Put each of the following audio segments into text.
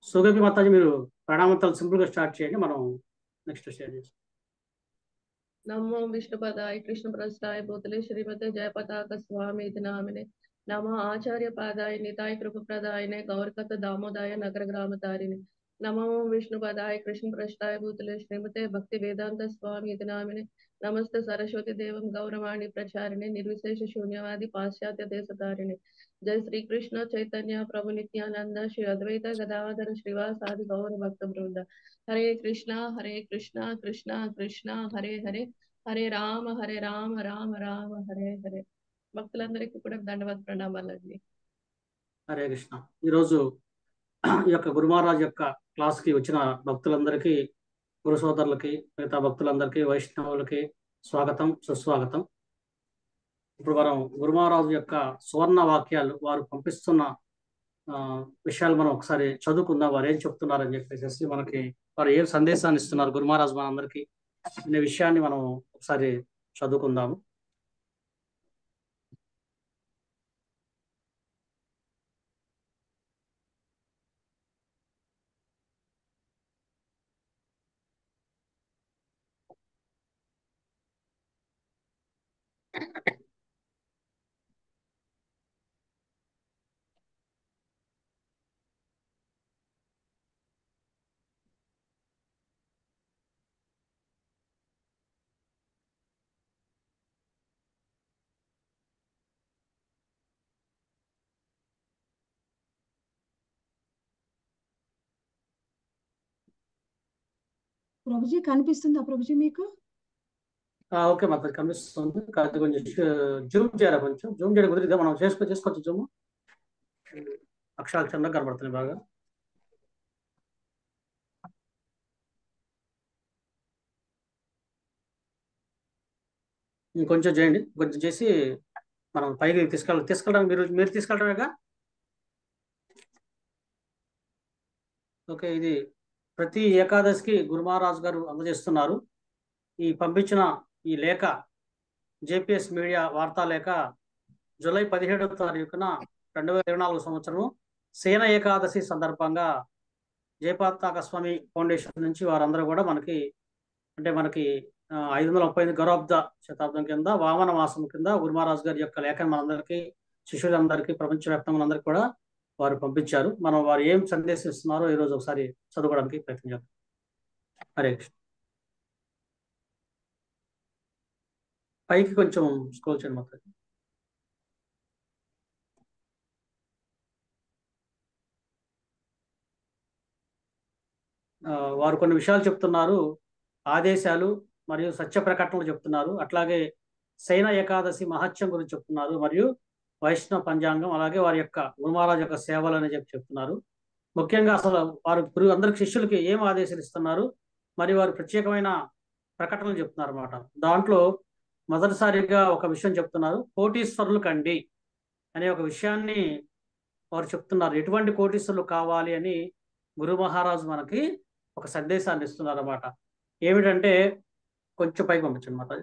సుగపి మాతాజీ మీరు ప్రణామంతాలు సింపుల్ గా స్టార్ట్ చేయండి మనం నెక్స్ట్ షేర్ చేస్తాం नमो विष्णुपदाय कृष्णप्रस्थाय भूतले श्रीमते जयपताक स्वामी इति नामिने नमो आचार्य पादाय निताय कृपप्रदायने गौरकथ दामोदाय नगर ग्राम तारिणे नमो विष्णुपदाय कृष्णप्रस्थाय भूतले श्रीमते भक्ति वेदांत स्वामी इति नामिने नमस्ते सरस्वती देवं गौरवाणी प्रचारिणे निर्विशेष शून्यवादी पाश्चात्य देश तारिणे जय श्री कृष्ण चैतन्य प्रभु नित्यानंद श्री अद्वैत गदाधर श्रीवास आदि गौर भक्त वृंद हरे कृष्णा हरे कृष्णा कृष्णा कृष्णा हरे हरे హరే రామ హరే రామ రామ రామ హరే హరే భక్తులందరికీ కూడా దండవత్ ప్రణామాలండి హరే కృష్ణ ఈరోజు ఈ యొక్క గురుమహారాజ్ యొక్క క్లాస్ కి వచ్చిన భక్తులందరికీ గురు సోదరులకి మిగతా భక్తులందరికీ వైష్ణవులకి స్వాగతం సుస్వాగతం ఇప్పుడు మనం గురుమహారాజు యొక్క సువర్ణ వాక్యాలు వారు పంపిస్తున్న ఆ, విషయాలు మనం ఒకసారి చదువుకుందాం వారు ఏం చెప్తున్నారని చెప్పేసి మనకి వారు ఏం సందేశాన్ని ఇస్తున్నారు గురుమహారాజు మనందరికీ అనే విషయాన్ని మనం ఒకసారి చదువుకుందాము ప్రభుజీ కనిపిస్తుందా ప్రభుజీ మీకు ఆ, ఓకే మాకు కనిపిస్తుంది కాదు కొంచెం జూమ్ చేయాలి కొంచెం జూమ్ చేయడం కుదిరితే మనం చేసుకో చేసుకోవచ్చు జూమ్ అక్షరాలు చిన్నగా కనబడుతున్నాయి బాగా ఇంకొంచెం చేయండి కొంచెం చేసి మనం పైకి తీసుకెళ్ళ తీసుకెళ్ళడానికి మీరు మీరు తీసుకెళ్ళడమేగా ఓకే ఇది ప్రతి ఏకాదశికి గురుమహారాజు గారు అందజేస్తున్నారు ఈ పంపించిన ఈ లేఖ జేపీఎస్ మీడియా వార్తా లేఖ జూలై పదిహేడవ తారీఖున రెండు వేల ఇరవై నాలుగు సంవత్సరం సేన ఏకాదశి సందర్భంగా జయపాతాక స్వామి ఫౌండేషన్ నుంచి వారందరూ కూడా మనకి అంటే మనకి ఐదు వందల ముప్పై ఐదు గౌరవాబ్ద శతాబ్దం కింద వామన మాసం కింద గురుమహారాజు గారి యొక్క లేఖను మనందరికీ శిష్యులందరికీ ప్రపంచవ్యాప్తంగా అందరికీ కూడా వారు పంపించారు మనం వారు ఏం సందేశం ఇస్తున్నారో ఈరోజు ఒకసారి చదువుకోవడానికి ప్రయత్నం చేద్దాం హరే కృష్ణ పైకి కొంచెం స్క్రోల్ చేయండి మొత్తం ఆ, వారు కొన్ని విషయాలు చెప్తున్నారు ఆదేశాలు మరియు సత్య ప్రకటనలు చెప్తున్నారు అట్లాగే సైన ఏకాదశి మహత్యం గురించి చెప్తున్నారు మరియు వైష్ణవ పంచాంగం అలాగే వారి యొక్క గురుమహారాజ్ యొక్క సేవలు అని చెప్పి చెప్తున్నారు ముఖ్యంగా అసలు వారు గురువు అందరికి శిష్యులకి ఏం ఆదేశాలు ఇస్తున్నారు మరి వారు ప్రత్యేకమైన ప్రకటనలు చెప్తున్నారు అన్నమాట దాంట్లో మొదటిసారిగా ఒక విషయం చెప్తున్నారు కోటీశ్వరులు కండి అనే ఒక విషయాన్ని వారు చెప్తున్నారు ఎటువంటి కోటీశ్వరులు కావాలి అని గురు మహారాజు మనకి ఒక సందేశాన్ని ఇస్తున్నారు అన్నమాట ఏమిటంటే కొంచెం పైకి పంపించండి అన్నమాట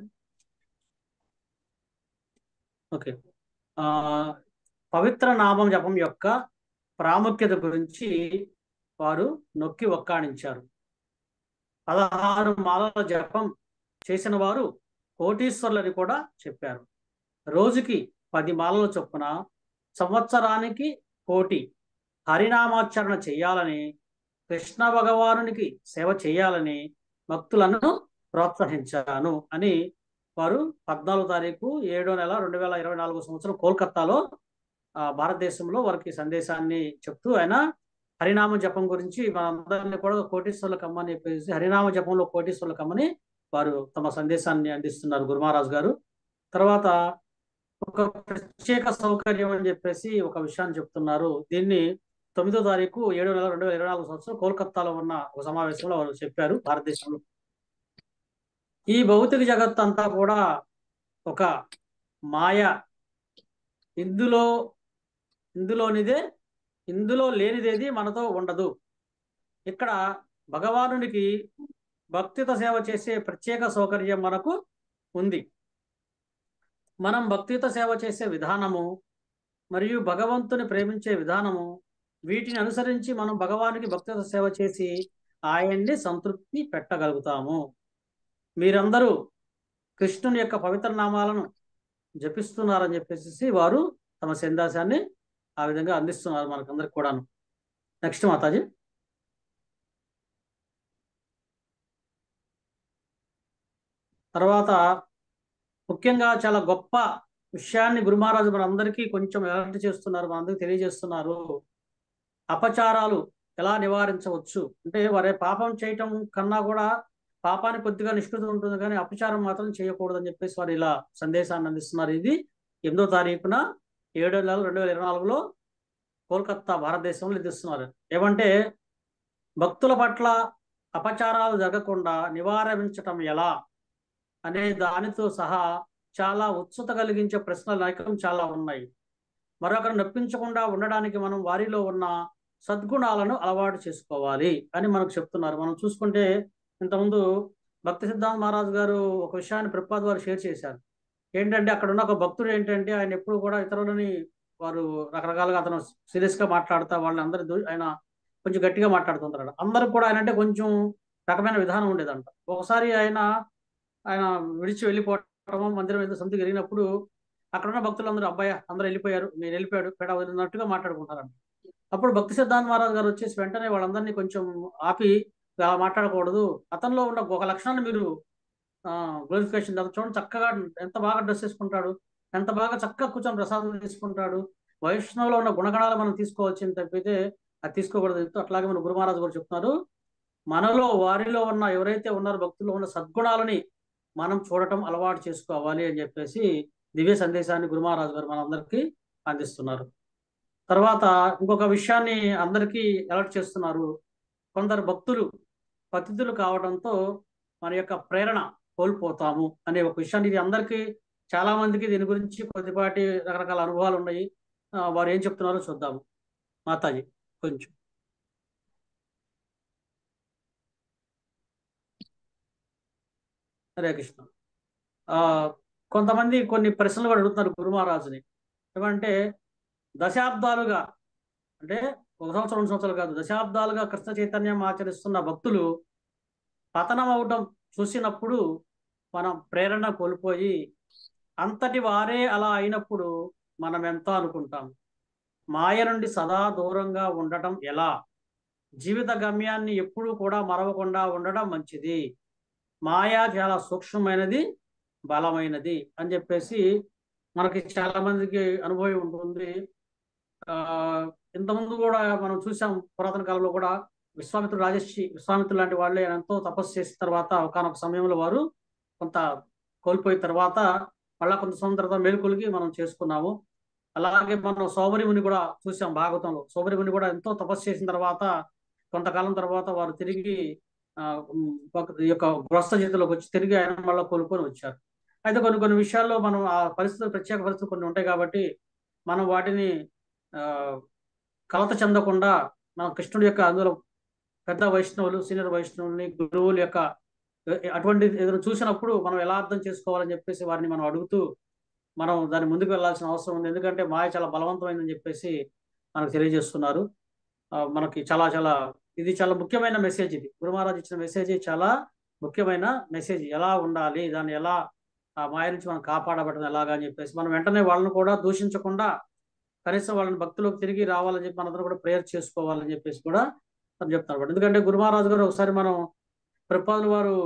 ఓకే ఆ పవిత్ర నామం జపం యొక్క ప్రాముఖ్యత గురించి వారు నొక్కి ఒక్కాణించారు పదహారు మాలల జపం చేసిన వారు కోటీశ్వరులని కూడా చెప్పారు రోజుకి పది మాలల చొప్పున సంవత్సరానికి కోటి హరినామాచరణ చేయాలని కృష్ణ భగవానునికి సేవ చేయాలని భక్తులను ప్రోత్సహించాను అని వారు పద్నాలుగు తారీఖు ఏడో నెల రెండు వేల ఇరవై నాలుగు సంవత్సరం కోల్కత్తాలో ఆ, భారతదేశంలో వారికి సందేశాన్ని చెప్తూ ఆయన హరినామ జపం గురించి మనందరినీ కూడా కోటీశ్వరుల కమ్మని చెప్పేసి హరినామ జపంలో కోటీశ్వరుల కమ్మని వారు తమ సందేశాన్ని అందిస్తున్నారు గురుమహారాజు గారు తర్వాత ఒక ప్రత్యేక సౌకర్యం అని చెప్పేసి ఒక విషయాన్ని చెప్తున్నారు దీన్ని తొమ్మిదో తారీఖు ఏడో నెల రెండు వేల ఇరవై నాలుగు సంవత్సరం కోల్కత్తాలో ఉన్న ఒక సమావేశంలో వారు చెప్పారు భారతదేశంలో ఈ భౌతిక జగత్ అంతా కూడా ఒక మాయ ఇందులో ఇందులోనిదే ఇందులో లేనిదేది మనతో ఉండదు ఇక్కడ భగవానునికి భక్తితో సేవ చేసే ప్రత్యేక సౌకర్యం మనకు ఉంది మనం భక్తితో సేవ చేసే విధానము మరియు భగవంతుని ప్రేమించే విధానము వీటిని అనుసరించి మనం భగవానికి భక్తుల సేవ చేసి ఆయన్ని సంతృప్తి పెట్టగలుగుతాము మీరందరూ కృష్ణుని యొక్క పవిత్ర నామాలను జపిస్తున్నారని చెప్పేసి వారు తమ సందేశాన్ని ఆ విధంగా అందిస్తున్నారు మనకందరికి కూడాను నెక్స్ట్ మాతాజీ తర్వాత ముఖ్యంగా చాలా గొప్ప విషయాన్ని గురు మహారాజు మనందరికీ కొంచెం అలర్ట్ చేస్తున్నారు మనందరికీ తెలియజేస్తున్నారు అపచారాలు ఎలా నివారించవచ్చు అంటే వారి పాపం చేయటం కన్నా కూడా పాపానికి కొద్దిగా నిష్కృతి ఉంటుంది కానీ అపచారం మాత్రం చేయకూడదని చెప్పేసి వారు ఇలా సందేశాన్ని అందిస్తున్నారు ఇది ఎనిమిదో తారీఖున ఏడో నెల రెండు వేల ఇరవై నాలుగులో కోల్కత్తా భారతదేశంలో ఇది ఇస్తున్నారు ఏమంటే భక్తుల పట్ల అపచారాలు జరగకుండా నివారించటం ఎలా అనే దానితో సహా చాలా ఉత్సుత కలిగించే ప్రశ్నలు అనేకం చాలా ఉన్నాయి మరొకరు నొప్పించకుండా ఉండడానికి మనం వారిలో ఉన్న సద్గుణాలను అలవాటు చేసుకోవాలి అని మనకు చెప్తున్నారు మనం చూసుకుంటే ఇంతకుముందు భక్తి సిద్ధాంత మహారాజు గారు ఒక విషయాన్ని ప్రపాద్ వారు షేర్ చేశారు ఏంటంటే అక్కడ ఉన్న ఒక భక్తుడు ఏంటంటే ఆయన ఎప్పుడు కూడా ఇతరులని వారు రకరకాలుగా అతను సీరియస్ గా మాట్లాడుతా వాళ్ళని అందరి దూ- ఆయన కొంచెం గట్టిగా మాట్లాడుతుంటారు అందరూ కూడా ఆయన అంటే కొంచెం రకమైన విధానం ఉండేదంట ఒకసారి ఆయన ఆయన విడిచి వెళ్ళిపోవటం మందిరం ఏదో సొంత జరిగినప్పుడు అక్కడ ఉన్న భక్తులందరూ అబ్బాయి అందరూ వెళ్ళిపోయారు నేను వెళ్ళిపోయాడు పేడ వదిలినట్టుగా మాట్లాడుకుంటారంట అప్పుడు భక్తి సిద్ధాంత మహారాజ్ గారు వచ్చేసి వెంటనే వాళ్ళందరినీ కొంచెం ఆపి అలా మాట్లాడకూడదు అతనిలో ఉన్న ఒక లక్షణాన్ని మీరు గ్లోరిఫికేషన్ చూడండి చక్కగా ఎంత బాగా డ్రెస్ వేసుకుంటాడు ఎంత బాగా చక్కగా కూర్చొని ప్రసాదం తీసుకుంటాడు వైష్ణవులో ఉన్న గుణగణాలు మనం తీసుకోవచ్చని తప్పితే అది తీసుకోకూడదు అట్లాగే మన గురు మహారాజు కూడా చెప్తున్నారు మనలో వారిలో ఉన్న ఎవరైతే ఉన్నారో భక్తుల్లో ఉన్న సద్గుణాలని మనం చూడటం అలవాటు చేసుకోవాలి అని చెప్పేసి దివ్య సందేశాన్ని గురు మహారాజు గారు మనందరికీ అందిస్తున్నారు తర్వాత ఇంకొక విషయాన్ని అందరికీ అలర్ట్ చేస్తున్నారు కొందరు భక్తులు పతితులు కావడంతో మన యొక్క ప్రేరణ కోల్పోతాము అనే ఒక విషయాన్ని ఇది అందరికీ చాలా మందికి దీని గురించి కొద్దిపాటి రకరకాల అనుభవాలు ఉన్నాయి ఆ, వారు ఏం చెప్తున్నారో చూద్దాము మాతాజీ కొంచెం హరే కృష్ణ ఆ కొంతమంది కొన్ని ప్రశ్నలు కూడా అడుగుతున్నారు గురు మహారాజుని ఏమంటే దశాబ్దాలుగా అంటే ఒక సంవత్సరం రెండు సంవత్సరాలు కాదు దశాబ్దాలుగా కృష్ణ చైతన్యం ఆచరిస్తున్న భక్తులు పతనం అవడం చూసినప్పుడు మనం ప్రేరణ కోల్పోయి అంతటి వారే అలా అయినప్పుడు మనం ఎంత అనుకుంటాం మాయ నుండి సదా దూరంగా ఉండటం ఎలా జీవిత గమ్యాన్ని ఎప్పుడూ కూడా మరవకుండా ఉండడం మంచిది మాయ చాలా సూక్ష్మమైనది బలమైనది అని చెప్పేసి మనకి చాలా మందికి అనుభవం ఉంటుంది ఆ ఇంతకుముందు కూడా మనం చూసాం పురాతన కాలంలో కూడా విశ్వామిత్రుడు రాజర్షి విశ్వామిత్రుడు లాంటి వాళ్ళే ఎంతో తపస్సు చేసిన తర్వాత ఒకనొక సమయంలో వారు కొంత కోల్పోయిన తర్వాత మళ్ళా కొంత సంవత్సరం తర్వాత మేలుకొలికి మనం చేసుకున్నాము అలాగే మనం సోమరిముని కూడా చూసాం భాగవతంలో సోమరిముని కూడా ఎంతో తపస్సు చేసిన తర్వాత కొంతకాలం తర్వాత వారు తిరిగి ఆ ఉమ్, ఒక- ఈ యొక్క గృహస్థ జీవితంలోకి వచ్చి తిరిగి ఆయన మళ్ళీ కోలుకొని వచ్చారు అయితే కొన్ని కొన్ని విషయాల్లో మనం ఆ పరిస్థితులు ప్రత్యేక పరిస్థితులు కొన్ని ఉంటాయి కాబట్టి మనం వాటిని ఆ కలత చెందకుండా మనం కృష్ణుడి యొక్క అందులో పెద్ద వైష్ణవులు సీనియర్ వైష్ణవుల్ని గురువుల యొక్క అటువంటి ఏదైనా చూసినప్పుడు మనం ఎలా అర్థం చేసుకోవాలని చెప్పేసి వారిని మనం అడుగుతూ మనం దాని ముందుకు వెళ్ళాల్సిన అవసరం ఉంది ఎందుకంటే మాయ చాలా బలవంతమైందని చెప్పేసి మనకు తెలియజేస్తున్నారు ఆ, మనకి చాలా చాలా ఇది చాలా ముఖ్యమైన మెసేజ్ ఇది గురు మహారాజ్ ఇచ్చిన మెసేజ్ చాలా ముఖ్యమైన మెసేజ్ ఎలా ఉండాలి దాన్ని ఎలా ఆ మాయ నుంచి మనం కాపాడబడడం ఎలాగా అని చెప్పేసి మనం వెంటనే వాళ్ళని కూడా దూషించకుండా కనీసం వాళ్ళని భక్తులకు తిరిగి రావాలని చెప్పి మనందరం కూడా ప్రేయర్ చేసుకోవాలని చెప్పేసి కూడా తను చెప్తారు ఎందుకంటే గురు మహారాజు గారు ఒకసారి మనం ప్రపాదులు వారు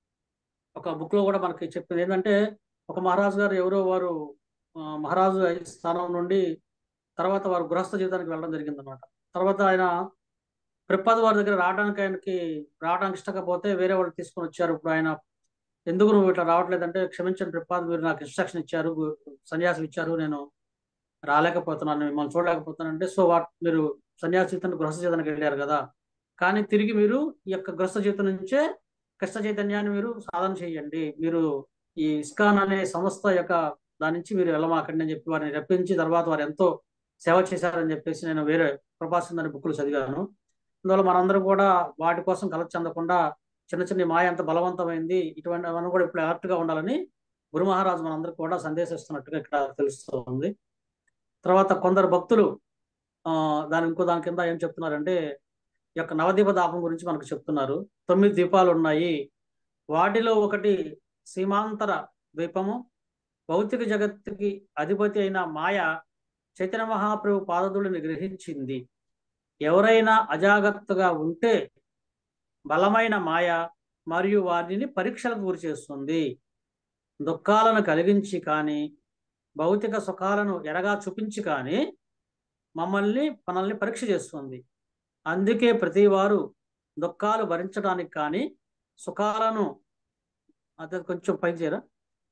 ఒక బుక్ లో కూడా మనకి చెప్పింది ఏంటంటే ఒక మహారాజు గారు ఎవరో వారు ఆ, మహారాజు అయిన స్థానం నుండి తర్వాత వారు గృహస్థ జీవితానికి వెళ్ళడం జరిగింది అనమాట తర్వాత ఆయన ప్రపాద్ వారి దగ్గర రావడానికి ఆయనకి రావడానికి ఇష్టకపోతే వేరే వాళ్ళు తీసుకొని వచ్చారు ఇప్పుడు ఆయన ఎందుకు నువ్వు ఇట్లా రావట్లేదంటే క్షమించండి ప్రపాద్ మీరు నాకు ఇన్స్ట్రక్షన్ ఇచ్చారు గు- సన్యాసం ఇచ్చారు నేను రాలేకపోతున్నాను మిమ్మల్ని చూడలేకపోతున్నాను అంటే సో వాట్ మీరు సన్యాసి జీవితానికి గృహస్థ జీవితానికి వెళ్ళారు కదా కానీ తిరిగి మీరు ఈ యొక్క గృహస్థ జీవితం నుంచే కృష్ణ చైతన్యాన్ని మీరు సాధన చేయండి మీరు ఈ ఇస్కాన్ అనే సంస్థ యొక్క దాని నుంచి మీరు వెళ్ళమాకండి అని చెప్పి వారిని రప్పించి తర్వాత వారు ఎంతో సేవ చేశారని చెప్పేసి నేను వేరే ప్రభాసం అనే బుక్లు చదివాను అందువల్ల మనందరం కూడా వాటి కోసం కలత చెందకుండా చిన్న చిన్న మాయ ఎంత బలవంతమైంది ఇటువంటి మనం కూడా ఇప్పుడు alert గా ఉండాలని గురు మహారాజు మనందరికి కూడా సందేశిస్తున్నట్టుగా ఇక్కడ తెలుస్తుంది తర్వాత కొందరు భక్తులు ఆ ఆ, దాని ఇంకో దాని కింద ఏం చెప్తున్నారంటే ఈ యొక్క నవదీప దాపం గురించి మనకు చెప్తున్నారు తొమ్మిది దీపాలు ఉన్నాయి వాటిలో ఒకటి సీమాంతర ద్వీపము భౌతిక జగత్తుకి అధిపతి అయిన మాయ చైతన్య మహాప్రభు పాదదుడిని గ్రహించింది ఎవరైనా అజాగ్రత్తగా ఉంటే బలమైన మాయ మరియు వారిని పరీక్షలకు గురి చేస్తుంది దుఃఖాలను కలిగించి కానీ భౌతిక సుఖాలను ఎరగా చూపించి కానీ మమ్మల్ని మనల్ని పరీక్ష చేస్తుంది అందుకే ప్రతి వారు దుఃఖాలు భరించడానికి కానీ సుఖాలను అదే కొంచెం పైకి చేయరా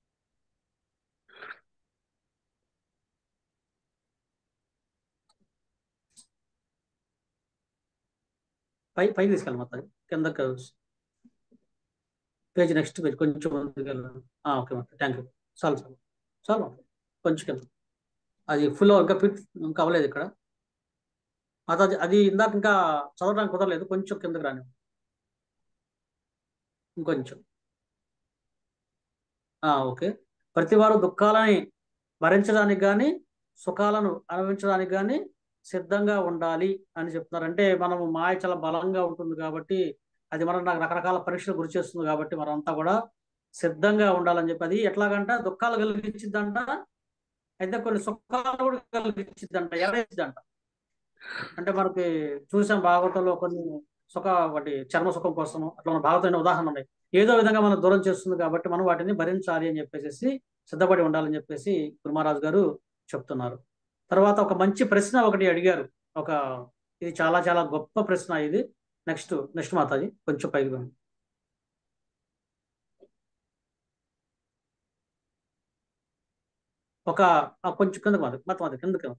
పై పైకి తీసుకెళ్ళి మొత్తం కిందకి పేజ్ నెక్స్ట్ పేజ్ కొంచెం ముందుకు వెళ్ళండి. ఆ, ఓకే మొత్తం థ్యాంక్ యూ చాలు చాలు చాలు మొత్తం. కొంచెం కింద అది ఫుల్ ఇంకా ఫిట్ ఇంకా అవ్వలేదు ఇక్కడ అది అది ఇందాక ఇంకా చదవడానికి కుదరలేదు కొంచెం కిందకి రాని ఇంకొంచెం ఆ, ఓకే ప్రతి వారు దుఃఖాలని భరించడానికి కానీ సుఖాలను అనుభవించడానికి కానీ సిద్ధంగా ఉండాలి అని చెప్తున్నారు అంటే మనము మాయ చాలా బలంగా ఉంటుంది కాబట్టి అది మనం నాకు రకరకాల పరీక్షలు గురి చేస్తుంది కాబట్టి మనంతా కూడా సిద్ధంగా ఉండాలని చెప్పి అది ఎట్లాగంట దుఃఖాలు కలిగించిద్దంట అయితే కొన్ని సుఖాలు కూడా కలిగించిద్దంట ఎరేసిద్దంట అంటే మనకి చూసాం భాగవతంలో కొన్ని సుఖ వాటి చర్మ సుఖం కోసము అట్లా మన భాగవతమైన ఉదాహరణ ఉన్నాయి ఏదో విధంగా మనం దూరం చేస్తుంది కాబట్టి మనం వాటిని భరించాలి అని చెప్పేసి సిద్ధపడి ఉండాలని చెప్పేసి గురుమహారాజు గారు చెప్తున్నారు తర్వాత ఒక మంచి ప్రశ్న ఒకటి అడిగారు ఒక ఇది చాలా చాలా గొప్ప ప్రశ్న ఇది నెక్స్ట్ నెక్స్ట్ మాతాజీ కొంచెం పైకి రండి. ఒక ఆ కొంచెం కిందకి మాది మొత్తం అది కిందకి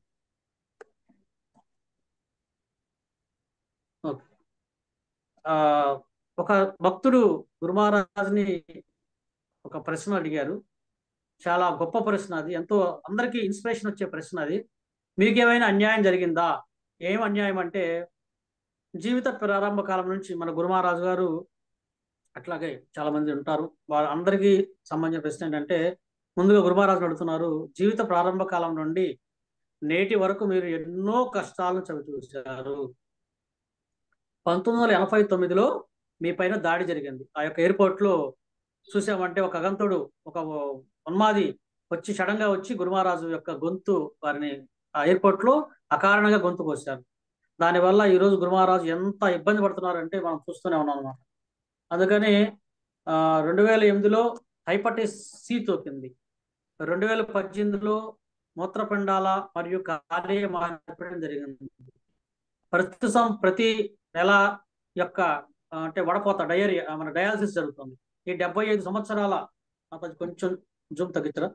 ఓకే ఆ, ఒక భక్తుడు గురుమహారాజుని ఒక ప్రశ్న అడిగారు చాలా గొప్ప ప్రశ్న అది ఎంతో అందరికీ ఇన్స్పిరేషన్ వచ్చే ప్రశ్న అది మీకేమైనా అన్యాయం జరిగిందా ఏం అన్యాయం అంటే జీవిత ప్రారంభ కాలం నుంచి మన గురుమహారాజు గారు అట్లాగే చాలా మంది ఉంటారు వాళ్ళందరికీ సంబంధించిన ప్రశ్న ఏంటంటే ముందుగా గురుమహారాజు అడుగుతున్నారు జీవిత ప్రారంభ కాలం నుండి నేటి వరకు మీరు ఎన్నో కష్టాలను చవి చూశారు పంతొమ్మిది వందల ఎనభై తొమ్మిదిలో మీ పైన దాడి జరిగింది ఆ యొక్క ఎయిర్పోర్ట్ లో చూసామంటే ఒక అగంతుడు ఒక ఉన్మాది వచ్చి సడన్ గా వచ్చి గురుమహారాజు యొక్క గొంతు వారిని ఆ ఎయిర్పోర్ట్ లో అకారణంగా గొంతు కోసారు దానివల్ల ఈ రోజు గురుమహారాజు ఎంత ఇబ్బంది పడుతున్నారంటే మనం చూస్తూనే ఉన్నాం అన్నమాట అందుకని ఆ రెండు వేల ఎనిమిదిలో హైపటైటిస్ సి తోకింది రెండు వేల పద్దెనిమిదిలో మూత్రపిండాల మరియు కార్య మార్పిడి జరిగింది ప్రస్తుతం ప్రతి నెల యొక్క ఆ, అంటే వడపోత డయరీ మన డయాలసిస్ జరుగుతుంది ఈ డెబ్బై ఐదు సంవత్సరాల ఆ, కొంచెం జూమ్ తగ్గించరా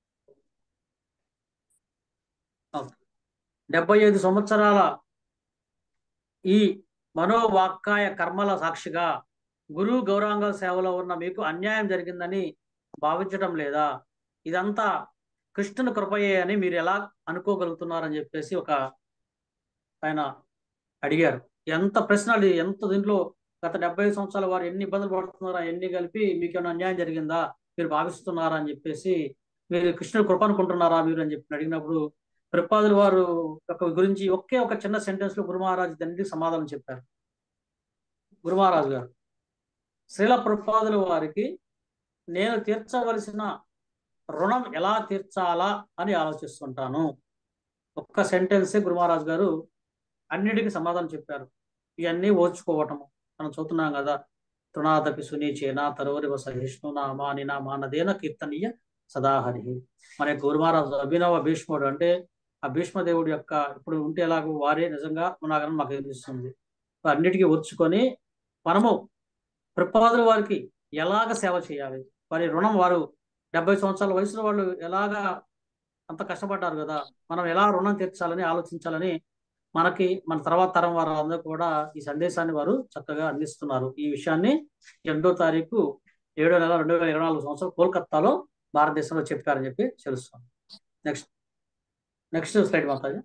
డెబ్బై ఐదు సంవత్సరాల ఈ మనోవాక్కాయ కర్మల సాక్షిగా గురువు గౌరాంగ సేవలో ఉన్న మీకు అన్యాయం జరిగిందని భావించడం లేదా ఇదంతా కృష్ణుని కృపయే అని మీరు ఎలా అనుకోగలుగుతున్నారని చెప్పేసి ఒక ఆయన అడిగారు ఎంత ప్రశ్నలు ఎంత దీంట్లో గత డెబ్బై సంవత్సరాల వారు ఎన్ని ఇబ్బందులు పడుతున్నారా ఎన్ని కలిపి మీకు ఏమైనా అన్యాయం జరిగిందా మీరు భావిస్తున్నారా అని చెప్పేసి మీరు కృష్ణుడి కృప అనుకుంటున్నారా మీరు అని చెప్పి అడిగినప్పుడు ప్రపాదుల వారు యొక్క గురించి ఒకే ఒక చిన్న సెంటెన్స్ లో గురుమహారాజు దానికి సమాధానం చెప్పారు గురుమహారాజు గారు శ్రీల ప్రపాదుల వారికి నేను తీర్చవలసిన రుణం ఎలా తీర్చాలా అని ఆలోచిస్తుంటాను ఒక్క సెంటెన్సే గురుమహారాజు గారు అన్నిటికీ సమాధానం చెప్పారు ఇవన్నీ ఓర్చుకోవటము మనం చూస్తున్నాం కదా తృణాదపి సునీచేన తరోరివ సహిష్ణు నా మాని నా మానదేన కీర్తనీయ సదాహరి మన యొక్క గురుమహారాజు అభినవ భీష్ముడు అంటే ఆ భీష్మదేవుడి యొక్క ఇప్పుడు ఉంటే ఎలాగో వారే నిజంగా ఉన్నాగని మాకు తెలుస్తుంది అన్నిటికీ ఓర్చుకొని మనము ప్రపాదుల వారికి ఎలాగ సేవ చేయాలి వారి రుణం వారు డెబ్బై సంవత్సరాల వయసులో వాళ్ళు ఎలాగా అంత కష్టపడ్డారు కదా మనం ఎలా రుణం తీర్చాలని ఆలోచించాలని మనకి మన తర్వాత తరం వారు అందరూ కూడా ఈ సందేశాన్ని వారు చక్కగా అందిస్తున్నారు ఈ విషయాన్ని ఎనిమిదో తారీఖు ఏడో నెల రెండు వేల ఇరవై నాలుగు సంవత్సరం కోల్కత్తాలో భారతదేశంలో చెప్పారని చెప్పి తెలుస్తాం నెక్స్ట్ నెక్స్ట్ స్లైడ్ మాతాజీ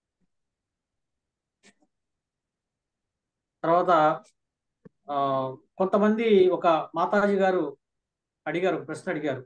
తర్వాత ఆ, కొంతమంది ఒక మాతాజీ గారు అడిగారు ప్రశ్న అడిగారు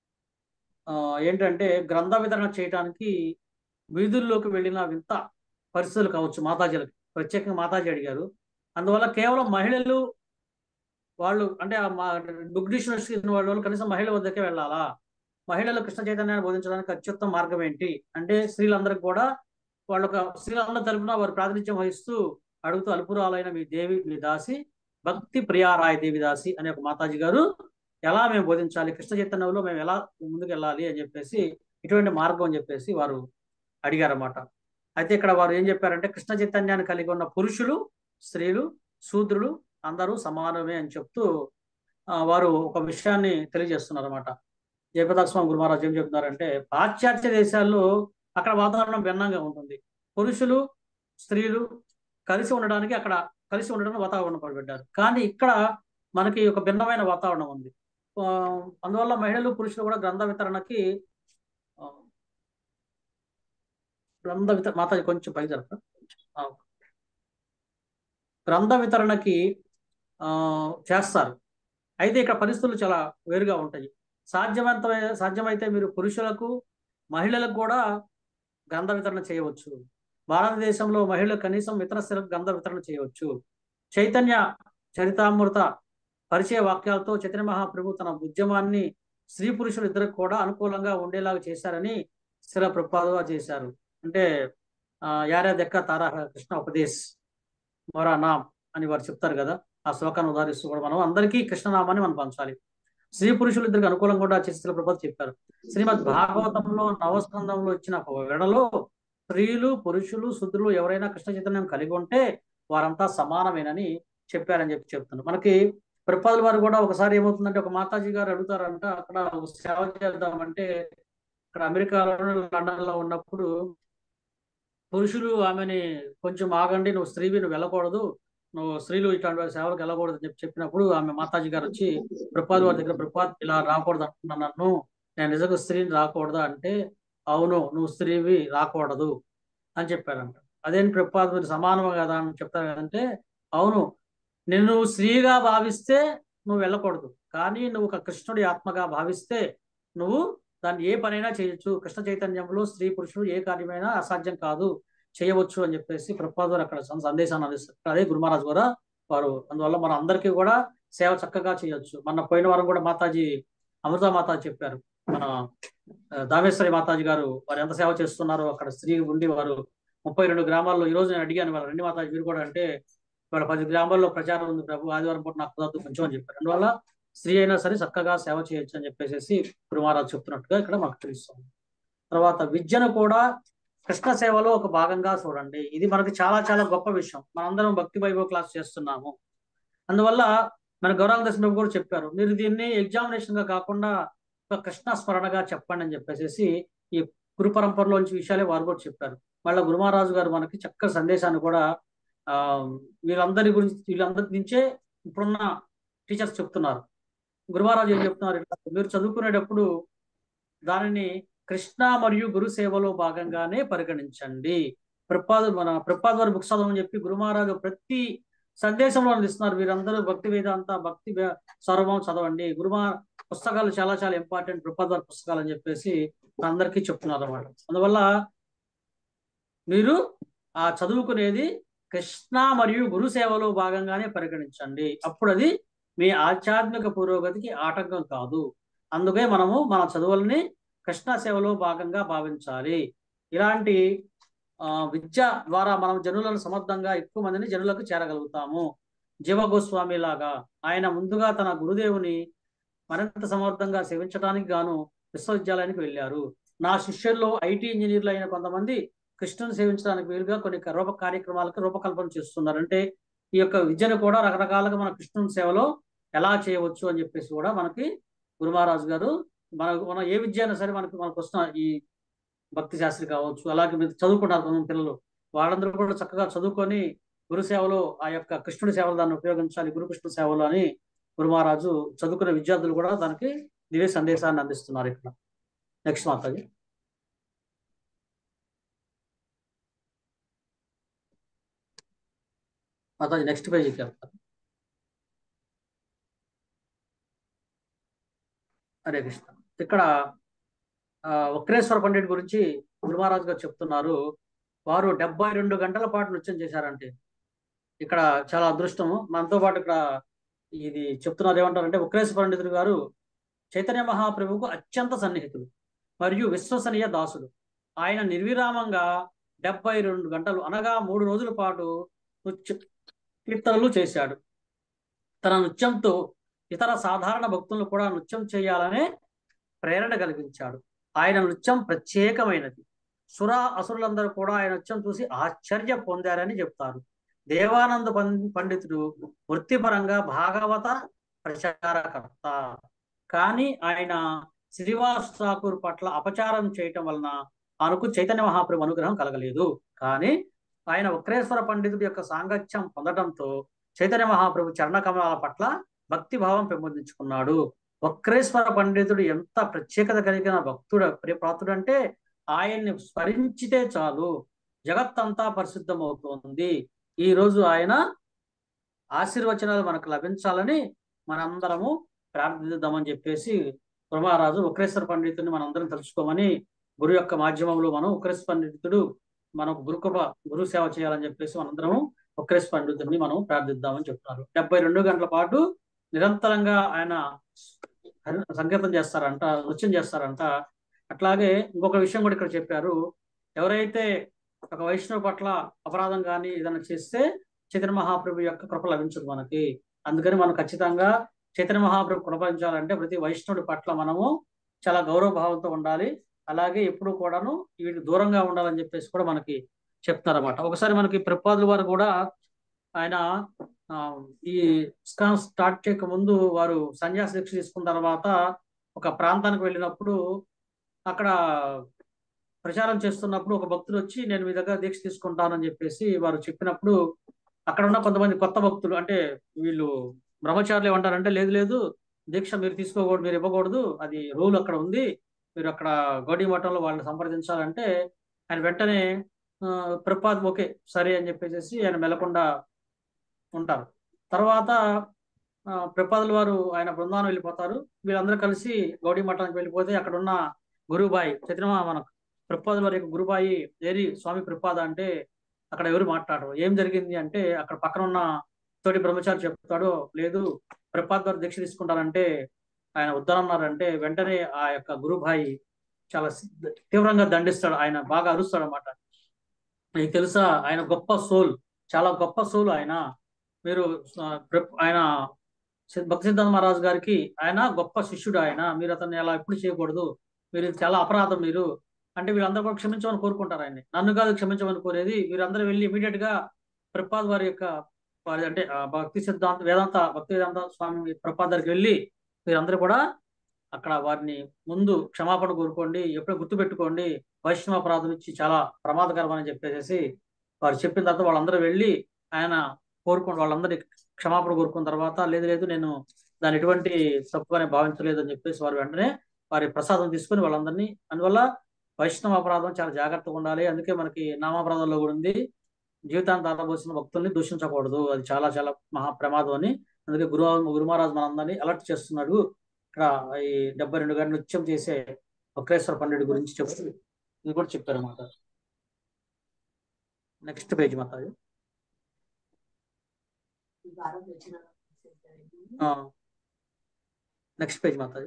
ఆ, ఏంటంటే గ్రంథ వితరణ చేయడానికి వీధుల్లోకి వెళ్ళిన వింత పరిస్థితులు కావచ్చు మాతాజీలకు ప్రత్యేకంగా మాతాజీ అడిగారు అందువల్ల కేవలం మహిళలు వాళ్ళు అంటే ఆ మా బుక్ డిక్షనరీస్ వాళ్ళు కనీసం మహిళ వద్దకే వెళ్ళాలా మహిళలు కృష్ణ చైతన్యాన్ని బోధించడానికి అత్యుత్తమ మార్గం ఏంటి అంటే స్త్రీలందరికీ కూడా వాళ్ళ ఒక స్త్రీలందరి తరపున వారు ప్రాతినిధ్యం వహిస్తూ అడుగుతూ అల్పురాలైన మీ దేవి మీ దాసి భక్తి ప్రియారాయ దేవి దాసి అనే ఒక మాతాజీ గారు ఎలా మేము బోధించాలి కృష్ణ చైతన్యంలో మేము ఎలా ముందుకు వెళ్ళాలి అని చెప్పేసి ఇటువంటి మార్గం అని చెప్పేసి వారు అడిగారన్నమాట అయితే ఇక్కడ వారు ఏం చెప్పారంటే కృష్ణ చైతన్యాన్ని కలిగి ఉన్న పురుషులు స్త్రీలు శూద్రులు అందరూ సమానమే అని చెప్తూ ఆ, వారు ఒక విషయాన్ని తెలియజేస్తున్నారు అనమాట జయప్రతాప్ స్వామి గురు మహారాజ్ ఏం చెప్తున్నారంటే పాశ్చాత్య దేశాల్లో అక్కడ వాతావరణం భిన్నంగా ఉంటుంది పురుషులు స్త్రీలు కలిసి ఉండడానికి అక్కడ కలిసి ఉండడానికి వాతావరణం పెట్టారు కానీ ఇక్కడ మనకి ఒక భిన్నమైన వాతావరణం ఉంది ఆ, అందువల్ల మహిళలు పురుషులు కూడా గ్రంథ వితరణకి ఆ, గ్రంథ వితరణ మాతాజీ కొంచెం పైకి జరప గ్రంథ వితరణకి ఆ, చేస్తారు అయితే ఇక్కడ పరిస్థితులు చాలా వేరుగా ఉంటాయి సాధ్యమంత సాధ్యమైతే మీరు పురుషులకు మహిళలకు కూడా గ్రంథ వితరణ చేయవచ్చు భారతదేశంలో మహిళలు కనీసం ఇతర స్త్రీలకు గ్రంథ వితరణ చేయవచ్చు చైతన్య చరితామృత పరిచయ వాక్యాలతో చైతన్య మహాప్రభు తన ఉద్యమాన్ని స్త్రీ పురుషులు ఇద్దరికి కూడా అనుకూలంగా ఉండేలాగా చేశారని స్థిర ప్రపాదుగా చేశారు అంటే ఆ, యారా దెక్క తారా కృష్ణ ఉపదేశ్ మరా నామ్ అని వారు చెప్తారు కదా ఆ శ్లోకాన్ని ఉదాహరిస్తూ కూడా మనం అందరికీ కృష్ణనామాన్ని మనం పంచాలి స్త్రీ పురుషులు ఇద్దరికి అనుకూలంగా కూడా చేసిన ప్రభుత్వం చెప్పారు శ్రీమద్ భాగవతంలో నవస్కందంలో ఇచ్చిన ఒక వేడలో స్త్రీలు పురుషులు శుద్ధులు ఎవరైనా కృష్ణ చైతన్యం కలిగి ఉంటే వారంతా సమానమేనని చెప్పారని చెప్పి చెప్తున్నారు మనకి ప్రపాదుల వారు కూడా ఒకసారి ఏమవుతుందంటే ఒక మాతాజీ గారు అడుగుతారంట అక్కడ ఒక సేవ చేద్దామంటే ఇక్కడ అమెరికాలో లండన్ లో ఉన్నప్పుడు పురుషులు ఆమెని కొంచెం ఆగండి నువ్వు స్త్రీవి నువ్వు వెళ్ళకూడదు నువ్వు స్త్రీలు ఇట్లాంటి సేవలకు వెళ్ళకూడదు అని చెప్పి చెప్పినప్పుడు ఆమె మాతాజీ గారు వచ్చి ప్రపాద్ వారి దగ్గర ప్రపాద్ ఇలా రాకూడదు అంటున్నా నన్ను నేను నిజంగా స్త్రీని రాకూడదా అంటే అవును నువ్వు స్త్రీవి రాకూడదు అని చెప్పారంట అదేంటి ప్రపాద్ మీరు సమానం కదా అని చెప్తారు కదంటే అవును నిన్ను స్త్రీగా భావిస్తే నువ్వు వెళ్ళకూడదు కానీ నువ్వు ఒక కృష్ణుడి ఆత్మగా భావిస్తే నువ్వు దాన్ని ఏ పనైనా చేయొచ్చు కృష్ణ చైతన్యంలో స్త్రీ పురుషుడు ఏ కార్యమైనా అసాధ్యం కాదు చేయవచ్చు అని చెప్పేసి ప్రపాద్ వారు అక్కడ సం- సందేశాన్ని అందిస్తారు అదే గురు మహారాజ్ కూడా వారు అందువల్ల మన అందరికీ కూడా సేవ చక్కగా చేయొచ్చు మన పోయిన వారం కూడా మాతాజీ అమృత మాతాజీ చెప్పారు మన ఆ, దామేశ్వరి మాతాజీ గారు వారు ఎంత సేవ చేస్తున్నారో అక్కడ స్త్రీ ఉండి వారు ముప్పై రెండు గ్రామాల్లో ఈ రోజు నేను అడిగాను వాళ్ళ రెండు మాతాజీ మీరు కూడా అంటే వాళ్ళ పది గ్రామాల్లో ప్రచారం ఉంది ప్రభు ఆదివారం పూట నాకు కుదరదు కొంచెం అని చెప్పారు అందువల్ల స్త్రీ అయినా సరే చక్కగా సేవ చేయొచ్చు అని చెప్పేసి గురుమహారాజు చెప్తున్నట్టుగా ఇక్కడ మాకు తెలుస్తుంది తర్వాత విద్యను కూడా కృష్ణ సేవలో ఒక భాగంగా చూడండి ఇది మనకి చాలా చాలా గొప్ప విషయం మనందరం భక్తి వైభవ క్లాస్ చేస్తున్నాము అందువల్ల మన గౌరవ దర్శన కూడా చెప్పారు మీరు దీన్ని ఎగ్జామినేషన్ గా కాకుండా ఒక కృష్ణ స్మరణగా చెప్పండి అని చెప్పేసి ఈ గురు పరంపరలోంచి విషయాలే వారు కూడా చెప్పారు మళ్ళీ గురుమహారాజు గారు మనకి చక్కటి సందేశాన్ని కూడా ఆ వీళ్ళందరి గురించి వీళ్ళందరి నుంచే ఇప్పుడున్న టీచర్స్ చెప్తున్నారు గురుమహారాజు ఏం చెప్తున్నారు ఇట్లా, మీరు చదువుకునేటప్పుడు దానిని కృష్ణ మరియు గురు సేవలో భాగంగానే పరిగణించండి ప్రపాద మన ప్రపాద వారి బుక్ చదవని చెప్పి గురుమహారాజు ప్రతి సందేశంలో అందిస్తున్నారు వీరందరూ భక్తి వేదాంత భక్తి వే- సర్వం చదవండి గురుమా పుస్తకాలు చాలా చాలా ఇంపార్టెంట్ ప్రపాద వారి పుస్తకాలు అని చెప్పేసి అందరికీ చెప్తున్నారు అన్నమాట అందువల్ల మీరు ఆ చదువుకునేది కృష్ణ మరియు గురు సేవలో భాగంగానే పరిగణించండి అప్పుడు అది మీ ఆధ్యాత్మిక పురోగతికి ఆటంకం కాదు అందుకే మనము మన చదువుల్ని కృష్ణ సేవలో భాగంగా భావించాలి ఇలాంటి ఆ, విద్య ద్వారా మనం జనులను సమర్థంగా ఎక్కువ మందిని జనులకు చేరగలుగుతాము జీవ గోస్వామి లాగా ఆయన ముందుగా తన గురుదేవుని మరింత సమర్థంగా సేవించడానికి గాను విశ్వవిద్యాలయానికి వెళ్ళారు నా శిష్యుల్లో ఐటీ ఇంజనీర్లు అయిన కొంతమంది కృష్ణుని సేవించడానికి వీలుగా కొన్ని రూప కార్యక్రమాలకు రూపకల్పన చేస్తున్నారు అంటే ఈ యొక్క విద్యను కూడా రకరకాలుగా మన కృష్ణుని సేవలో ఎలా చేయవచ్చు అని చెప్పేసి కూడా మనకి గురుమహారాజు గారు మన మనం ఏ విద్య అయినా సరే మనకి మనకు వస్తున్న ఈ భక్తి శాస్త్రి కావచ్చు అలాగే మీరు చదువుకుంటారు కొంతమంది పిల్లలు వాళ్ళందరూ కూడా చక్కగా చదువుకొని గురు సేవలో ఆ యొక్క కృష్ణుడి సేవలు దాన్ని ఉపయోగించాలి గురు కృష్ణ సేవలో అని గురు మహారాజు చదువుకునే విద్యార్థులు కూడా దానికి దివ్య సందేశాన్ని అందిస్తున్నారు ఇక్కడ నెక్స్ట్ మాతాజీ మాతాజీ నెక్స్ట్ పేజీకి వెళ్తారు హరే కృష్ణ ఇక్కడ ఆ, వక్రేశ్వర పండిట్ గురించి గురు మహారాజు గారు చెప్తున్నారు వారు డెబ్బై రెండు గంటల పాటు నృత్యం చేశారంటే ఇక్కడ చాలా అదృష్టము మనతో పాటు ఇక్కడ ఇది చెప్తున్నారు ఏమంటారంటే ఉక్రేశ పండితుడు గారు చైతన్య మహాప్రభువుకు అత్యంత సన్నిహితుడు మరియు విశ్వసనీయ దాసుడు ఆయన నిర్విరామంగా డెబ్బై రెండు గంటలు అనగా మూడు రోజుల పాటు నృత్య కీర్తనలు చేశాడు తన నృత్యంతో ఇతర సాధారణ భక్తులను కూడా నృత్యం చేయాలనే ప్రేరణ కలిగించాడు ఆయన నృత్యం ప్రత్యేకమైనది సుర అసురులందరూ కూడా ఆయన నృత్యం చూసి ఆశ్చర్య పొందారని చెప్తారు దేవానంద పం- పండితుడు వృత్తిపరంగా భాగవత ప్రచారకర్త కానీ ఆయన శ్రీనివాస్ ఠాకూర్ పట్ల అపచారం చేయటం వలన ఆయనకు చైతన్య మహాప్రభు అనుగ్రహం కలగలేదు కానీ ఆయన వక్రేశ్వర పండితుడి యొక్క సాంగత్యం పొందడంతో చైతన్య మహాప్రభు చరణ కమలాల పట్ల భక్తి భావం పెంపొందించుకున్నాడు వక్రేశ్వర పండితుడు ఎంత ప్రత్యేకత కలిగిన భక్తుడు ప్రియప్రాతుడు అంటే ఆయన్ని స్మరించితే చాలు జగత్తంతా పరిశుద్ధమవుతోంది ఈ రోజు ఆయన ఆశీర్వచనాలు మనకు లభించాలని మనందరము ప్రార్థిద్దామని చెప్పేసి బ్రహ్మరాజు ఉక్రేశ్వర పండితుడిని మనందరం తెలుసుకోమని గురు యొక్క మాధ్యమంలో మనం ఉక్రేశ్వర పండితుడు మనకు గురుకృప గురు సేవ చేయాలని చెప్పేసి మనందరము ఉక్రేశ్వర పండితుడిని మనం ప్రార్థిద్దామని చెప్తున్నారు డెబ్బై రెండు గంటల పాటు నిరంతరంగా ఆయన హరి- సంకీర్తన చేస్తారంట నృత్యం చేస్తారంట అట్లాగే ఇంకొక విషయం కూడా ఇక్కడ చెప్పారు ఎవరైతే ఒక వైష్ణవ పట్ల అపరాధం కానీ ఏదైనా చేస్తే చైతన్య మహాప్రభు యొక్క కృప లభించదు మనకి అందుకని మనం ఖచ్చితంగా చైతన్య మహాప్రభు కృపించాలంటే ప్రతి వైష్ణవుడి పట్ల మనము చాలా గౌరవ భావంతో ఉండాలి అలాగే ఎప్పుడు కూడాను వీటికి దూరంగా ఉండాలని చెప్పేసి కూడా మనకి చెప్తారన్నమాట ఒకసారి మనకి ప్రపాదుల వారు కూడా ఆయన ఆ, ఈ స్కాన్ స్టార్ట్ చేయక ముందు వారు సన్యాస దీక్ష తీసుకున్న తర్వాత ఒక ప్రాంతానికి వెళ్ళినప్పుడు అక్కడ ప్రచారం చేస్తున్నప్పుడు ఒక భక్తుడు వచ్చి నేను మీ దగ్గర దీక్ష తీసుకుంటానని చెప్పేసి వారు చెప్పినప్పుడు అక్కడ ఉన్న కొంతమంది కొత్త భక్తులు అంటే వీళ్ళు బ్రహ్మచారులు ఏమంటారంటే లేదు లేదు దీక్ష మీరు తీసుకోకూడదు మీరు ఇవ్వకూడదు అది రూల్ అక్కడ ఉంది మీరు అక్కడ గౌడీ మఠంలో వాళ్ళని సంప్రదించాలంటే ఆయన వెంటనే ఆ, ప్రపాద్ ఓకే సరే అని చెప్పేసి ఆయన మెలకుండా ఉంటారు తర్వాత ఆ, ప్రపాదుల వారు ఆయన బృందావనం వెళ్ళిపోతారు వీళ్ళందరూ కలిసి గౌడీ మఠానికి వెళ్ళిపోతే అక్కడ ఉన్న గురుబాయి చైతన్య మన ప్రపాదుల వారి యొక్క గురుబాయి ఏరి స్వామి ప్రపాద అంటే అక్కడ ఎవరు మాట్లాడరు ఏం జరిగింది అంటే అక్కడ పక్కన ఉన్న తోటి బ్రహ్మచారి చెప్తాడు లేదు ప్రపాద్ గారు దీక్ష తీసుకుంటారంటే ఆయన వద్దనన్నారంటే వెంటనే ఆ యొక్క గురుబాయి చాలా సి- తీవ్రంగా దండిస్తాడు ఆయన బాగా అరుస్తాడు అనమాట మీకు తెలుసా ఆయన గొప్ప సోల్ చాలా గొప్ప సోల్ ఆయన మీరు ఆ, ప్ర- ఆయన సి- భక్తి సిద్ధాంత మహారాజు గారికి ఆయన గొప్ప శిష్యుడు ఆయన మీరు అతన్ని అలా ఎప్పుడు చేయకూడదు మీరు ఇది చాలా అపరాధం మీరు అంటే వీళ్ళందరూ కూడా క్షమించమని కోరుకుంటారు ఆయన్ని నన్ను కాదు క్షమించమని కోరేది వీరందరూ వెళ్ళి ఇమీడియట్ గా ప్రపాద్ వారి యొక్క వారి అంటే ఆ భక్తి సిద్ధాంత వేదాంత భక్తి వేదాంత స్వామి ప్రపాద్ దగ్గరికి వెళ్ళి మీరందరూ కూడా అక్కడ వారిని ముందు క్షమాపణ కోరుకోండి ఎప్పుడో గుర్తుపెట్టుకోండి వైష్ణవ అపరాధం నుంచి చాలా ప్రమాదకరం అని చెప్పేసి వారు చెప్పిన తర్వాత వాళ్ళందరూ వెళ్ళి ఆయన కోరుకుని వాళ్ళందరి క్షమాపణ కోరుకున్న తర్వాత లేదు లేదు నేను దాని ఎటువంటి తప్పుగానే భావించలేదు అని చెప్పేసి వారు వెంటనే వారి ప్రసాదం తీసుకొని వాళ్ళందరినీ అందువల్ల వైష్ణవ అపరాధం చాలా జాగ్రత్తగా ఉండాలి అందుకే మనకి నామాపరాధంలో కూడా ఉంది జీవితాన్ని దాటబోసిన భక్తుల్ని దూషించకూడదు అది చాలా చాలా మహా ప్రమాదం అని అందుకే గురు గురుమహారాజు మనందరినీ అలర్ట్ చేస్తున్నాడు ఇక్కడ ఈ డెబ్బై రెండు గంటలు నృత్యం చేసే వక్రేశ్వర పండుగ గురించి చెప్తూ ఇది కూడా చెప్పారు అన్నమాట next page Mataji next page Mataji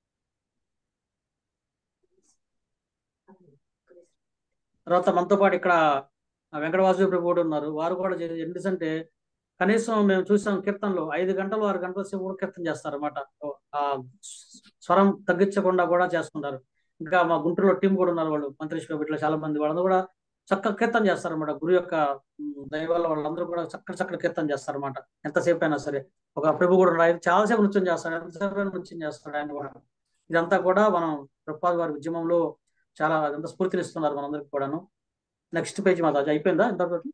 తర్వాత మనతో పాటు ఇక్కడ వెంకటవాసు ప్రభు కూడా ఉన్నారు వారు కూడా చే- ఎందుకంటే కనీసం మేము చూసాం కీర్తనలు ఐదు గంటలు ఆరు గంటల సేపు కూడా కీర్తన చేస్తారు అనమాట ఆ స్వరం తగ్గించకుండా కూడా చేస్తున్నారు ఇంకా మా గుంటూరులో టీం కూడా ఉన్నారు వాళ్ళు మంత్రి శివ ఇట్లా చాలా మంది వాళ్ళందరూ కూడా చక్కగా కీర్తన చేస్తారు అనమాట గురు యొక్క ఉమ్, దయ వల్ల వాళ్ళందరూ కూడా చక్కగా చక్కగా కీర్తన చేస్తారు అనమాట ఎంతసేపు అయినా సరే ఒక ప్రభు కూడా ఉన్నారు ఆయన చాలాసేపు నృత్యం చేస్తాడు ఎంతసేపు అయినా నృత్యం చేస్తాడు ఆయన కూడా ఇదంతా కూడా మనం ప్రభుపాద వారి ఉద్యమంలో చాలా ఎంత స్ఫూర్తినిస్తున్నారు మనందరికి కూడాను నెక్స్ట్ పేజ్ మాతాజీ అయిపోయిందా ఇంతవరకు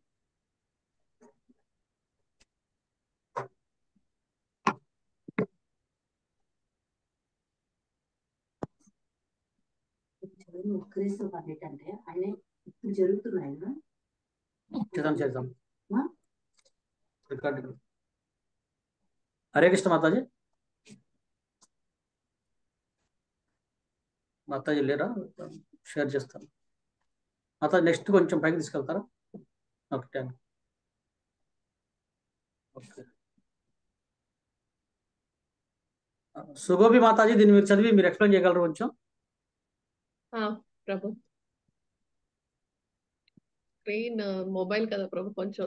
క్రీస్తు పండిట్ అంటే ఆయన ఇప్పుడు జరుగుతున్నాయి చేద్దాం చేద్దాం ఆ? రికార్డింగ్ హరే కృష్ణ మాతాజీ మాతాజీ లేరా షేర్ చేస్తాను అతను నెక్స్ట్ కొంచెం పైకి తీసుకెళ్తారా okay thank okay Sugopi Mataji దీన్ని మీరు చదివి మీరు ఎక్స్ప్లెయిన్ చేయగలరు కొంచెం ఆ, ప్రభు స్క్రీన్ మొబైల్ కదా ప్రభు కొంచెం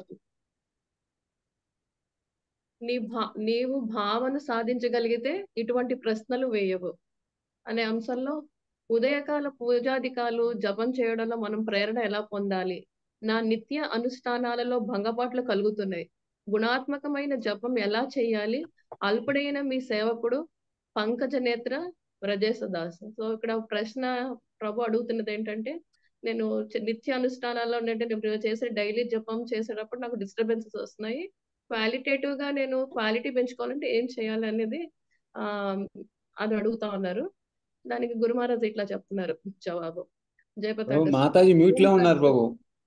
నీ భా నీవు భావన సాధించగలిగితే ఇటువంటి ప్రశ్నలు వేయవు అనే అంశంలో ఉదయకాల పూజాధికాలు జపం చేయడంలో మనం ప్రేరణ ఎలా పొందాలి నా నిత్య అనుష్ఠానాలలో భంగపాట్లు కలుగుతున్నాయి గుణాత్మకమైన జపం ఎలా చేయాలి అల్పుడైన మీ సేవకుడు పంకజ నేత్ర వ్రజేశదాస్ సో ఇక్కడ ప్రశ్న ప్రభు అడుగుతున్నది ఏంటంటే నేను చ- నిత్య అనుష్ఠానాల్లో ఏంటంటే నేను చేసే డైలీ జపం చేసేటప్పుడు నాకు డిస్టర్బెన్సెస్ వస్తున్నాయి క్వాలిటేటివ్ గా నేను క్వాలిటీ పెంచుకోవాలంటే ఏం చేయాలి అనేది ఆ అది అడుగుతా ఉన్నారు దానికి గురు మహారాజ్ ఇట్లా చెప్తున్నారు జవాబు జయపతాక ప్రభు మాతాజీ మ్యూట్ లో ఉన్నారు ప్రభు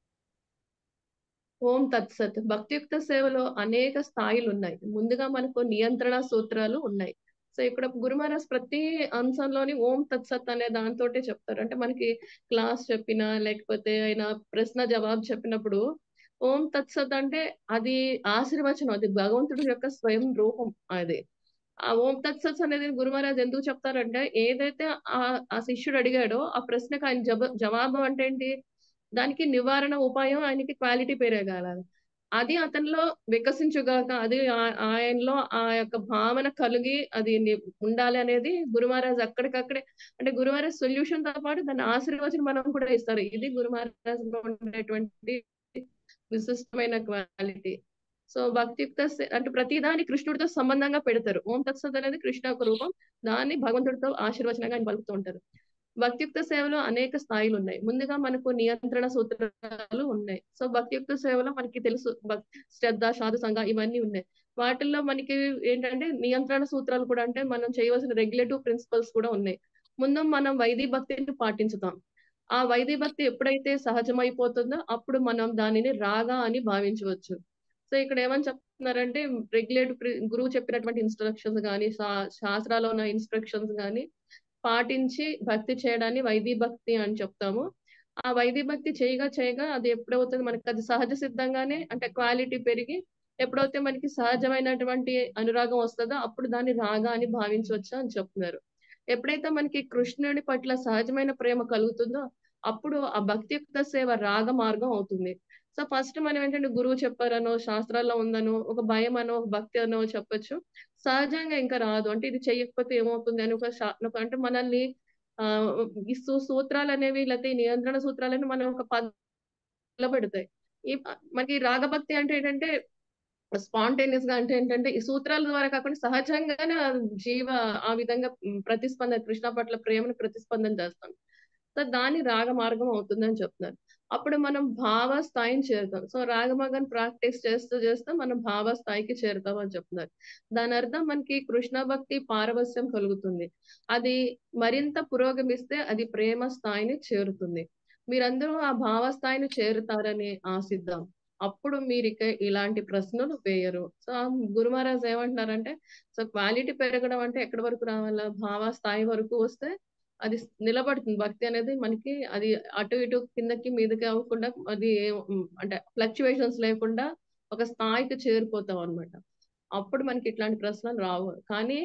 ఓం తత్సత్ భక్తియుక్త సేవలో అనేక స్థాయిలు ఉన్నాయి ముందుగా మనకు నియంత్రణ సూత్రాలు ఉన్నాయి సో ఇక్కడ గురు మహారాజ్ ప్రతి అంశంలోని ఓం తత్సత్ అనే దాంతోటే చెప్తారు అంటే మనకి క్లాస్ చెప్పినా లేకపోతే ఆయన ప్రశ్న జవాబు చెప్పినప్పుడు ఓం తత్సత్ అంటే అది ఆశీర్వచనం అది భగవంతుడి యొక్క స్వయం రూపం అది ఆ ఓం తత్సత్ అనేది గురు మహారాజ్ ఎందుకు చెప్తారంటే ఏదైతే ఆ ఆ శిష్యుడు అడిగాడో ఆ ప్రశ్నకు ఆయన జవ జవాబు అంటే ఏంటి దానికి నివారణ ఉపాయం ఆయనకి క్వాలిటీ పెరగాలి అది అతనిలో వికసించుగాక అది ఆ- ఆయనలో ఆ యొక్క భావన కలిగి అది ని- ఉండాలి అనేది గురు మహారాజ్ అక్కడికక్కడే అంటే గురు మహారాజ్ సొల్యూషన్ తో పాటు దాని ఆశీర్వచనం మనం కూడా ఇస్తారు ఇది గురు మహారాజ్ లో ఉండేటువంటి విశిష్టమైన క్వాలిటీ సో భక్తియుక్త సే- అంటే ప్రతిదాని కృష్ణుడితో సంబంధంగా పెడతారు ఓం తత్సత్ అనేది కృష్ణ యొక్క రూపం దాన్ని భగవంతుడితో ఆశీర్వచనంగా ఆయన పలుకుతూ ఉంటారు భక్తియుక్త సేవలో అనేక స్థాయిలు ఉన్నాయి ముందుగా మనకు నియంత్రణ సూత్రాలు ఉన్నాయి సో భక్తియుక్త సేవలో మనకి తెలుసు భక్- శ్రద్ధ సాధు సంఘ ఇవన్నీ ఉన్నాయి వాటిల్లో మనకి ఏంటంటే నియంత్రణ సూత్రాలు కూడా అంటే మనం చేయవలసిన రెగ్యులేటివ్ ప్రిన్సిపల్స్ కూడా ఉన్నాయి ముందు మనం వైదీ భక్తిని పాటించుతాం ఆ వైదీ భక్తి ఎప్పుడైతే సహజమైపోతుందో అప్పుడు మనం దానిని రాగా అని భావించవచ్చు సో ఇక్కడ ఏమని చెప్తున్నారంటే రెగ్యులేటివ్ గురువు చెప్పినటువంటి ఇన్స్ట్రక్షన్స్ కానీ శాస్త్రాల్లో ఉన్న ఇన్స్ట్రక్షన్స్ కానీ పాటించి భక్తి చేయడాన్ని వైదీ భక్తి అని చెప్తాము ఆ వైదీ భక్తి చేయగా చేయగా అది ఎప్పుడవుతుంది మనకి అది సహజ సిద్ధంగానే అంటే క్వాలిటీ పెరిగి ఎప్పుడైతే మనకి సహజమైనటువంటి అనురాగం వస్తుందో అప్పుడు దాన్ని రాగా అని భావించవచ్చు అని చెప్తున్నారు ఎప్పుడైతే మనకి కృష్ణుడి పట్ల సహజమైన ప్రేమ కలుగుతుందో అప్పుడు ఆ భక్తియుక్త సేవ రాగ మార్గం అవుతుంది సో ఫస్ట్ మనం ఏంటంటే గురువు చెప్పారనో శాస్త్రాల్లో ఉందనో ఒక భయం అనో ఒక భక్తి అనో చెప్పొచ్చు సహజంగా ఇంకా రాదు అంటే ఇది చెయ్యకపోతే ఏమవుతుంది అని ఒక శా- ఒక అంటే మనల్ని ఆ ఈ సూ- సూత్రాలు అనేవి లేకపోతే ఈ నియంత్రణ సూత్రాలు అనేవి మనం ఒక పదలో పెడతాయి ఈ మనకి రాగభక్తి అంటే ఏంటంటే స్పాంటేనియస్ గా అంటే ఏంటంటే ఈ సూత్రాల ద్వారా కాకుండా సహజంగానే ఆ జీవ ఆ విధంగా ఉమ్, ప్రతిస్పందన కృష్ణ పట్ల ప్రేమను ప్రతిస్పందన చేస్తాం సో దాని రాగ మార్గం అవుతుందని చెప్తున్నారు అప్పుడు మనం భావ స్థాయిని చేరుతాం సో రాగమగన్ ప్రాక్టీస్ చేస్తూ చేస్తూ మనం భావ స్థాయికి చేరుతాం అని చెప్తున్నారు దాని అర్థం మనకి కృష్ణ భక్తి పారవస్యం కలుగుతుంది అది మరింత పురోగమిస్తే అది ప్రేమ స్థాయిని చేరుతుంది మీరందరూ ఆ భావ స్థాయిని చేరుతారని ఆశిద్దాం అప్పుడు మీరు ఇక ఇలాంటి ప్రశ్నలు వేయరు సో ఆ గురు మహారాజ్ ఏమంటున్నారంటే సో క్వాలిటీ పెరగడం అంటే ఎక్కడి వరకు రావాలా భావ స్థాయి వరకు వస్తే అది నిలబడుతుంది భక్తి అనేది మనకి అది అటు ఇటు కిందకి మీదకి అవ్వకుండా అది ఉమ్, అంటే ఫ్లక్చువేషన్స్ లేకుండా ఒక స్థాయికి చేరిపోతాం అన్నమాట అప్పుడు మనకి ఇట్లాంటి ప్రశ్నలు రావు కానీ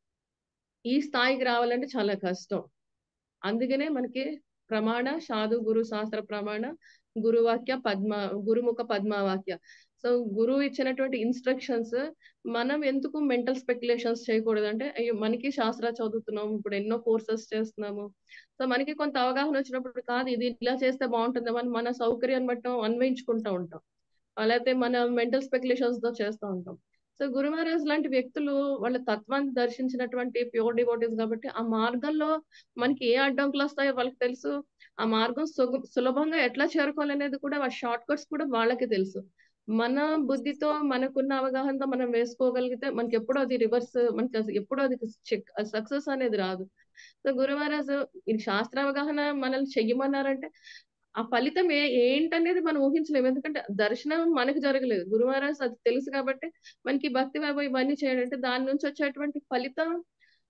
ఈ స్థాయికి రావాలంటే చాలా కష్టం అందుకనే మనకి ప్రమాణ సాధు గురు శాస్త్ర ప్రమాణ గురువాక్య పద్మ గురుముఖ పద్మవాక్య సో గురువు ఇచ్చినటువంటి ఇన్స్ట్రక్షన్స్ మనం ఎందుకు మెంటల్ స్పెక్యులేషన్స్ చేయకూడదు అంటే అయ్యో మనకి శాస్త్ర చదువుతున్నాం ఇప్పుడు ఎన్నో కోర్సెస్ చేస్తున్నాము సో మనకి కొంత అవగాహన వచ్చినప్పుడు కాదు ఇది ఇలా చేస్తే బాగుంటుంది అని మన సౌకర్యాన్ని బట్టి అన్వయించుకుంటూ ఉంటాం లేకపోతే మన మెంటల్ స్పెక్యులేషన్స్ తో చేస్తూ ఉంటాం సో గురు మహారాజ్ లాంటి వ్యక్తులు వాళ్ళ తత్వాన్ని దర్శించినటువంటి ప్యూర్ డివోటీస్ కాబట్టి ఆ మార్గంలో మనకి ఏ అడ్డంకులు వస్తాయో వాళ్ళకి తెలుసు ఆ మార్గం సుగ- సులభంగా ఎట్లా చేరుకోవాలనేది కూడా వాళ్ళ షార్ట్ కట్స్ కూడా వాళ్ళకి తెలుసు మన బుద్ధితో మనకున్న అవగాహనతో మనం వేసుకోగలిగితే మనకి ఎప్పుడూ అది రివర్స్ మనకి అసలు ఎప్పుడూ అది సక్సెస్ అనేది రాదు సో గురు మహారాజ్ ఇది శాస్త్ర అవగాహన మనల్ని చెయ్యమన్నారంటే ఆ ఫలితం ఏ ఏంటనేది మనం ఊహించలేము ఎందుకంటే దర్శనం మనకు జరగలేదు గురు మహారాజ్ అది తెలుసు కాబట్టి మనకి భక్తి వైభవం ఇవన్నీ చేయాలంటే దాని నుంచి వచ్చేటువంటి ఫలితం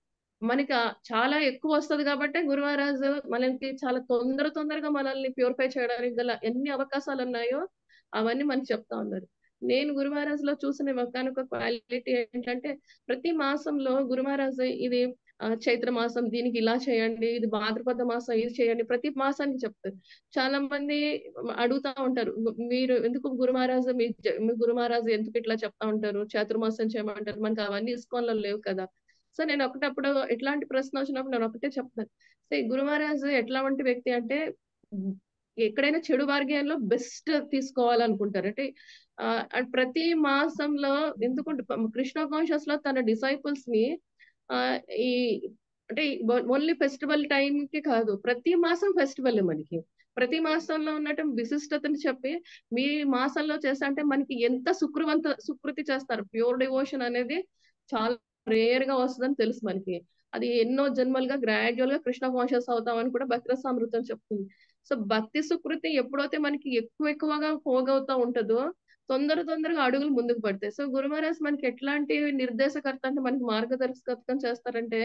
మనకి ఆ చాలా ఎక్కువ వస్తది కాబట్టి గురు మహారాజ్ మనకి చాలా తొందర తొందరగా మనల్ని ప్యూరిఫై చేయడానికి గల ఎన్ని అవకాశాలు ఉన్నాయో అవన్నీ మనకి చెప్తా ఉన్నారు నేను గురు మహారాజ్ లో చూసిన ఒకానొక క్వాలిటీ ఏంటంటే ప్రతి మాసంలో గురు మహారాజ్ ఇది ఆ, చైత్ర మాసం దీనికి ఇలా చేయండి ఇది భాద్రపద మాసం ఇది చేయండి ప్రతి మాసానికి చెప్తారు చాలా మంది అడుగుతా ఉంటారు "గు- మీరు ఎందుకు గురు మహారాజ్ మీ జ- మీ గురు మహారాజ్ ఎందుకు ఇట్లా చెప్తా ఉంటారు చాతుర్మాసం చేయమంటారు మనకి అవన్నీ ఇస్కాన్లో లేవు కదా సో నేను ఒకటప్పుడు ఇట్లాంటి ప్రశ్న వచ్చినప్పుడు నేను ఒకటే చెప్తాను సో ఈ గురు మహారాజ్ ఎట్లాంటి వ్యక్తి అంటే ఉమ్, ఎక్కడైనా చెడు మార్గంలో బెస్ట్ తీసుకోవాలనుకుంటారు అంటే ఆ, అండ్ ప్రతి మాసంలో ఎందుకంటే కృష్ణ కాన్షియస్ లో తన డిసైపుల్స్ ని ఆ ఈ అంటే ఓన్లీ ఫెస్టివల్ టైం కి కాదు ప్రతి మాసం ఫెస్టివల్ మనకి ప్రతి మాసంలో ఉన్నట్టు విశిష్టతని చెప్పి మీ మాసంలో చేస్తా అంటే మనకి ఎంత సుకృవంత సుకృతి చేస్తారు ప్యూర్ డివోషన్ అనేది చాలా రేర్ గా వస్తుందని తెలుసు మనకి అది ఎన్నో జన్మలుగా గ్రాడ్యువల్ గా కృష్ణ కాన్షియస్ అవుతామని కూడా భక్తిరసామృతం చెప్తుంది సో భక్తి సుకృతి ఎప్పుడైతే మనకి ఎక్కువ ఎక్కువగా పోగవుతా ఉంటుందో తొందర తొందరగా అడుగులు ముందుకు పడతాయి సో గురు మహారాజ్ మనకి ఎట్లాంటి నిర్దేశకర్త అంటే మనకి మార్గదర్శకత్వం చేస్తారంటే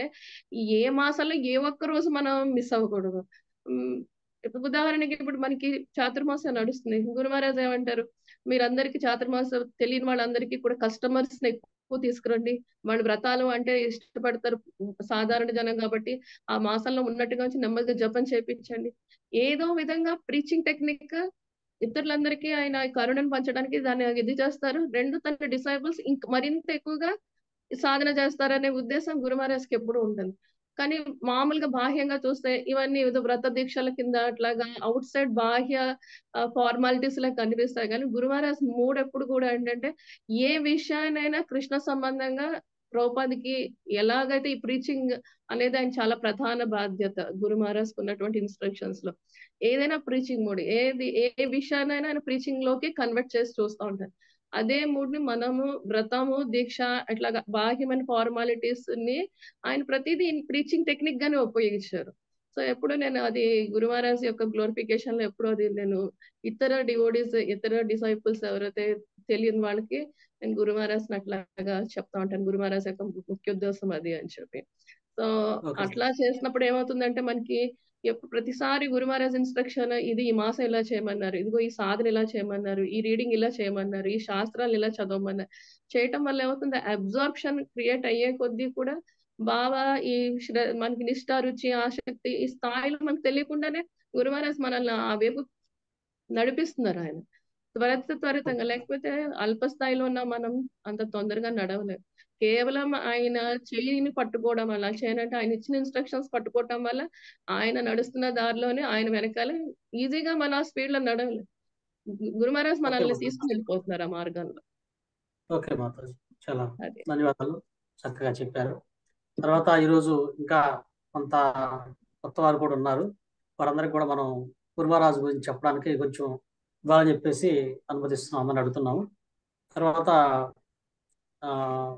ఏ మాసంలో ఏ ఒక్క రోజు మనం మిస్ అవ్వకూడదు ఉమ్, ఇప్పుడు ఉదాహరణకి ఇప్పుడు మనకి చాతుర్మాసం నడుస్తుంది గురు మహారాజ్ ఏమంటారు మీరందరికీ చాతుర్మాసం తెలియని వాళ్ళందరికీ కూడా కస్టమర్స్ ని ఎక్కువ తీసుకురండి వాళ్ళు వ్రతాలు అంటే ఇష్టపడతారు సాధారణ జనం కాబట్టి ఆ మాసంలో ఉన్నట్టుగా వచ్చి నెమ్మదిగా జపం చేపించండి ఏదో విధంగా ప్రీచింగ్ టెక్నిక్ ఇతరులందరికీ ఆయన కరుణను పంచడానికి దాన్ని ఇది చేస్తారు రెండు తన డిసైబుల్స్ ఇంక మరింత ఎక్కువగా సాధన చేస్తారనే ఉద్దేశం గురు మహారాజ్కి ఎప్పుడు ఉంటుంది కానీ మామూలుగా బాహ్యంగా చూస్తే ఇవన్నీ ఏదో వ్రత దీక్షల కింద అట్లాగా అవుట్ సైడ్ బాహ్య ఫార్మాలిటీస్ లా కనిపిస్తాయి కానీ గురు మహారాజ్ మూడు ఎప్పుడు కూడా ఏంటంటే ఏ విషయాన్నైనా కృష్ణ సంబంధంగా ద్రౌపదికి ఎలాగైతే ఈ ప్రీచింగ్ అనేది ఆయన చాలా ప్రధాన బాధ్యత గురు మహారాజ్ ఉన్నటువంటి ఇన్స్ట్రక్షన్స్ లో ఏదైనా ప్రీచింగ్ మోడ్ ఏది ఏ విషయాన్నైనా ఆయన ప్రీచింగ్ లోకి కన్వర్ట్ చేసి చూస్తూ ఉంటారు అదే మూడ్ ని మనము వ్రతము దీక్ష అట్లాగా బాహ్యమైన ఫార్మాలిటీస్ ని ఆయన ప్రతిదీ ప్రీచింగ్ టెక్నిక్ గానే ఉపయోగించారు సో ఎప్పుడు నేను అది గురు మహారాజ్ యొక్క గ్లోరిఫికేషన్ లో ఎప్పుడు అది నేను ఇతర డివోడీస్ ఇతర డిసైపుల్స్ ఎవరైతే తెలియని వాళ్ళకి నేను గురు మహారాజ్ అట్లాగా చెప్తా ఉంటాను గురు మహారాజ్ యొక్క ముఖ్య ఉద్దేశం అది అని చెప్పి సో Okay. అట్లా చేసినప్పుడు ఏమవుతుందంటే మనకి ఎప్పుడు ప్రతిసారి గురు మహారాజ్ ఇన్స్ట్రక్షన్ ఇది ఈ మాసం ఇలా చేయమన్నారు ఇదిగో ఈ సాధన ఇలా చేయమన్నారు ఈ రీడింగ్ ఇలా చేయమన్నారు ఈ శాస్త్రాలు ఇలా చదవమన్నారు చేయటం వల్ల ఏమవుతుంది అబ్జార్ప్షన్ క్రియేట్ అయ్యే కొద్దీ కూడా బాగా ఈ శ్ర- మనకి నిష్ఠ రుచి ఆసక్తి ఈ స్థాయిలో మనకు తెలియకుండానే గురు మహారాజ్ మనల్ని ఆ వైపు నడిపిస్తున్నారు ఆయన త్వరిత త్వరితంగా లేకపోతే అల్ప స్థాయిలో ఉన్న మనం అంత తొందరగా నడవలేం కేవలం ఆయన చెయ్యిని పట్టుకోవడం వల్ల చేయనంటే ఆయన ఇచ్చిన ఇన్స్ట్రక్షన్స్ పట్టుకోవటం వల్ల ఆయన నడుస్తున్న దారిలోనే ఆయన వెనకాల ఈజీగా మన స్పీడ్ లో నడవలేం గురు మహారాజ్ మనల్ని Okay. తీసుకుని వెళ్ళిపోతున్నారు ఆ మార్గంలో ఓకే మాతాజీ చాలా అది ధన్యవాదాలు చక్కగా చెప్పారు తర్వాత ఈరోజు ఇంకా కొంత కొత్త వారు కూడా ఉన్నారు వారందరికీ కూడా మనం కుర్మరాజు గురించి చెప్పడానికి కొంచెం ఇవ్వాలని చెప్పేసి అనుమతిస్తున్నాం అని అడుగుతున్నాము తర్వాత ఆ,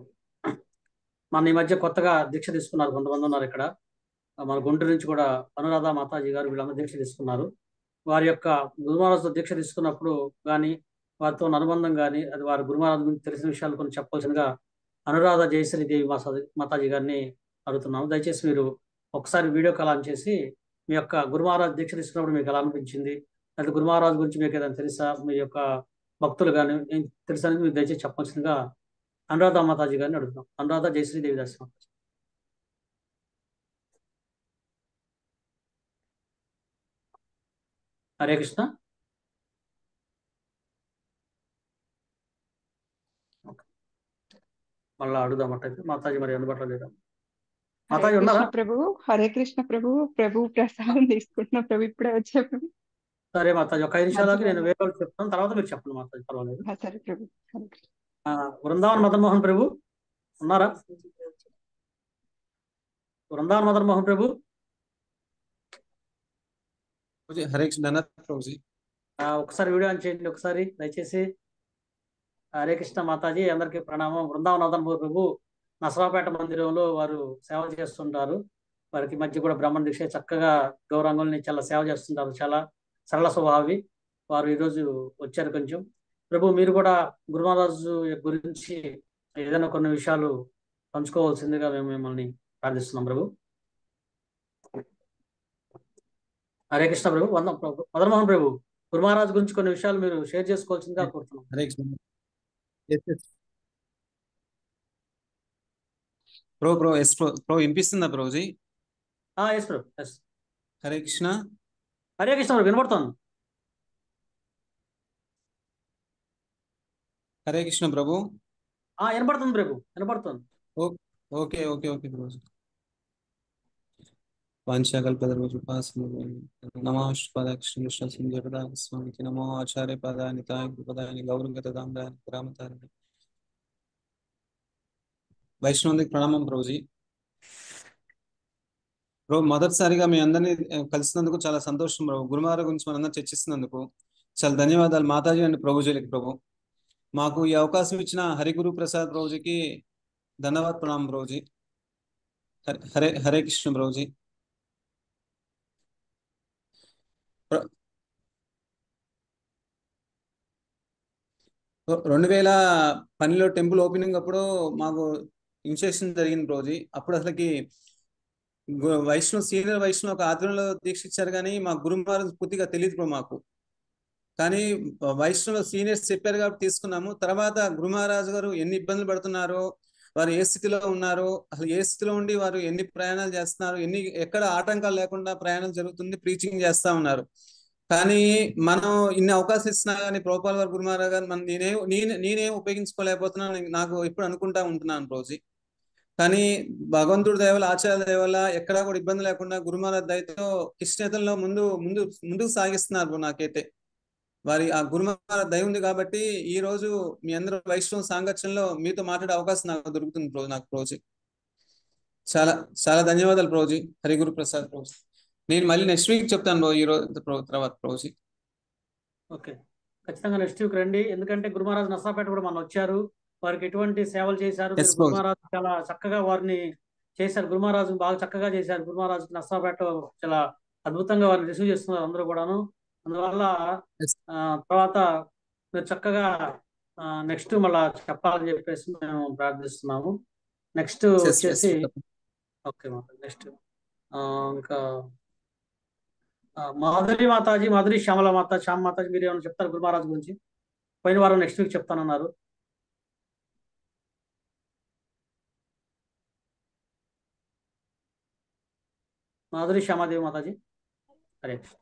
మన ఈ మధ్య కొత్తగా దీక్ష తీసుకున్నారు కొంతమంది ఉన్నారు ఇక్కడ మన గుంటూరు నుంచి కూడా అనురాధ మాతాజీ గారు వీళ్ళందరూ దీక్ష తీసుకున్నారు వారి యొక్క గురుమహారాజుతో దీక్ష తీసుకున్నప్పుడు కానీ వారితో ఉన్న అనుబంధం కానీ అది వారి గురుమహారాజు గురించి తెలిసిన విషయాలు కొన్ని చెప్పాల్సిందిగా అనురాధ జయశ్రీ దేవి మాసా- మాతాజీ గారిని అడుగుతున్నాము దయచేసి మీరు ఒకసారి వీడియో కాల్ ఆన్ చేసి మీ యొక్క గురుమహారాజ్ దీక్ష తీసుకున్నప్పుడు మీకు ఎలా అనిపించింది లేదా గురుమహారాజు గురించి మీకు ఏదైనా తెలుసా మీ యొక్క భక్తులు కానీ ఏం తెలుసా అనేది మీరు దయచేసి చెప్పాల్సిందిగా అనురాధ మాతాజీ గారిని అడుగుతున్నాం అనురాధ జయశ్రీ దేవి దాస్ మాతాజీ. హరే కృష్ణ ఓకే. మళ్ళా అడుగుదాం అట్టయితే మాతాజీ మరి అందుబాటులో లేదా హరే మాతాజీ కృష్ణ ఉన్నారా ప్రభు హరే కృష్ణ ప్రభు ప్రభు ప్రసాదం తీసుకుంటున్నా ప్రభు ఇప్పుడే వచ్చే ప్రభు సరే మాతాజీ ఒక ఐదు నిమిషాలకి నేను మధ్యలో వేరే వాళ్ళకి చెప్తాను తర్వాత మీరు చెప్పండి మాతాజీ పర్వాలేదు ఆ, సరే ప్రభు హరే కృష్ణ ఆ, బృందావన్ మదన్ మోహన్ ప్రభు ఉన్నారా బృందావన్ మదన్ మోహన్ ప్రభు ప్రభుజీ, హరే కృష్ణ అన్నారు ప్రభుజీ ఆ, ఒకసారి వీడియో ఆన్ చేయండి ఒకసారి దయచేసి హరే కృష్ణ మాతాజీ అందరికీ ప్రణామం బృందావన్ మదన్ మోహన్ ప్రభు నసరాపేట మందిరంలో వారు సేవ చేస్తుంటారు వారికి మధ్య కూడా బ్రహ్మణ దీక్ష చక్కగా గౌరంగుల్ని చాలా సేవ చేస్తుంటారు చాలా సరళ స్వభావి వారు ఈరోజు వచ్చారు కొంచెం ప్రభు మీరు కూడా గురుమహారాజు గురించి ఏదైనా కొన్ని విషయాలు పంచుకోవాల్సిందిగా మేము మిమ్మల్ని ప్రార్థిస్తున్నాం ప్రభు హరే కృష్ణ ప్రభు వంద ప్రభు మదన్మోహన్ ప్రభు గురు మహారాజ్ గురించి కొన్ని విషయాలు మీరు షేర్ చేసుకోవాల్సిందిగా కోరుతున్నాం హరే కృష్ణ ఎస్ ఎస్ ప్రో ప్రో ఎస్ ప్రో ప్రో వినిపిస్తుందా ప్రోజీ ఎస్ ప్రభు ఎస్ హరే కృష్ణ హరే కృష్ణ ప్రభు వినపడుతోంది హరే కృష్ణ ప్రభు ఆ, వినపడుతుంది ప్రభు వినపడుతుంది ఓకే ఓకే ఓకే ప్రోజీ వాంఛాకల్పతరుపాసన నమోష్పద కృష్ణ కృష్ణ సంజయ పద స్వామికి నమో ఆచార్య పదాయ నితాయ పదాయ గౌరంగత దాండాయ గ్రామతారిణి వైష్ణవునికి ప్రణామం ప్రభుజీ ప్రభు మొదటిసారిగా మీ అందరినీ ఆ, కలిసినందుకు చాలా సంతోషం ప్రభు గురువార గురించి మనందరం చర్చిస్తున్నందుకు చాలా ధన్యవాదాలు మాతాజీ అండ్ ప్రభుజీలకి ప్రభు మాకు ఈ అవకాశం ఇచ్చిన హరిగురు ప్రసాద్ ప్రభుజీకి ధన్యవాద్ ప్రణామం ప్రభుజీ హరే హరే హరే కృష్ణ ప్రభుజీ ప్ర- రెండు వేల పన్నెండులో టెంపుల్ ఓపెనింగ్ అప్పుడు మాకు ఇనిషియేషన్ జరిగింది రోజు అప్పుడు అసలుకి గు- వైష్ణవ్ సీనియర్ వైష్ణవ్ ఒక ఆధ్వర్యంలో దీక్ష ఇచ్చారు కానీ మా గురుమారు పూర్తిగా తెలియదు బ్రో మాకు కానీ వైష్ణవ సీనియర్స్ చెప్పారు కాబట్టి తీసుకున్నాము తర్వాత గురు మహారాజు గారు ఎన్ని ఇబ్బందులు పడుతున్నారో వారు ఏ స్థితిలో ఉన్నారో అసలు ఏ స్థితిలో ఉండి వారు ఎన్ని ప్రయాణాలు చేస్తున్నారు ఎన్ని ఎక్కడ ఆటంకాలు లేకుండా ప్రయాణం జరుగుతుంది ప్రీచింగ్ చేస్తా ఉన్నారు కానీ మనం ఇన్ని అవకాశం ఇస్తున్నా కానీ ప్రోపాల్ వారు గురు మహారాజ్ గారు మన నేనే నేనే నేనేం ఉపయోగించుకోలేకపోతున్నాను నాకు ఎప్పుడు అనుకుంటా ఉంటున్నాను రోజు కానీ భగవంతుడి దయవల్ల ఆచార్య దయవల్ల ఎక్కడా కూడా ఇబ్బంది లేకుండా గురు మహారాజ్ దయతో కృష్ణేతల్లో ముందు ముందు ముందుకు సాగిస్తున్నారు బ్రో నాకైతే వారి ఆ గురుమార దయ ఉంది కాబట్టి ఈ రోజు మీ అందరూ వైష్ణవ సాంగత్యంలో మీతో మాట్లాడే అవకాశం నాకు దొరుకుతుంది ప్రో నాకు రోజు చాలా చాలా ధన్యవాదాలు ప్రోజీ హరిగురు ప్రసాద్ ప్రోజీ నేను మళ్ళీ నెక్స్ట్ వీక్ చెప్తాను బ్రో ఈ రోజు ప్రో- తర్వాత ప్రోజీ ఓకే ఖచ్చితంగా నెక్స్ట్ వీక్ రండి ఎందుకంటే గురు మహారాజ్ నర్సాపేట కూడా మనం వచ్చారు వారికి ఎటువంటి సేవలు చేశారు Yes, మీరు గురు boss. మహారాజ్ చాలా చక్కగా వారిని చేశారు గురు మహారాజు బాగా చక్కగా చేశారు గురు మహారాజ్ నర్సాపేట చాలా అద్భుతంగా వారిని రిసీవ్ చేస్తున్నారు అందరూ కూడాను అందువల్ల Yes. ఆ, తర్వాత మీరు చక్కగా నెక్స్ట్ మళ్ళా చెప్పాలని చెప్పేసి మేము ప్రార్థిస్తున్నాము నెక్స్ట్ Yes, yes, వచ్చేసి తప్పకుండా. ఓకే మాత నెక్స్ట్ ఇంకా ఆ, మాధురి మాతాజీ మాధురి శ్యామల మాత శ్యామ మాతాజీ మీరు ఏమైనా చెప్తారు గురు మహారాజ్ గురించి పోయిన వారం నెక్స్ట్ వీక్ చెప్తానన్నారు మాధురి శ్యామాదేవి మాతాజీ హరే కృష్ణ.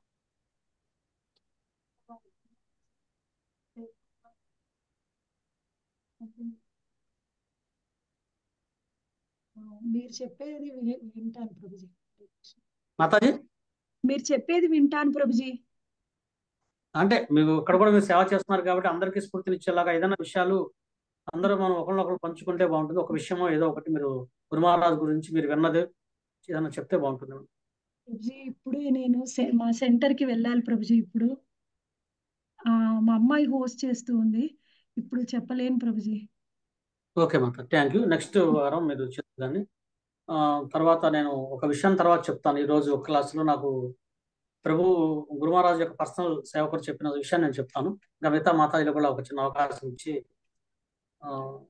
మీరు చెప్పేది వి- వింటాను ప్రభుజీ మాతాజీ మీరు చెప్పేది వింటాను ప్రభుజీ అంటే మీకు ఇక్కడ కూడా మీరు సేవ చేస్తున్నారు కాబట్టి అందరికీ స్ఫూర్తినిచ్చేలాగా ఏదైనా విషయాలు అందరూ మనం ఒకరినొకరు పంచుకుంటే బాగుంటుంది ఒక విషయమో ఏదో ఒకటి మీరు గురు మహారాజ్ గురించి మీరు విన్నది ఏదైనా చెప్తే బాగుంటుంది ప్రభుజీ ఇప్పుడే నేను సె- మా సెంటర్ కి వెళ్ళాలి ప్రభుజీ ఇప్పుడు ఆ మా అమ్మాయి హోస్ట్ చేస్తూ ఉంది ఇప్పుడు చెప్పలేను ప్రభుజీ ఓకే మాత థ్యాంక్ యూ నెక్స్ట్ వారం మీరు చెప్తాను తర్వాత నేను ఒక విషయం తర్వాత చెప్తాను ఈ రోజు ఒక క్లాసులో నాకు ప్రభు గురుమహారాజు యొక్క పర్సనల్ సేవకుడు చెప్పిన విషయాన్ని నేను చెప్తాను ఇంకా మిగతా మాతాజీలు కూడా ఒక చిన్న అవకాశం ఇచ్చి ఆ,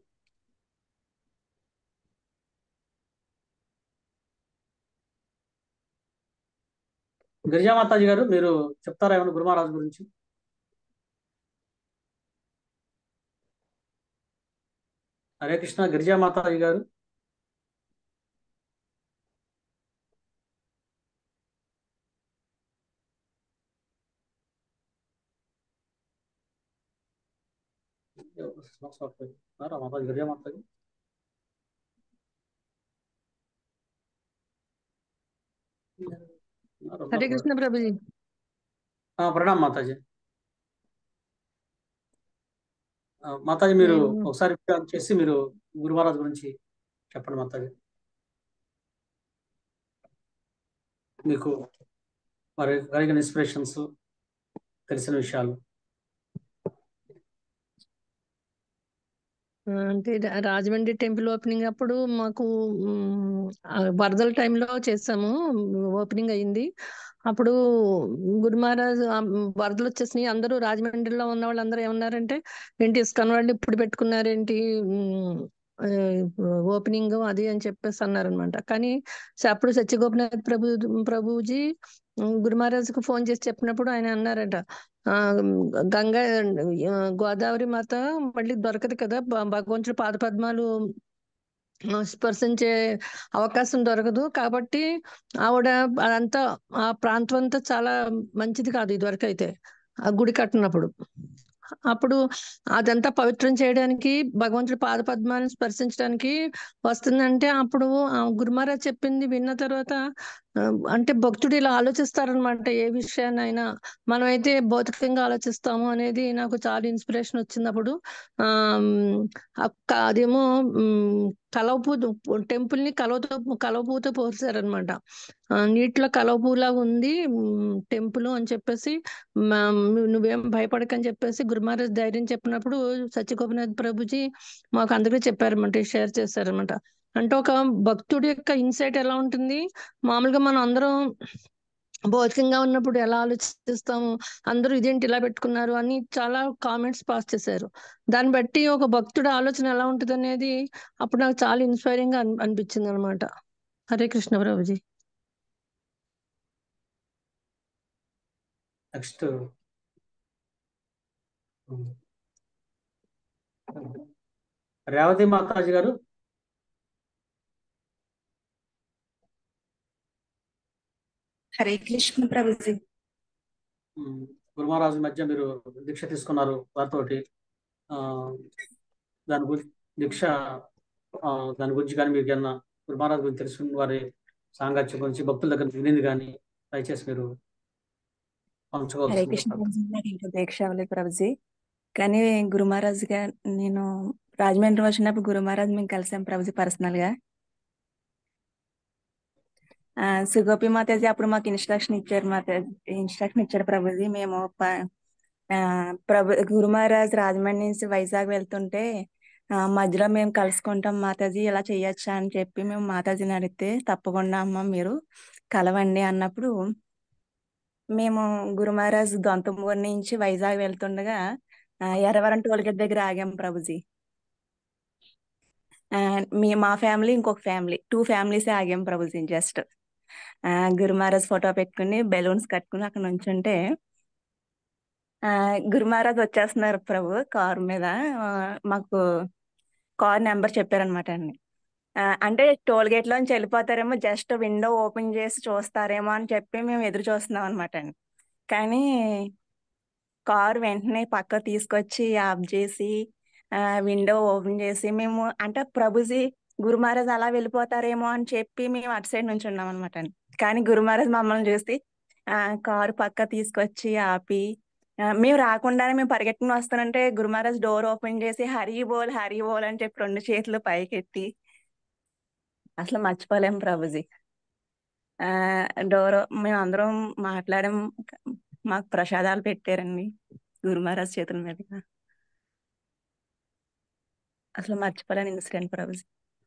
గిరిజా మాతాజీ గారు మీరు చెప్తారా ఏమైనా గురుమహారాజు గురించి హరే కృష్ణ గిరిజా మాతాజీ గారు మాతాజీ గిరిజా మాతాజీ హరే కృష్ణ ప్రభుజీ ఆ, ప్రణామ్ మాతాజీ ఆ, మాతాజీ మీరు నేను- ఒకసారి ఫోన్ చేసి మీరు గురుమహారాజ్ గురించి చెప్పండి మాతాజీ మీకు మరి కలిగిన ఇన్స్పిరేషన్స్ తెలిసిన విషయాలు ఆ, అంటే రా- రాజమండ్రి టెంపుల్ ఓపెనింగ్ అప్పుడు మాకు మ్, ఆ, వరదల టైంలో చేసాము ఓపెనింగ్ అయింది అప్పుడు గురు మహారాజ్ ఆ, వరదలు వచ్చేసినాయి అందరూ రాజమండ్రిలో ఉన్న వాళ్ళందరూ ఏమన్నారంటే ఏంటి ఇస్కాన్ వాళ్ళు ఇప్పుడు పెట్టుకున్నారేంటి మ్, ఓపెనింగ్ అది అని చెప్పేసి అన్నారనమాట కానీ స- అప్పుడు సత్యగోపినాథ్ ప్రభు ప్రభుజీ ఉమ్, గురు మహారాజ్కి ఫోన్ చేసి చెప్పినప్పుడు ఆయన అన్నారట ఆ గంగా ఆ, గోదావరి మాత మళ్ళీ దొరకదు కదా భ- భగవంతుడి పాద పద్మాలు ఆ, స్పర్శించే అవకాశం దొరకదు కాబట్టి ఆవిడ అదంతా ఆ ప్రాంతం అంతా చాలా మంచిది కాదు ఇదివరకు అయితే ఆ గుడి కట్టినప్పుడు అప్పుడు అదంతా పవిత్రం చేయడానికి భగవంతుడి పాద పద్మాలను స్పర్శించడానికి వస్తుందంటే అప్పుడు ఆ గురుమహారాజ్ చెప్పింది విన్న తర్వాత ఆ, అంటే భక్తుడు ఇలా ఆలోచిస్తారనమాట ఏ విషయాన్నైనా మనమైతే భౌతికంగా ఆలోచిస్తాము అనేది నాకు చాలా ఇన్స్పిరేషన్ వచ్చింది అప్పుడు ఆ అక్క అదేమో ఉమ్, కలవపూ టెంపుల్ ని కలవతో కలవపూతో పోసారనమాట నీటిలో కలవపూలాగా ఉంది టెంపుల్ అని చెప్పేసి మా- నువ్వేం భయపడకని చెప్పేసి గురుమహారాజ్ ధైర్యం చెప్పినప్పుడు సత్యగోపినాథ్ ప్రభుజీ మాకు అందరికీ చెప్పారన్నమాట షేర్ చేశారన్నమాట అంటే ఒక భక్తుడి యొక్క ఇన్సైట్ ఎలా ఉంటుంది మామూలుగా మనం అందరం భౌతికంగా ఉన్నప్పుడు ఎలా ఆలోచిస్తాము అందరూ ఇదేంటి ఇలా పెట్టుకున్నారు అని చాలా కామెంట్స్ పాస్ చేశారు దాన్ని బట్టి ఒక భక్తుడి ఆలోచన ఎలా ఉంటుంది అనేది అప్పుడు నాకు చాలా ఇన్స్పైరింగ్ గా అన్- అనిపించింది అనమాట హరే కృష్ణ ప్రభుజీ నెక్స్ట్ రేవతి మాతాజీ గారు హరే కృష్ణ ప్రభుజీ ఉమ్, గురుమహారాజు మధ్య మీరు దీక్ష తీసుకున్నారు వారితోటి ఆ, దాని గురించి దీక్ష ఆ, దాని గురించి కానీ మీకు ఏమన్నా గురుమహారాజు గురించి తెలుసుకున్న వారి సాంగత్యం గురించి భక్తుల దగ్గర వినింది కానీ దయచేసి మీరు హరే పంచుకోవాల్సింది కృష్ణ ప్రభుజీ నాకు ఇంకా దీక్ష అవ్వలేదు ప్రభుజీ కానీ గురు మహారాజ్ గా నేను రాజమండ్రి వచ్చినప్పుడు గురు మహారాజ్ మేము కలిసాం ప్రభుజీ పర్సనల్ గా ఆ, సుగోపి మాతాజీ అప్పుడు మాకు ఇన్స్ట్రక్షన్ ఇచ్చారు మాతాజీ ఇన్స్ట్రక్షన్ ఇచ్చారు ప్రభుజీ మేము ప- ఆ, ప్రభు గురు మహారాజ్ రాజమండ్రి నుంచి వైజాగ్ వెళ్తుంటే ఆ, మధ్యలో మేము కలుసుకుంటాం మాతాజీ ఇలా చెయ్యొచ్చా అని చెప్పి మేము మాతాజీని అడిగితే తప్పకుండా అమ్మ మీరు కలవండి అన్నప్పుడు మేము గురు మహారాజ్ దొంతమూరు నుంచి వైజాగ్ వెళ్తుండగా ఆ, ఎర్రవరం టోల్గేట్ దగ్గర ఆగాం ప్రభుజీ ఆ, మీ మా ఫ్యామిలీ ఇంకొక ఫ్యామిలీ టూ ఫ్యామిలీస్ ఆగాం ప్రభుజీ జస్ట్ గురు మహారాజ్ ఫోటో పెట్టుకుని బెలూన్స్ కట్టుకుని అక్కడ నుంచుంటే ఆ, గురు మహారాజ్ వచ్చేస్తున్నారు ప్రభు కారు మీద ఆ, మాకు కార్ నెంబర్ చెప్పారనమాట అండి ఆ, అంటే టోల్ గేట్ లోంచి వెళ్ళిపోతారేమో జస్ట్ విండో ఓపెన్ చేసి చూస్తారేమో అని చెప్పి మేము ఎదురు చూస్తున్నాం అనమాట అండి కానీ కార్ వెంటనే పక్క తీసుకొచ్చి ఆఫ్ చేసి విండో ఓపెన్ చేసి మేము అంటే ప్రభుజీ గురు మహారాజ్ అలా వెళ్ళిపోతారేమో అని చెప్పి మేము అటు సైడ్ నుంచి ఉన్నాం అనమాట అండి కానీ గురు మహారాజ్ మమ్మల్ని చూసి ఆ కారు పక్క తీసుకొచ్చి ఆపి ఆ, మేము రాకుండానే మేము పరిగెట్టుకుని వస్తానంటే గురు మహారాజ్ డోర్ ఓపెన్ చేసి హరి బోల్ హరి బోల్ అని చెప్పి రెండు చేతులు పైకెత్తి అసలు మర్చిపోలేం ప్రభుజీ ఆ డోర్ మేము అందరం మాట్లాడాం మాకు ప్రసాదాలు పెట్టారండి గురు మహారాజ్ చేతుల మీదుగా అసలు మర్చిపోలేని incident Prabhuji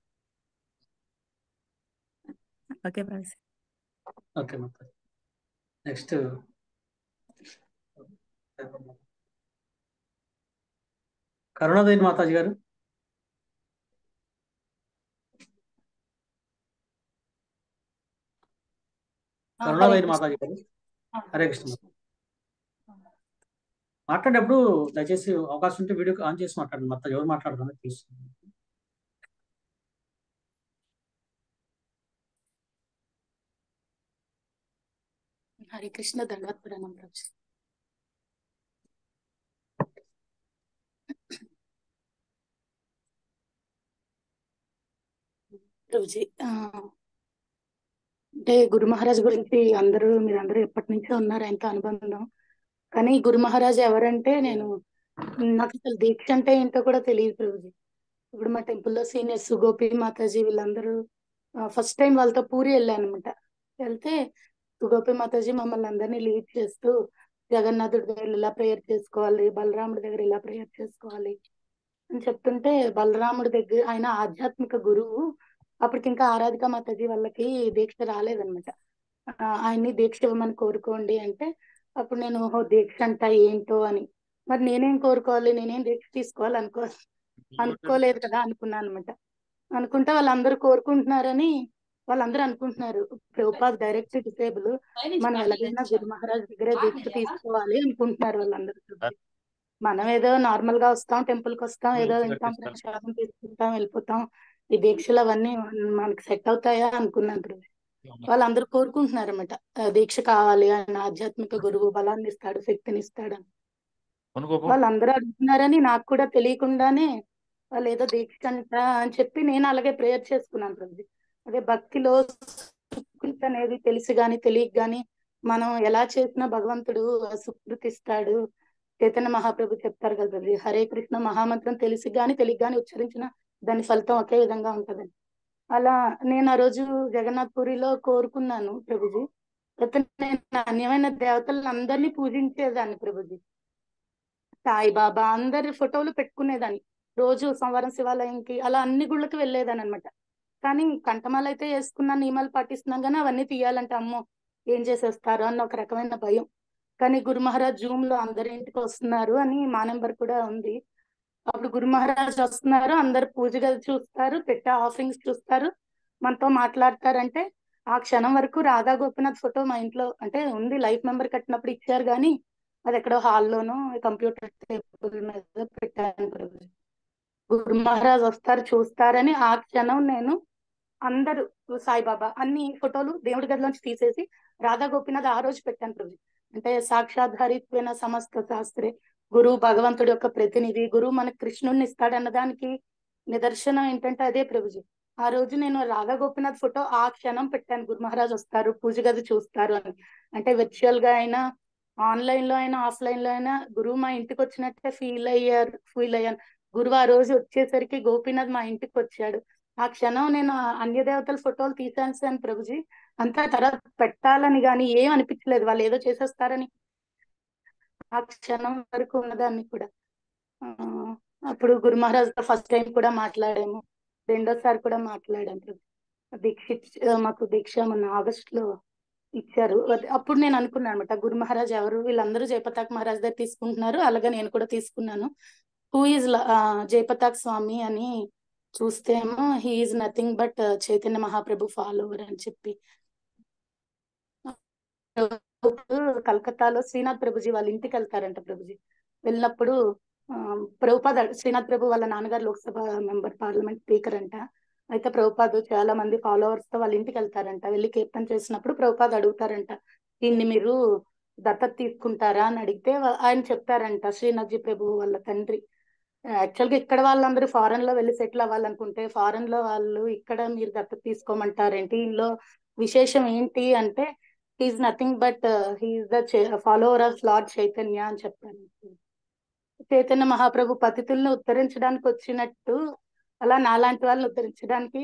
okay Prabhuji okay Mataji next Karunadevi Mataji గారు కరుణాదేవి మాతాజీ గారు హరే కృష్ణ మాట్లాడేటప్పుడు దయచేసి అవకాశం ఉంటే వీడియో ఆన్ చేసి మాట్లాడండి మొత్తం ఎవరు మాట్లాడుతున్నారు తెలుస్తుంది హరే కృష్ణ దండవత్ ప్రణామం ప్రభు ప్రభుజీ ఆ, అంటే గురు మహారాజ్ గురించి అందరూ మీరందరూ ఎప్పటి నుంచో ఉన్నారు ఆయనతో అనుబంధం కానీ గురు మహారాజ్ ఎవరంటే నేను నాకు అసలు దీక్ష అంటే ఏంటో కూడా తెలియదు ప్రభుజీ ఇప్పుడు మా టెంపుల్లో సీనియర్స్ గోపి మాతాజీ వీళ్ళందరూ ఫస్ట్ టైం వాళ్ళతో పూరి వెళ్ళాను అనమాట వెళ్తే గోపి మాతాజీ మమ్మల్ని అందరినీ లీడ్ చేస్తూ జగన్నాథుడి దగ్గర ఇలా ప్రేయర్ చేసుకోవాలి బలరాముడి దగ్గర ఇలా ప్రేయర్ చేసుకోవాలి అని చెప్తుంటే బలరాముడి దగ్గర ఆయన ఆధ్యాత్మిక గురువు అప్పటికి ఇంకా ఆరాధిక మాతాజీ వాళ్ళకి దీక్ష రాలేదన్నమాట ఆ, ఆయన్ని దీక్ష ఇవ్వమని కోరుకోండి అంటే అప్పుడు నేను ఓహో దీక్ష అంట ఏంటో అని మరి నేనేం కోరుకోవాలి నేనేం దీక్ష తీసుకోవాలి అనుకోవాలి అనుకోలేదు కదా అనుకున్నాను అనమాట అనుకుంటే వాళ్ళందరూ కోరుకుంటున్నారని వాళ్ళందరూ అనుకుంటున్నారు ప్రభుపాద్ డైరెక్ట్ డిసేబుల్ మనం ఎలాగైనా గురు మహారాజ్ దగ్గరే దీక్ష తీసుకోవాలి అనుకుంటున్నారు వాళ్ళందరూ మనం ఏదో నార్మల్ గా వస్తాం టెంపుల్ కి వస్తాం ఏదో వింటాం ప్రసాదం తీసుకుంటాం వెళ్ళిపోతాం ఈ దీక్షలు అవన్నీ మనకి సెట్ అవుతాయా అనుకున్నాను ప్రభు వాళ్ళందరూ కోరుకుంటున్నారు అనమాట దీక్ష కావాలి ఆయన ఆధ్యాత్మిక గురువు బలాన్ని ఇస్తాడు శక్తిని ఇస్తాడు అని వాళ్ళందరూ అడుగుతున్నారని నాకు కూడా తెలియకుండానే వాళ్ళు ఏదో దీక్ష అంట అని చెప్పి నేను అలాగే ప్రేయర్ చేసుకున్నాను ప్రభు అదే భక్తిలో సుకృతి అనేది తెలిసి గాని తెలియక గాని మనం ఎలా చేసినా భగవంతుడు సుకృతి ఇస్తాడు చైతన్య మహాప్రభు చెప్తారు కదా ప్రభు హరే కృష్ణ మహామంత్రం తెలిసి గాని తెలియక గాని ఉచ్చరించిన దాని ఫలితం ఒకే విధంగా ఉంటదని అలా నేను ఆ రోజు జగన్నాథ్ పురిలో కోరుకున్నాను ప్రభుజీ అయితే నేను అన్యమైన దేవతలను అందరినీ పూజించేదాన్ని ప్రభుజీ సాయిబాబా అందరి ఫోటోలు పెట్టుకునేదాన్ని రోజు సోమవారం శివాలయంకి అలా అన్ని గుళ్ళకి వెళ్ళేదాన్ని అనమాట కానీ కంఠమాలు అయితే వేసుకున్నా నియమాలు పాటిస్తున్నాం కానీ అవన్నీ తీయాలంటే అమ్మో ఏం చేసేస్తారు అన్న ఒక రకమైన భయం కానీ గురు మహారాజ్ జూమ్ లో అందరి ఇంటికి వస్తున్నారు అని మా నెంబర్ కూడా ఉంది అప్పుడు గురు మహారాజ్ వస్తున్నారు అందరు పూజ గది చూస్తారు పెట్టే ఆఫరింగ్స్ చూస్తారు మనతో మాట్లాడతారంటే ఆ క్షణం వరకు రాధా గోపినాథ్ ఫోటో మా ఇంట్లో అంటే ఉంది లైఫ్ మెంబర్ కట్టినప్పుడు ఇచ్చారు కానీ అది ఎక్కడో హాల్లోనో కంప్యూటర్ టేబుల్ మీద పెట్టాను ప్రభు గురు మహారాజ్ వస్తారు చూస్తారని ఆ క్షణం నేను అందరూ సాయిబాబా అన్ని ఫోటోలు దేవుడి గదిలోంచి తీసేసి రాధా గోపినాథ్ ఆ రోజు పెట్టాను ప్రభు అంటే సాక్షాత్కారిత్వైన సమస్త శాస్త్రే గురువు భగవంతుడి యొక్క ప్రతినిధి గురువు మనకు కృష్ణుడిని ఇస్తాడన్న దానికి నిదర్శనం ఏంటంటే అదే ప్రభుజీ ఆ రోజు నేను రాధా గోపినాథ్ ఫోటో ఆ క్షణం పెట్టాను గురు మహారాజ్ వస్తారు పూజ గది చూస్తారు అని అంటే వర్చువల్ గా అయినా ఆన్లైన్ లో అయినా ఆఫ్లైన్ లో అయినా గురువు మా ఇంటికి వచ్చినట్టే ఫీల్ అయ్యారు ఫీల్ అయ్యాను గురువు ఆ రోజు వచ్చేసరికి గోపీనాథ్ మా ఇంటికి వచ్చాడు ఆ క్షణం నేను అన్య దేవతల ఫోటోలు తీసాను ప్రభుజీ అంతా తర్వాత పెట్టాలని కానీ ఏం అనిపించలేదు వాళ్ళు ఏదో చేసేస్తారని ఆ క్షణం వరకు ఉన్నదాన్ని కూడా అప్పుడు గురు మహారాజ్ ఫస్ట్ టైం కూడా మాట్లాడాము రెండోసారి కూడా మాట్లాడాము దీక్ష మాకు దీక్ష మొన్న ఆగస్ట్ లో ఇచ్చారు అప్పుడు నేను అనుకున్నాను అనమాట గురు మహారాజ్ ఎవరు వీళ్ళందరూ జయపతాక్ మహారాజ్ దగ్గర తీసుకుంటున్నారు అలాగే నేను కూడా తీసుకున్నాను హూ ఈజ్ జయపతాక్ స్వామి అని చూస్తేమో he is nothing but Chaitanya Mahaprabhu follower అని చెప్పి కలకత్తాలో శ్రీనాథ్ ప్రభుజీ వాళ్ళ ఇంటికి వెళ్తారంట ప్రభుజీ వెళ్ళినప్పుడు ప్రభుపాద్ శ్రీనాథ్ ప్రభు వాళ్ళ నాన్నగారు లోక్సభ మెంబర్ పార్లమెంట్ స్పీకర్ అంట అయితే ప్రభుపాద్ చాలా మంది ఫాలోవర్స్ తో వాళ్ళ ఇంటికి వెళ్తారంట వెళ్ళి కీర్తన చేసినప్పుడు ప్రభుపాద్ అడుగుతారంట దీన్ని మీరు దత్తత తీసుకుంటారా అని అడిగితే ఆయన చెప్తారంట శ్రీనాథ్జీ ప్రభు వాళ్ళ తండ్రి యాక్చువల్ గా ఇక్కడ వాళ్ళందరూ ఫారెన్ లో వెళ్ళి సెటిల్ అవ్వాలనుకుంటే ఫారెన్ లో వాళ్ళు ఇక్కడ మీరు దత్తత తీసుకోమంటారేంటి ఇందులో విశేషం ఏంటి అంటే he is nothing but he is the follower of lord Chaitanya అని చెప్పారు చైతన్య మహాప్రభు పతితుల్ని ఉత్తరించడానికి వచ్చినట్టు అలా నాలాంటి వాళ్ళని ఉత్తరించడానికి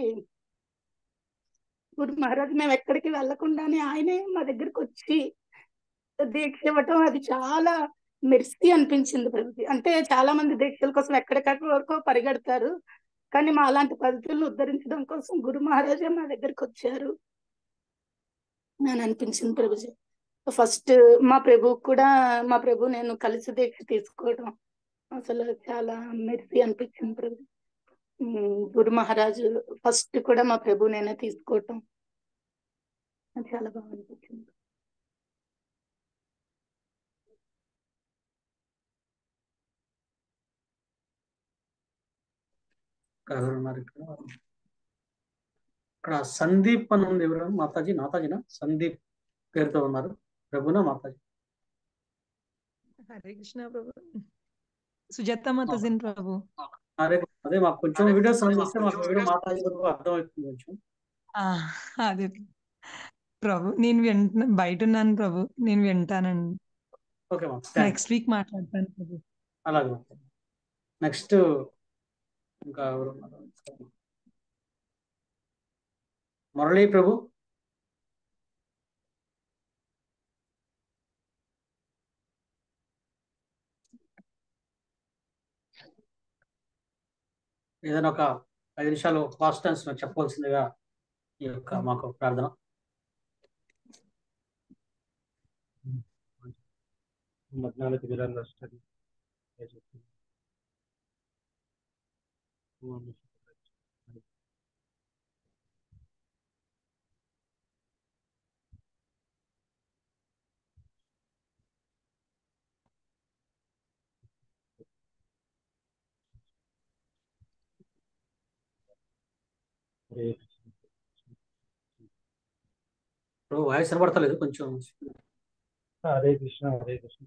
గురు మహారాజ్ మేము ఎక్కడికి వెళ్లకుండానే ఆయనే మా దగ్గరికి వచ్చి దీక్ష ఇవ్వటం అది చాలా మెర్సీ అనిపించింది ప్రభుజీ అంటే చాలా మంది దీక్షల కోసం ఎక్కడికక్కడ వరకు పరిగెడతారు కానీ మా అలాంటి పద్ధతులను ఉద్ధరించడం కోసం గురు మహారాజే మా దగ్గరికి వచ్చారు అని అనిపించింది ప్రభుజీ ఫస్ట్ మా ప్రభు కూడా మా ప్రభు నేను కలిసి దీక్ష తీసుకోవడం అసలు చాలా మెర్సీ అనిపించింది ప్రభు గురు మహారాజు ఫస్ట్ కూడా మా ప్రభు నేనే తీసుకోవటం చాలా బాగా అనిపించింది ఉన్నారు ఇక్కడ ఇక్కడ సందీప్ అని ఉంది ఎవరు మాతాజీ నాతాజీనా సందీప్ పేరుతో ఉన్నారు ప్రభునా మాతాజీ హరే కృష్ణ ప్రభు సుజాత మాతాజీ ప్రభు అరే అదే మాకు కొంచెం వీడియోస్ చూస్తే మాకు వీడియో మాతాజీ అర్థమవుతుంది కొంచెం అదే ప్రభు నేను వింటున్నా బయట ఉన్నాను ప్రభు నేను వింటానండి ఓకే నెక్స్ట్ వీక్ మాట్లాడతాను ప్రభు అలాగే నెక్స్ట్ ఇంకా ఎవరు మురళీ ప్రభు ఏదైనా ఒక ఐదు నిమిషాలు ఫాస్ట్ టైమ్స్ చెప్పవలసిందిగా ఈ యొక్క మాకు ప్రార్థన మధ్యాహ్నం దిగడానికి వస్తుంది హరే ఇప్పుడు వాయిస్ వినబడతలేదు కొంచెం హరే కృష్ణ హరే కృష్ణ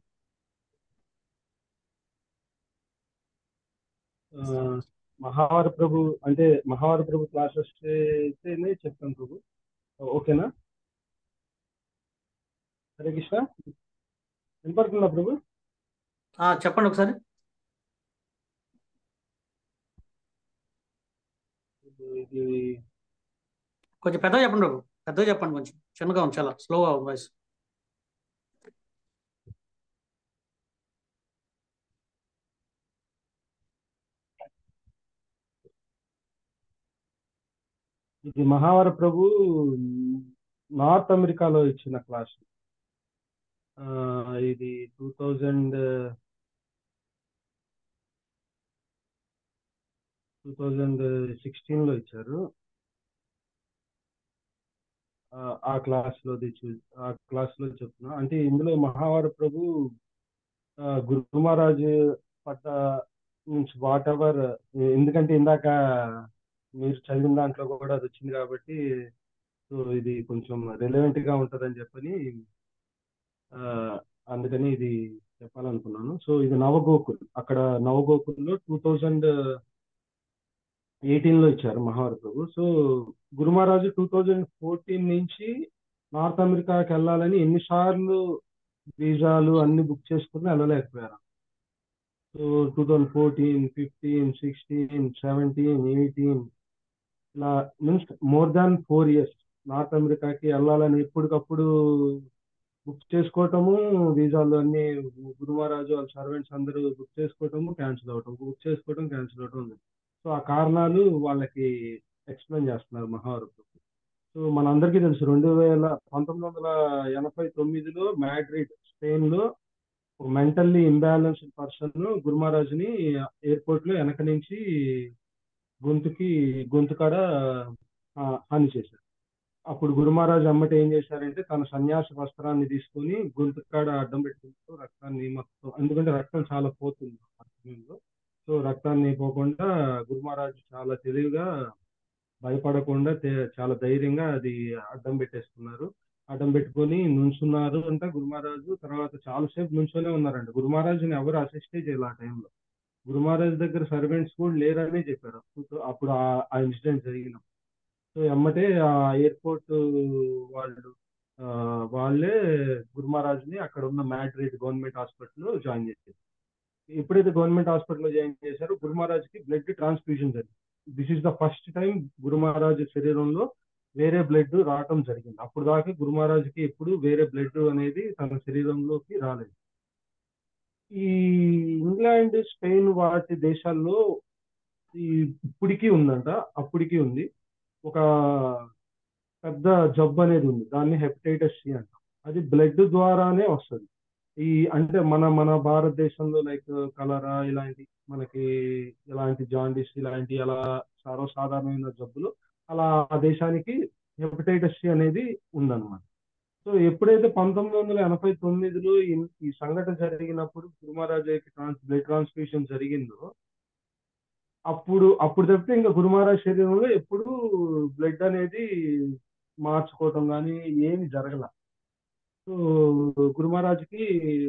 ఆ, మహావర ప్రభు అంటే మహావర ప్రభు క్లాసెస్ అయితేనే చెప్తాను ప్రభు ఓకేనా హరే కృష్ణ వినపడుతుందా ప్రభు ఆ, చెప్పండి ఒకసారి ఇది కొంచెం పెద్దగా చెప్పండి బాబు పెద్దగా చెప్పండి కొంచెం చిన్నగా ఉంది చాలా స్లోగా ఉంది వాయిస్ ఇది మహావర ప్రభు నార్త్ అమెరికాలో ఇచ్చిన క్లాస్ ఆ, ఇది two thousand two thousand sixteen లో ఇచ్చారు ఆ, ఆ క్లాస్ లో ఆ క్లాస్ లో చెప్తున్నా అంటే ఇందులో మహావర ప్రభు ఆ, గురు మహారాజ్ పట్ల నుంచి వాట్ ఎవర్ ఎందుకంటే ఇందాక మీరు చదివిన దాంట్లో కూడా అది వచ్చింది కాబట్టి సో ఇది కొంచెం రిలవెంట్ గా ఉంటుందని చెప్పని ఆ, అందుకని ఇది చెప్పాలనుకున్నాను సో ఇది నవగోకుల్ అక్కడ నవగోకుల్లో టూ థౌజండ్ ఎయిటీన్ లో ఇచ్చారు మహావర ప్రభు so Guru Maharaj two thousand fourteen నుంచి నార్త్ అమెరికాకి వెళ్ళాలని ఎన్నిసార్లు వీసాలు అన్ని బుక్ చేసుకుని వెళ్ళలేకపోయారు so two thousand fourteen fifteen sixteen seventeen eighteen ఇలా means more than four years north అమెరికాకి వెళ్ళాలని ఎప్పటికప్పుడు బుక్ చేసుకోవటము వీసాలు అన్ని గురు మహారాజు వాళ్ళ సర్వెంట్స్ అందరూ బుక్ చేసుకోవటము క్యాన్సిల్ అవటం బుక్ చేసుకోవటం క్యాన్సిల్ అవటం ఉంది సో ఆ కారణాలు వాళ్ళకి ఎక్స్ప్లెయిన్ చేస్తున్నారు మహావరపు సో మనందరికీ తెలుసు రెండు వేల పంతొమ్మిది వందల ఎనభై తొమ్మిదిలో మ్యాడ్రిడ్ స్పెయిన్ లో ఒక మెంటల్లీ ఇంబ్యాలెన్స్డ్ పర్సన్ గురుమహారాజుని ఎయిర్పోర్ట్ లో వెనక నుంచి గొంతుకి గొంతు కాడ ఆ, హాని చేశారు అప్పుడు గురుమహారాజు అమ్మట ఏం చేశారంటే తన సన్యాస వస్త్రాన్ని తీసుకొని గొంతు కాడ అడ్డం పెట్టుకుంటూ రక్తాన్ని మొత్తం ఎందుకంటే రక్తం చాలా పోతుంది ఆ సమయంలో సో రక్తాన్ని పోకుండా గురుమహారాజు చాలా తెలివిగా భయపడకుండా తే- చాలా ధైర్యంగా అది అడ్డం పెట్టేసుకున్నారు అడ్డం పెట్టుకొని నుంచున్నారు అంటే గురుమహారాజు తర్వాత చాలాసేపు నుంచోనే ఉన్నారంట గురుమహారాజుని ఎవరు అసిస్టే చేయాలి ఆ టైంలో గురుమహారాజు దగ్గర సర్వెంట్స్ కూడా లేరనే చెప్పారు అప్పుడు అప్పుడు ఆ- ఆ ఇన్సిడెంట్ జరిగిన సో ఎమ్మటే ఆ ఎయిర్పోర్ట్ వాళ్ళు ఆ, వాళ్ళే గురుమహారాజుని అక్కడ ఉన్న మ్యాడ్రిడ్ గవర్నమెంట్ హాస్పిటల్లో జాయిన్ చేశారు ఎప్పుడైతే గవర్నమెంట్ హాస్పిటల్లో జాయిన్ చేశారో గురు మహారాజ్కి బ్లడ్ ట్రాన్స్ఫ్యూజన్ జరిగింది this is the first time Guru Maharaj శరీరంలో వేరే బ్లడ్ రావటం జరిగింది అప్పుడు దాకా గురు మహారాజ్కి ఎప్పుడు వేరే బ్లడ్ అనేది తన శరీరంలోకి రాలేదు ఈ ఇంగ్లాండ్ స్పెయిన్ వాటి దేశాల్లో ఈ ఇప్పటికీ ఉందంట అప్పటికి ఉంది ఒక పెద్ద జబ్బు అనేది ఉంది దాన్ని హెపటైటిస్ సి అంటాం అది బ్లడ్ ద్వారానే వస్తుంది ఈ అంటే మన మన భారతదేశంలో లైక్ కలరా ఇలాంటి మనకి ఇలాంటి జాండీస్ ఇలాంటి అలా సర్వసాధారణమైన జబ్బులు అలా ఆ దేశానికి హెపటైటిస్ సి అనేది ఉందన్నమాట సో ఎప్పుడైతే పంతొమ్మిది వందల ఎనభై తొమ్మిదిలో ఈ- ఈ సంఘటన జరిగినప్పుడు గురుమహారాజాకి ట్రాన్స్ బ్లడ్ ట్రాన్స్ఫ్యూషన్ జరిగిందో అప్పుడు అప్పుడు తప్పితే ఇంకా గురుమహారాజ్ శరీరంలో ఎప్పుడు బ్లడ్ అనేది మార్చుకోవటం కానీ ఏమి జరగల సో గురుమహారాజ్కి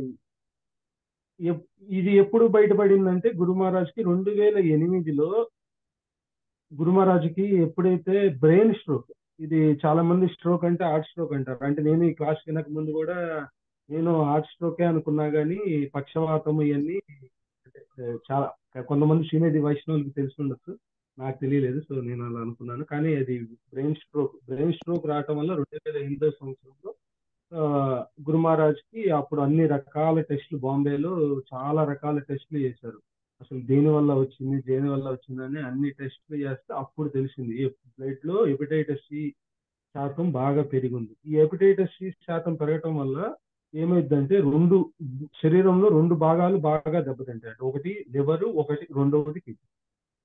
ఎప్- ఇది ఎప్పుడు బయటపడిందంటే గురుమహారాజ్కి రెండు వేల ఎనిమిదిలో గురుమహారాజ్కి ఎప్పుడైతే బ్రెయిన్ స్ట్రోక్ ఇది చాలా మంది స్ట్రోక్ అంటే హార్ట్ స్ట్రోక్ అంటారు అంటే నేను ఈ క్లాస్ వినక ముందు కూడా నేను హార్ట్ స్ట్రోకే అనుకున్నా కానీ పక్షవాతం ఇవన్నీ అంటే, చాలా కొంతమంది శ్రీనిధి వైష్ణవులకి తెలిసి ఉండొచ్చు నాకు తెలియలేదు సో నేను అలా అనుకున్నాను కానీ అది బ్రెయిన్ స్ట్రోక్ బ్రెయిన్ స్ట్రోక్ రావటం వల్ల రెండు వేల ఎనిమిదో సంవత్సరంలో ఆ, గురు మహారాజ్కి అప్పుడు అన్ని రకాల టెస్టులు బాంబేలో చాలా రకాల టెస్టులు చేశారు అసలు దేని వల్ల వచ్చింది దేని వల్ల వచ్చిందని అన్ని టెస్టులు చేస్తే అప్పుడు తెలిసింది ఈ బ్లడ్ లో హెపటైటిస్ సి శాతం బాగా పెరిగింది ఈ హెపటైటిస్ సి శాతం పెరగటం వల్ల ఏమైందంటే రెండు శరీరంలో రెండు భాగాలు బాగా దెబ్బతింటాయి ఒకటి లివర్ ఒకటి రెండవది కిడ్నీ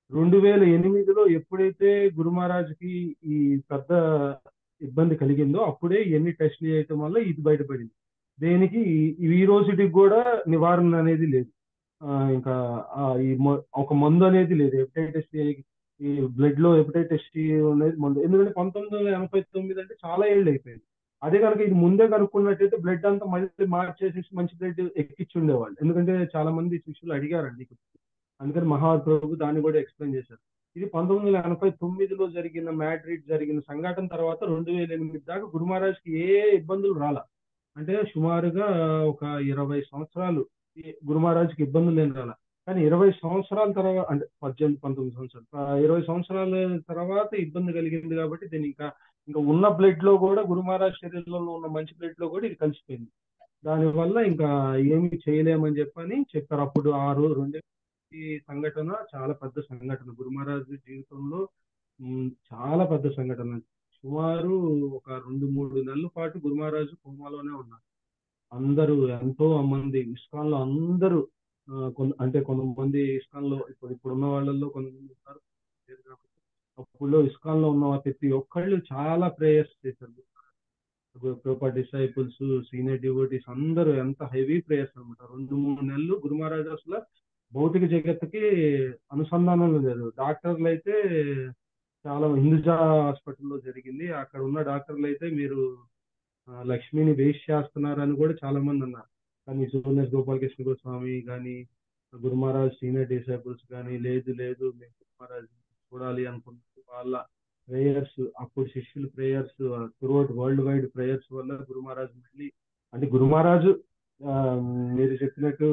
రెండు వేల ఎనిమిదిలో ఎప్పుడైతే గురు మహారాజ్కి ఈ పెద్ద ఇబ్బంది కలిగిందో అప్పుడే ఎన్ని టెస్టులు చేయటం వల్ల ఇది బయటపడింది దేనికి ఈ- ఈ రోజుకి కూడా నివారణ అనేది లేదు ఆ, ఇంకా ఆ, ఈ మొ- ఒక మందు అనేది లేదు హెపటైటిస్ ఈ బ్లడ్ లో హెపటైటిస్ అనేది మందు ఎందుకంటే పంతొమ్మిది వందల ఎనభై తొమ్మిది అంటే చాలా ఏళ్ళు అయిపోయింది అదే కనుక ఇది ముందే కనుక్కున్నట్టయితే బ్లడ్ అంతా మళ్ళీ మార్చేసి మంచి బ్లడ్ ఎక్కించి ఉండేవాళ్ళు ఎందుకంటే చాలా మంది శిష్యులు అడిగారండి అందుకని మహాప్రభు దాన్ని కూడా ఎక్స్ప్లెయిన్ చేశారు ఇది పంతొమ్మిది వందల ఎనభై తొమ్మిదిలో జరిగిన మ్యాడ్రిడ్ జరిగిన సంఘటన తర్వాత రెండు వేల ఎనిమిది దాకా గురు మహారాజ్కి ఏ ఇబ్బందులు రాలా అంటే సుమారుగా ఒక ఇరవై సంవత్సరాలు ఈ గురు మహారాజ్కి ఇబ్బందులు ఏం రాలా కానీ ఇరవై సంవత్సరాల తర్వాత అంటే పద్దెనిమిది పంతొమ్మిది సంవత్సరాలు ఆ, ఇరవై సంవత్సరాల తర్వాత ఇబ్బంది కలిగింది కాబట్టి దీని ఇంకా ఇంకా ఉన్న బ్లడ్ లో కూడా గురు మహారాజ్ శరీరంలో ఉన్న మంచి బ్లడ్ లో కూడా ఇది కలిసిపోయింది దానివల్ల ఇంకా ఏమీ చేయలేమని చెప్పని చెప్పారు అప్పుడు ఆ రోజు రెండు ఈ సంఘటన చాలా పెద్ద సంఘటన గురు మహారాజ్ జీవితంలో ఉమ్, చాలా పెద్ద సంఘటన సుమారు ఒక రెండు మూడు నెలల పాటు గురు మహారాజు కోమాలోనే ఉన్నారు అందరూ ఎంతో మంది ఇస్కాన్ లో అందరూ ఆ, కొంత అంటే కొంతమంది ఇస్కాన్ లో ఇప్పుడు ఇప్పుడు ఉన్న వాళ్ళల్లో కొంతమంది ఉన్నారు లేరు కాబట్టి అప్పుడు ఇస్కాన్ లో ఉన్న ప్రతి ఒక్కళ్ళు చాలా ప్రేయర్స్ చేశారు ప్రోపర్ డిసైపుల్స్ సీనియర్ డివోటీస్ అందరూ ఎంత హెవీ ప్రేయర్స్ అనమాట రెండు మూడు నెలలు గురు మహారాజ్ అసలు భౌతిక జగత్తుకి అనుసంధానం లేదు డాక్టర్లు అయితే చాలా హిందూజా హాస్పిటల్లో జరిగింది అక్కడ ఉన్న డాక్టర్లు అయితే మీరు ఆ, లక్ష్మిని వేస్ట్ చేస్తున్నారని కూడా చాలా మంది అన్నారు కానీ జూనియర్ గోపాలకృష్ణ గోస్వామి కానీ గురు మహారాజ్ సీనియర్ డిసైపుల్స్ కానీ లేదు లేదు మేము గురు మహారాజ్ చూడాలి అనుకున్నారు వాళ్ళ ప్రేయర్స్ అప్పుడు శిష్యుల prayers throughout world wide prayers వల్ల గురు మహారాజ్ మళ్ళీ అంటే గురు మహారాజు ఆ, మీరు చెప్పినట్టు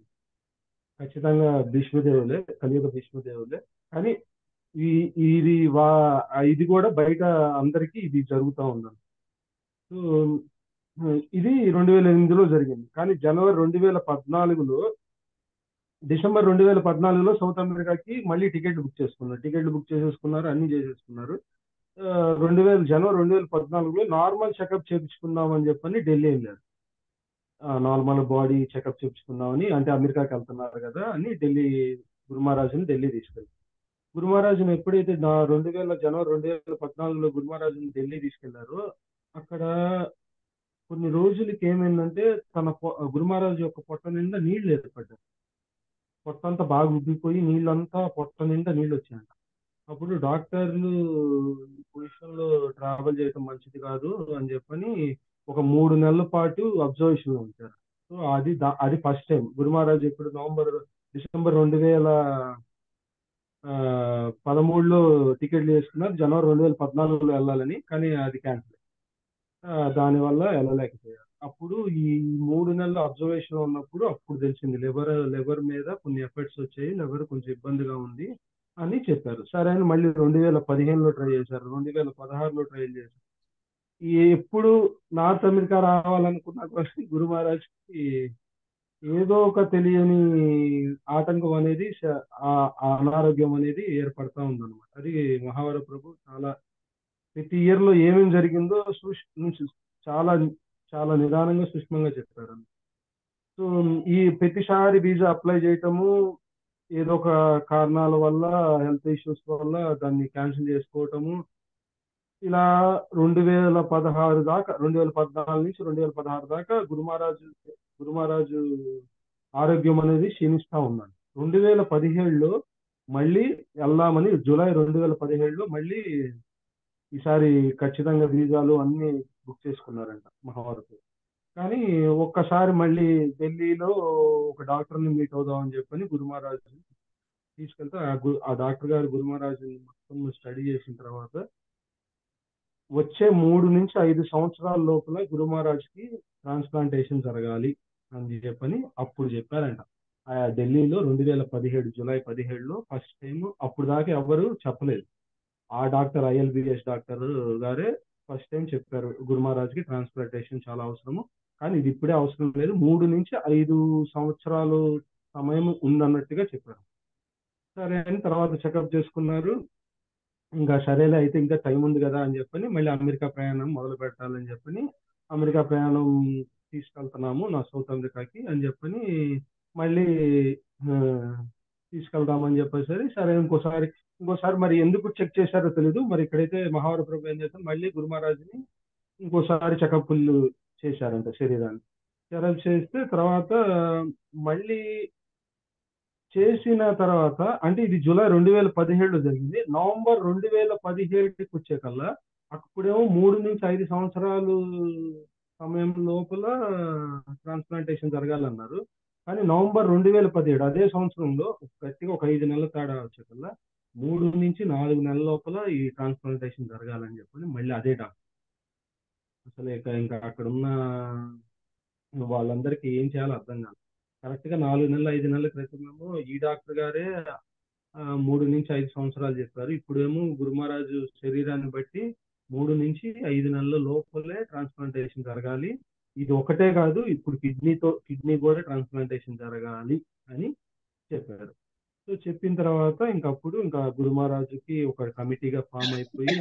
ఖచ్చితంగా భీష్మదేవులే కలియుగ భీష్మదేవులే కానీ ఈ ఇది వా ఇది కూడా బయట అందరికీ ఇది జరుగుతూ ఉందండి సో ఇది రెండు వేల ఎనిమిదిలో జరిగింది కానీ జనవరి రెండు వేల పద్నాలుగులో డిసెంబర్ రెండు వేల పద్నాలుగులో సౌత్ అమెరికాకి మళ్ళీ టికెట్లు బుక్ చేసుకున్నారు టికెట్లు బుక్ చేసేసుకున్నారు అన్ని చేసేసుకున్నారు ఆ, రెండు వేల జనవరి రెండు వేల పద్నాలుగులో నార్మల్ చెకప్ చేయించుకుందాం అని చెప్పని ఢిల్లీ వెళ్ళారు నార్మల్ బాడీ చెకప్ చేయించుకుందామని అంటే అమెరికాకి వెళ్తున్నారు కదా అని ఢిల్లీ గురు మహారాజుని ఢిల్లీ తీసుకెళ్ళారు గురు మహారాజుని ఎప్పుడైతే నా రెండు వేల జనవరి రెండు వేల పద్నాలుగులో గురు మహారాజుని ఢిల్లీ తీసుకెళ్లారో అక్కడ కొన్ని రోజులకి ఏమైందంటే తన పొ- గురు మహారాజు యొక్క పొట్ట నిండా నీళ్లు ఏర్పడ్డాయి పొట్ట అంతా బాగా ఉబ్బిపోయి నీళ్ళంతా పొట్ట నిండా నీళ్ళు వచ్చాయంట అప్పుడు డాక్టర్లు ఈ పొజిషన్ లో ట్రావెల్ చేయడం మంచిది కాదు అని చెప్పని ఒక మూడు నెలల పాటు అబ్జర్వేషన్ లో ఉంచారు సో అది దా- అది ఫస్ట్ టైం గురు మహారాజ్ ఇప్పుడు నవంబర్ డిసెంబర్ రెండు వేల ఆ, పదమూడులో టికెట్లు చేసుకున్నారు జనవరి రెండు వేల పద్నాలుగులో వెళ్ళాలని కానీ అది క్యాన్సిల్ దానివల్ల వెళ్ళలేకపోయారు అప్పుడు ఈ మూడు నెలల అబ్జర్వేషన్ లో ఉన్నప్పుడు అప్పుడు తెలిసింది లివర్ లివర్ మీద కొన్ని ఎఫెక్ట్స్ వచ్చాయి లివర్ కొంచెం ఇబ్బందిగా ఉంది అని చెప్పారు సరే అని మళ్ళీ రెండు వేల పదిహేనులో ట్రై చేశారు రెండు వేల పదహారులో ట్రై చేశారు ఈ ఎప్పుడు నార్త్ అమెరికా రావాలనుకున్నా కూడా గురు మహారాజ్కి ఏదో ఒక తెలియని ఆటంకం అనేది శ- ఆ ఆ అనారోగ్యం అనేది ఏర్పడతా ఉందన్నమాట అది మహావర ప్రభు చాలా ప్రతి ఇయర్ లో ఏమేమి జరిగిందో సూష్ నుంచి చాలా చాలా నిదానంగా సూక్ష్మంగా చెప్పారు సో ఈ ప్రతిసారి వీసా అప్లై చేయటము ఏదో ఒక కారణాల వల్ల హెల్త్ ఇష్యూస్ వల్ల దాన్ని క్యాన్సిల్ చేసుకోవటము ఇలా రెండు వేల పదహారు దాకా రెండు వేల పద్నాలుగు నుంచి రెండు వేల పదహారు దాకా గురుమహారాజు గురుమహారాజు ఆరోగ్యం అనేది క్షీణిస్తా ఉన్నాడు రెండు వేల పదిహేడులో మళ్ళీ వెళ్దామని జూలై రెండు వేల పదిహేడులో మళ్ళీ ఈసారి ఖచ్చితంగా వీసాలు అన్ని బుక్ చేసుకున్నారంట మహాభారత్ కానీ ఒక్కసారి మళ్ళీ ఢిల్లీలో ఒక డాక్టర్ని మీట్ అవుదామని చెప్పని గురుమహారాజు తీసుకెళ్తే ఆ గు- ఆ డాక్టర్ గారు గురుమహారాజు మొత్తం స్టడీ చేసిన తర్వాత వచ్చే మూడు నుంచి ఐదు సంవత్సరాల లోపల గురు మహారాజ్కి ట్రాన్స్ప్లాంటేషన్ జరగాలి అని చెప్పని అప్పుడు చెప్పారంట ఆ ఢిల్లీలో రెండు వేల పదిహేడు జూలై పదిహేడులో ఫస్ట్ టైం అప్పుడు దాకా ఎవరు చెప్పలేదు ఆ డాక్టర్ ఐఎల్బిఎస్ డాక్టర్ గారే ఫస్ట్ టైం చెప్పారు గురు మహారాజ్కి ట్రాన్స్ప్లాంటేషన్ చాలా అవసరము కానీ ఇది ఇప్పుడే అవసరం లేదు మూడు నుంచి ఐదు సంవత్సరాలు సమయం ఉందన్నట్టుగా చెప్పారు సరే అని తర్వాత చెకప్ చేసుకున్నారు ఇంకా సరేలే అయితే ఇంకా టైం ఉంది కదా అని చెప్పని మళ్ళీ అమెరికా ప్రయాణం మొదలు పెట్టాలని చెప్పని అమెరికా ప్రయాణం తీసుకెళ్తున్నాము నా సౌత్ అమెరికాకి అని చెప్పని మళ్ళీ ఆ, తీసుకెళ్దామని చెప్పేసరి సరే ఇంకోసారి ఇంకోసారి మరి ఎందుకు చెక్ చేశారో తెలీదు మరి ఇక్కడైతే మహావర ప్రభు ఏం చేస్తారు మళ్ళీ గురు మహారాజ్ని ఇంకోసారి చెకప్లు చేశారంట శరీరాన్ని చెకప్ చేస్తే తర్వాత మళ్ళీ చేసిన తర్వాత అంటే ఇది జూలై రెండు వేల పదిహేడులో జరిగింది నవంబర్ రెండు వేల పదిహేడుకి వచ్చే కల్లా అప్పుడేమో మూడు నుంచి ఐదు సంవత్సరాలు సమయం లోపల ట్రాన్స్ప్లాంటేషన్ జరగాలన్నారు కానీ నవంబర్ రెండు వేల పదిహేడు అదే సంవత్సరంలో గట్టిగా ఒక ఐదు నెలల తేడా వచ్చే కల్లా మూడు నుంచి నాలుగు నెలల లోపల ఈ ట్రాన్స్ప్లాంటేషన్ జరగాలని చెప్పని మళ్ళీ అదే డాక్టర్ అసలు ఇక ఇంకా అక్కడ ఉన్న వాళ్ళందరికీ ఏం చేయాలో అర్థం కాదు కరెక్ట్ గా నాలుగు నెలలు ఐదు నెలల క్రితమేమో ఈ డాక్టర్ గారే ఆ, మూడు నుంచి ఐదు సంవత్సరాలు చెప్పారు ఇప్పుడేమో గురుమహారాజు శరీరాన్ని బట్టి మూడు నుంచి ఐదు నెలల లోపలే ట్రాన్స్ప్లాంటేషన్ జరగాలి ఇది ఒకటే కాదు ఇప్పుడు కిడ్నీతో కిడ్నీ కూడా ట్రాన్స్ప్లాంటేషన్ జరగాలి అని చెప్పారు సో చెప్పిన తర్వాత ఇంకప్పుడు ఇంకా గురుమహారాజుకి ఒక కమిటీగా ఫామ్ అయిపోయి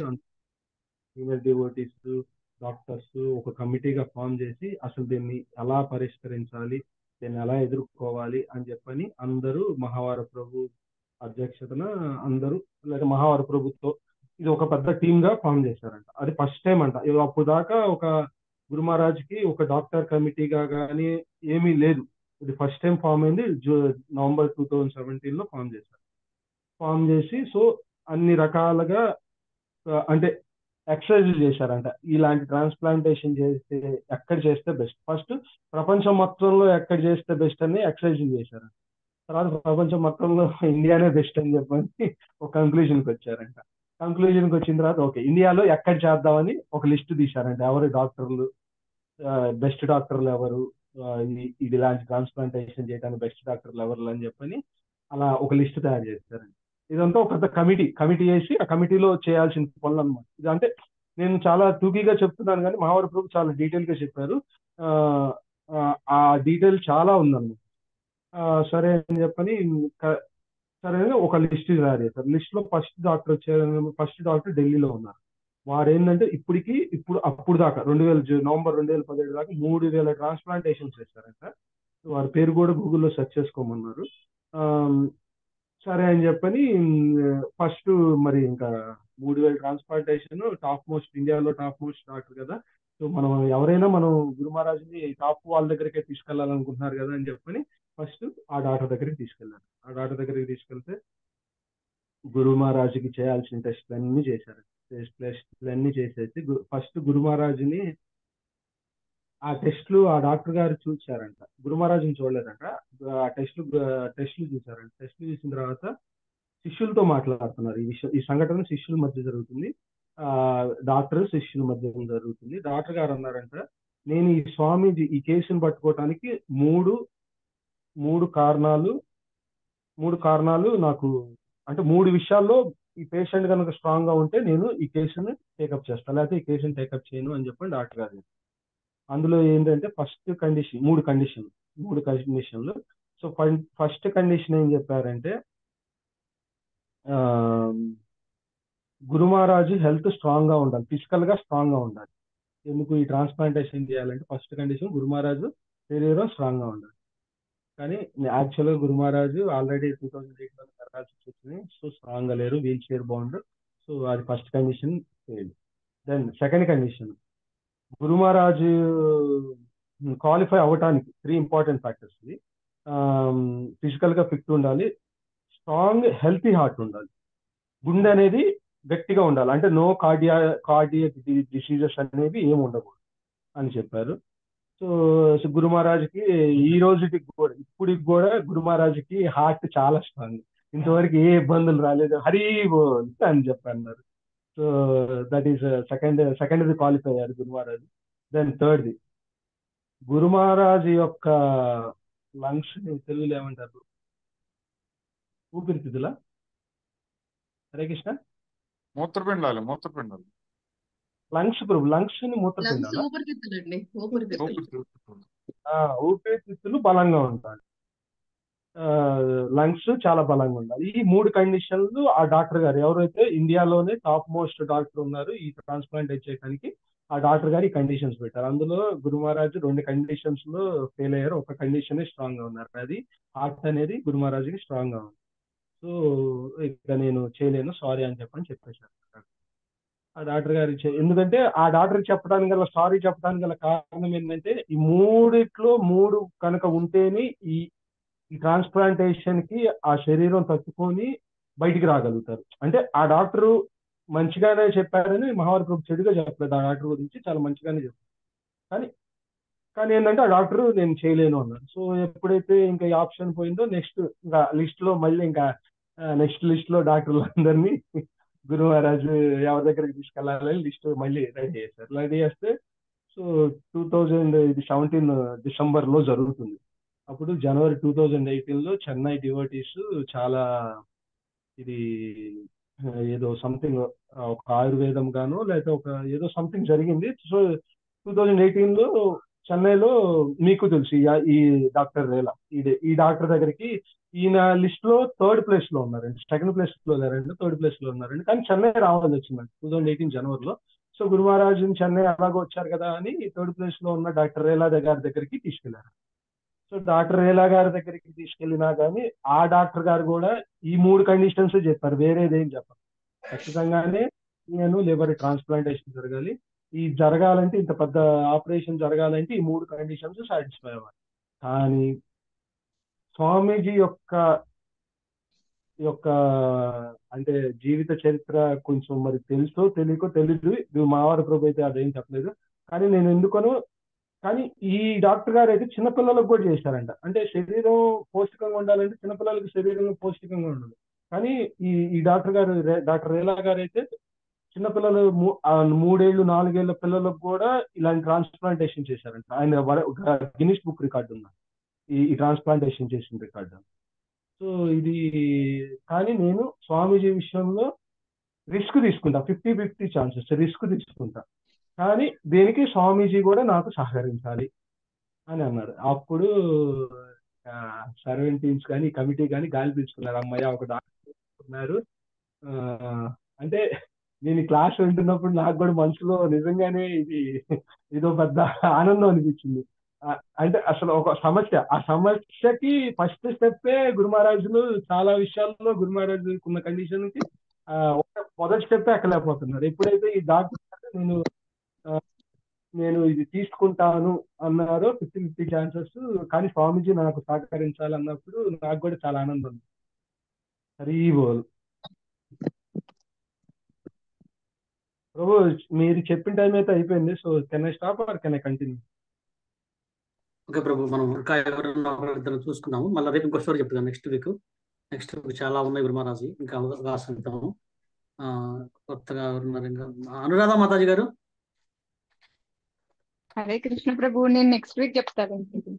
సీనియర్ డివోటీస్ డాక్టర్స్ ఒక కమిటీగా ఫామ్ చేసి అసలు దీన్ని ఎలా పరిష్కరించాలి దీన్ని ఎలా ఎదుర్కోవాలి అని చెప్పని అందరూ మహావార ప్రభు అధ్యక్షతన అందరూ లేదా మహావార ప్రభుత్వం ఇది ఒక పెద్ద టీమ్ గా ఫామ్ చేశారంట అది ఫస్ట్ టైం అంట ఇది అప్పుడు దాకా ఒక గురు మహారాజ్కి ఒక డాక్టర్ కమిటీగా కానీ ఏమీ లేదు ఇది ఫస్ట్ టైం ఫామ్ అయింది జూ నవంబర్ టూ థౌజండ్ సెవెంటీన్ లో ఫామ్ చేశారు ఫామ్ చేసి సో అన్ని రకాలుగా ఆ, అంటే ఎక్సర్సైజ్ చేశారంట ఇలాంటి ట్రాన్స్ప్లాంటేషన్ చేస్తే ఎక్కడ చేస్తే బెస్ట్ ఫస్ట్ ప్రపంచం మొత్తంలో ఎక్కడ చేస్తే బెస్ట్ అని ఎక్సర్సైజ్ చేశారంట తర్వాత ప్రపంచం మొత్తంలో ఇండియానే బెస్ట్ అని చెప్పని ఒక కంక్లూజన్కి వచ్చారంట కంక్లూజన్కి వచ్చిన తర్వాత ఓకే ఇండియాలో ఎక్కడ చేద్దామని ఒక లిస్ట్ తీశారంట ఎవరు డాక్టర్లు బెస్ట్ డాక్టర్లు ఎవరు ఆ, ఈ- ఇది ఇలాంటి ట్రాన్స్ప్లాంటేషన్ చేయడానికి బెస్ట్ డాక్టర్లు ఎవరు అని చెప్పని అలా ఒక లిస్ట్ తయారు చేశారండి ఇదంతా ఒక పెద్ద కమిటీ కమిటీ వేసి ఆ కమిటీలో చేయాల్సిన పనులు అనమాట ఇది అంటే నేను చాలా టూకీగా చెప్తున్నాను కానీ మహావర ప్రభు చాలా డీటెయిల్ గా చెప్పారు ఆ, ఆ, ఆ డీటెయిల్ చాలా ఉందన్నమాట ఆ, సరే అని చెప్పని క- సరే అని ఒక లిస్ట్ తయారు చేశారు లిస్ట్ లో ఫస్ట్ డాక్టర్ వచ్చారు ఫస్ట్ డాక్టర్ ఢిల్లీలో ఉన్నారు వారు ఏంటంటే ఇప్పటికి ఇప్పుడు అప్పుడు దాకా రెండు వేల జూ- నవంబర్ రెండు వేల పదిహేడు దాకా మూడు వేల ట్రాన్స్ప్లాంటేషన్స్ చేశారంట వారి పేరు కూడా గూగుల్లో సెర్చ్ చేసుకోమన్నారు ఆమ్, సరే అని చెప్పని ఫస్ట్ మరి ఇంకా మూడు వేల ట్రాన్స్ప్లాంటేషన్ టాప్ మోస్ట్ ఇండియాలో టాప్ మోస్ట్ డాక్టర్ కదా సో మనం ఎవరైనా మనం గురు మహారాజ్ని టాప్ వాళ్ళ దగ్గరికే తీసుకెళ్లాలనుకుంటున్నారు కదా అని చెప్పని ఫస్ట్ ఆ డాక్టర్ దగ్గరికి తీసుకెళ్ళారు ఆ డాక్టర్ దగ్గరికి తీసుకెళ్తే గురు మహారాజుకి చేయాల్సిన టెస్ట్లు అన్ని చేశారు టెస్ట్లు అన్ని చేసేసి ఫస్ట్ గురు మహారాజుని ఆ టెస్ట్లు ఆ డాక్టర్ గారు చూసారంట గురు మహారాజుని చూడలేదంట ఆ టెస్ట్లు టెస్ట్లు చూసారంట టెస్ట్లు చూసిన తర్వాత శిష్యులతో మాట్లాడుతున్నారు ఈ విషయం ఈ సంఘటన శిష్యుల మధ్య జరుగుతుంది ఆ డాక్టర్ శిష్యుల మధ్య జరుగుతుంది డాక్టర్ గారు అన్నారంట నేను ఈ స్వామీజీ ఈ కేసుని పట్టుకోవటానికి మూడు మూడు కారణాలు మూడు కారణాలు నాకు అంటే మూడు విషయాల్లో ఈ పేషెంట్ కనుక స్ట్రాంగ్ గా ఉంటే నేను ఈ కేసుని టేకప్ చేస్తాను లేకపోతే ఈ కేసుని టేకప్ చేయను అని చెప్పి డాక్టర్ గారు చెప్పారు. అందులో ఏంటంటే ఫస్ట్ కండిషన్ మూడు కండిషన్ మూడు కండిషన్లు సో ఫస్ట్ కండిషన్ ఏం చెప్పారంటే ఆ, గురు మహారాజు హెల్త్ స్ట్రాంగ్ గా ఉండాలి ఫిజికల్ గా స్ట్రాంగ్ గా ఉండాలి ఎందుకు ఈ ట్రాన్స్ప్లాంటేషన్ చేయాలంటే ఫస్ట్ కండిషన్ గురు మహారాజు శరీరం స్ట్రాంగ్ గా ఉండాలి కానీ యాక్చువల్ గా గురు మహారాజు ఆల్రెడీ టూ థౌసండ్ ఎయిట్ లో కరాల్సి వచ్చింది సో స్ట్రాంగ్ గా లేరు వీల్ చైర్ బౌండ్ సో అది first condition then second condition Guru Maharaj qualify అవ్వటానికి త్రీ ఇంపార్టెంట్ ఫ్యాక్టర్స్ ఇది ఫిజికల్ గా ఫిట్ ఉండాలి స్ట్రాంగ్ హెల్తీ హార్ట్ ఉండాలి గుండె అనేది గట్టిగా ఉండాలి అంటే నో కార్డియా కార్డియక్ డిసీజెస్ అనేవి ఏమి ఉండకూడదు అని చెప్పారు సో సో గురు మహారాజ్కి ఈ రోజుకి కూడా ఇప్పటికి కూడా గురు మహారాజ్కి హార్ట్ చాలా స్ట్రాంగ్ ఇంతవరకు ఏ ఇబ్బందులు రాలేదు హరి బోల్ అని చెప్పన్నారు so that is second second qualify అయ్యారు గురు మహారాజ్ దెన్ థర్డ్ది గురు మహారాజ్ యొక్క లంగ్స్ తెలుగులో ఏమంటారు ఊపిరితిత్తుల హరే కృష్ణ మూత్రపిండాలు మూత్రపిండాలు లంగ్స్ ప్రభు లంగ్స్ ని లంగ్స్ మూత్రపిండాలా ఊపిరితిత్తులండి ఊపిరితిత్తులు ఊపిరితిత్తులు ఆ, ఊపిరితిత్తులు బలంగా ఉంటాయి లంగ్స్ చాలా బలంగా ఉండాలి ఈ మూడు కండిషన్లు ఆ డాక్టర్ గారు ఎవరైతే ఇండియాలోనే టాప్ మోస్ట్ డాక్టర్ ఉన్నారు ఈ ట్రాన్స్ప్లాంట్ చేయడానికి ఆ డాక్టర్ గారు ఈ కండిషన్స్ పెట్టారు అందులో గురు మహారాజ్ రెండు కండిషన్స్ లో ఫెయిల్ అయ్యారు ఒక కండిషన్ స్ట్రాంగ్ గా ఉన్నారు అది హార్ట్ అనేది గురు మహారాజుకి స్ట్రాంగ్ గా ఉంది సో ఇక నేను చేయలేను సారీ అని చెప్పని చెప్పేశారు ఆ డాక్టర్ గారు చె- ఎందుకంటే ఆ డాక్టర్ చెప్పడానికి గల సారీ చెప్పడానికి గల కారణం ఏంటంటే ఈ మూడిట్లో మూడు కనుక ఉంటేనే ఈ ఈ ట్రాన్స్ప్లాంటేషన్ కి ఆ శరీరం తట్టుకొని బయటికి రాగలుగుతారు అంటే ఆ డాక్టర్ మంచిగానే చెప్పారని మహావారి ప్రభు చెడుగా చెప్పలేదు ఆ డాక్టర్ గురించి చాలా మంచిగానే చెప్పారు కానీ కానీ ఏంటంటే ఆ డాక్టర్ నేను చేయలేను అన్నారు సో ఎప్పుడైతే ఇంకా ఈ ఆప్షన్ పోయిందో నెక్స్ట్ ఇంకా లిస్ట్ లో మళ్ళీ ఇంకా నెక్స్ట్ లిస్ట్ లో డాక్టర్లు అందరినీ గురు మహారాజ్ ఎవరి దగ్గరికి తీసుకెళ్ళాలని లిస్ట్ మళ్ళీ రెడీ చేశారు రెడీ చేస్తే సో టూ థౌజండ్ ఇది సెవెంటీన్ డిసెంబర్ లో జరుగుతుంది అప్పుడు జనవరి టూ థౌజండ్ ఎయిటీన్ లో చెన్నై డివోటీస్ చాలా ఇది ఆ, ఏదో సంథింగ్ ఒక ఆయుర్వేదం గాను లేకపోతే ఒక ఏదో సంథింగ్ జరిగింది సో టూ థౌజండ్ ఎయిటీన్ లో చెన్నైలో మీకు తెలుసు ఈ- ఈ డాక్టర్ రేలా ఇదే ఈ డాక్టర్ దగ్గరికి ఈయన లిస్ట్ లో థర్డ్ ప్లేస్ లో ఉన్నారండి సెకండ్ ప్లేస్ లో లేరండి థర్డ్ ప్లేస్ లో ఉన్నారండి కానీ చెన్నై రావాల్సి వచ్చిందండి టూ థౌజండ్ ఎయిటీన్ జనవరిలో సో గురు మహారాజ్ చెన్నై అలాగో వచ్చారు కదా అని థర్డ్ ప్లేస్ లో ఉన్న డాక్టర్ రేలా గారి దగ్గరికి తీసుకెళ్లారు సో డాక్టర్ రేలా గారి దగ్గరికి తీసుకెళ్ళినా కానీ ఆ డాక్టర్ గారు కూడా ఈ మూడు కండిషన్స్ చెప్పారు వేరేదేం చెప్పారు ఖచ్చితంగానే నేను లివర్ ట్రాన్స్ప్లాంటేషన్ జరగాలి ఈ జరగాలంటే ఇంత పెద్ద ఆపరేషన్ జరగాలంటే ఈ మూడు కండిషన్స్ సాటిస్ఫై అవ్వాలి కానీ స్వామీజీ యొక్క యొక్క అంటే జీవిత చరిత్ర కొంచెం మరి తెలుసో తెలియకో తెలీదు ఇది మావారి ప్రభు అయితే అదేం చెప్పలేదు కానీ నేను ఎందుకనో కానీ ఈ డాక్టర్ గారు అయితే చిన్నపిల్లలకు కూడా చేశారంట అంటే శరీరం పౌష్టికంగా ఉండాలంటే చిన్నపిల్లలకి శరీరం పౌష్టికంగా ఉండదు కానీ ఈ ఈ డాక్టర్ గారు రే- డాక్టర్ రేలా గారు అయితే చిన్నపిల్లలు మూ- ఆ మూడేళ్ళు నాలుగేళ్ల పిల్లలకు కూడా ఇలాంటి ట్రాన్స్ప్లాంటేషన్ చేశారంట ఆయన గిన్నిస్ బుక్ రికార్డు ఉంది ఈ ఈ ట్రాన్స్ప్లాంటేషన్ చేసిన రికార్డు సో ఇది కానీ నేను స్వామీజీ విషయంలో రిస్క్ తీసుకుంటా ఫిఫ్టీ ఫిఫ్టీ ఛాన్సెస్ రిస్క్ తీసుకుంటా కానీ దేనికి స్వామీజీ కూడా నాకు సహకరించాలి అని అన్నారు అప్పుడు సర్వెంట్ టీమ్స్ కానీ కమిటీ కానీ గాలి పీల్చుకున్నారు అమ్మయ్య ఒక డాక్టర్ ఉన్నారు ఆ, అంటే నేను ఈ క్లాస్ వింటున్నప్పుడు నాకు కూడా మనసులో నిజంగానే ఇది ఇదో పెద్ద ఆనందం అనిపించింది ఆ, అంటే అసలు ఒక సమస్య ఆ సమస్యకి ఫస్ట్ స్టెప్పే గురు మహారాజులు చాలా విషయాల్లో గురు మహారాజుకు ఉన్న కండిషన్ కి ఆ, ఒక మొదటి స్టెప్ ఎక్కలేకపోతున్నారు ఎప్పుడైతే ఈ డాక్టర్ నేను ఆ, నేను ఇది తీసుకుంటాను అన్నారు ఫిఫ్టీ ఫిఫ్టీ ఛాన్సెస్ కానీ స్వామీజీ నాకు సహకరించాలన్నప్పుడు నాకు కూడా చాలా ఆనందం ఉంది హరి బోల్ ప్రభు మీరు చెప్పిన టైం అయితే అయిపోయింది so can I stop or can I continue okay Prabhu మనం ఇంకా ఎవరైనా ఇద్దరు చూసుకున్నాము మళ్ళీ రేపు ఇంకో స్టోరీ చెప్తాను నెక్స్ట్ వీక్ నెక్స్ట్ వీక్ చాలా ఉన్నాయి గురుమహారాజు ఇంకా అవకాశం ఆ కొత్తగా ఎవరున్నారు ఇంకా అనురాధ మాతాజీ గారు హరే కృష్ణ ప్రభు నేను నెక్స్ట్ వీక్ చెప్తాను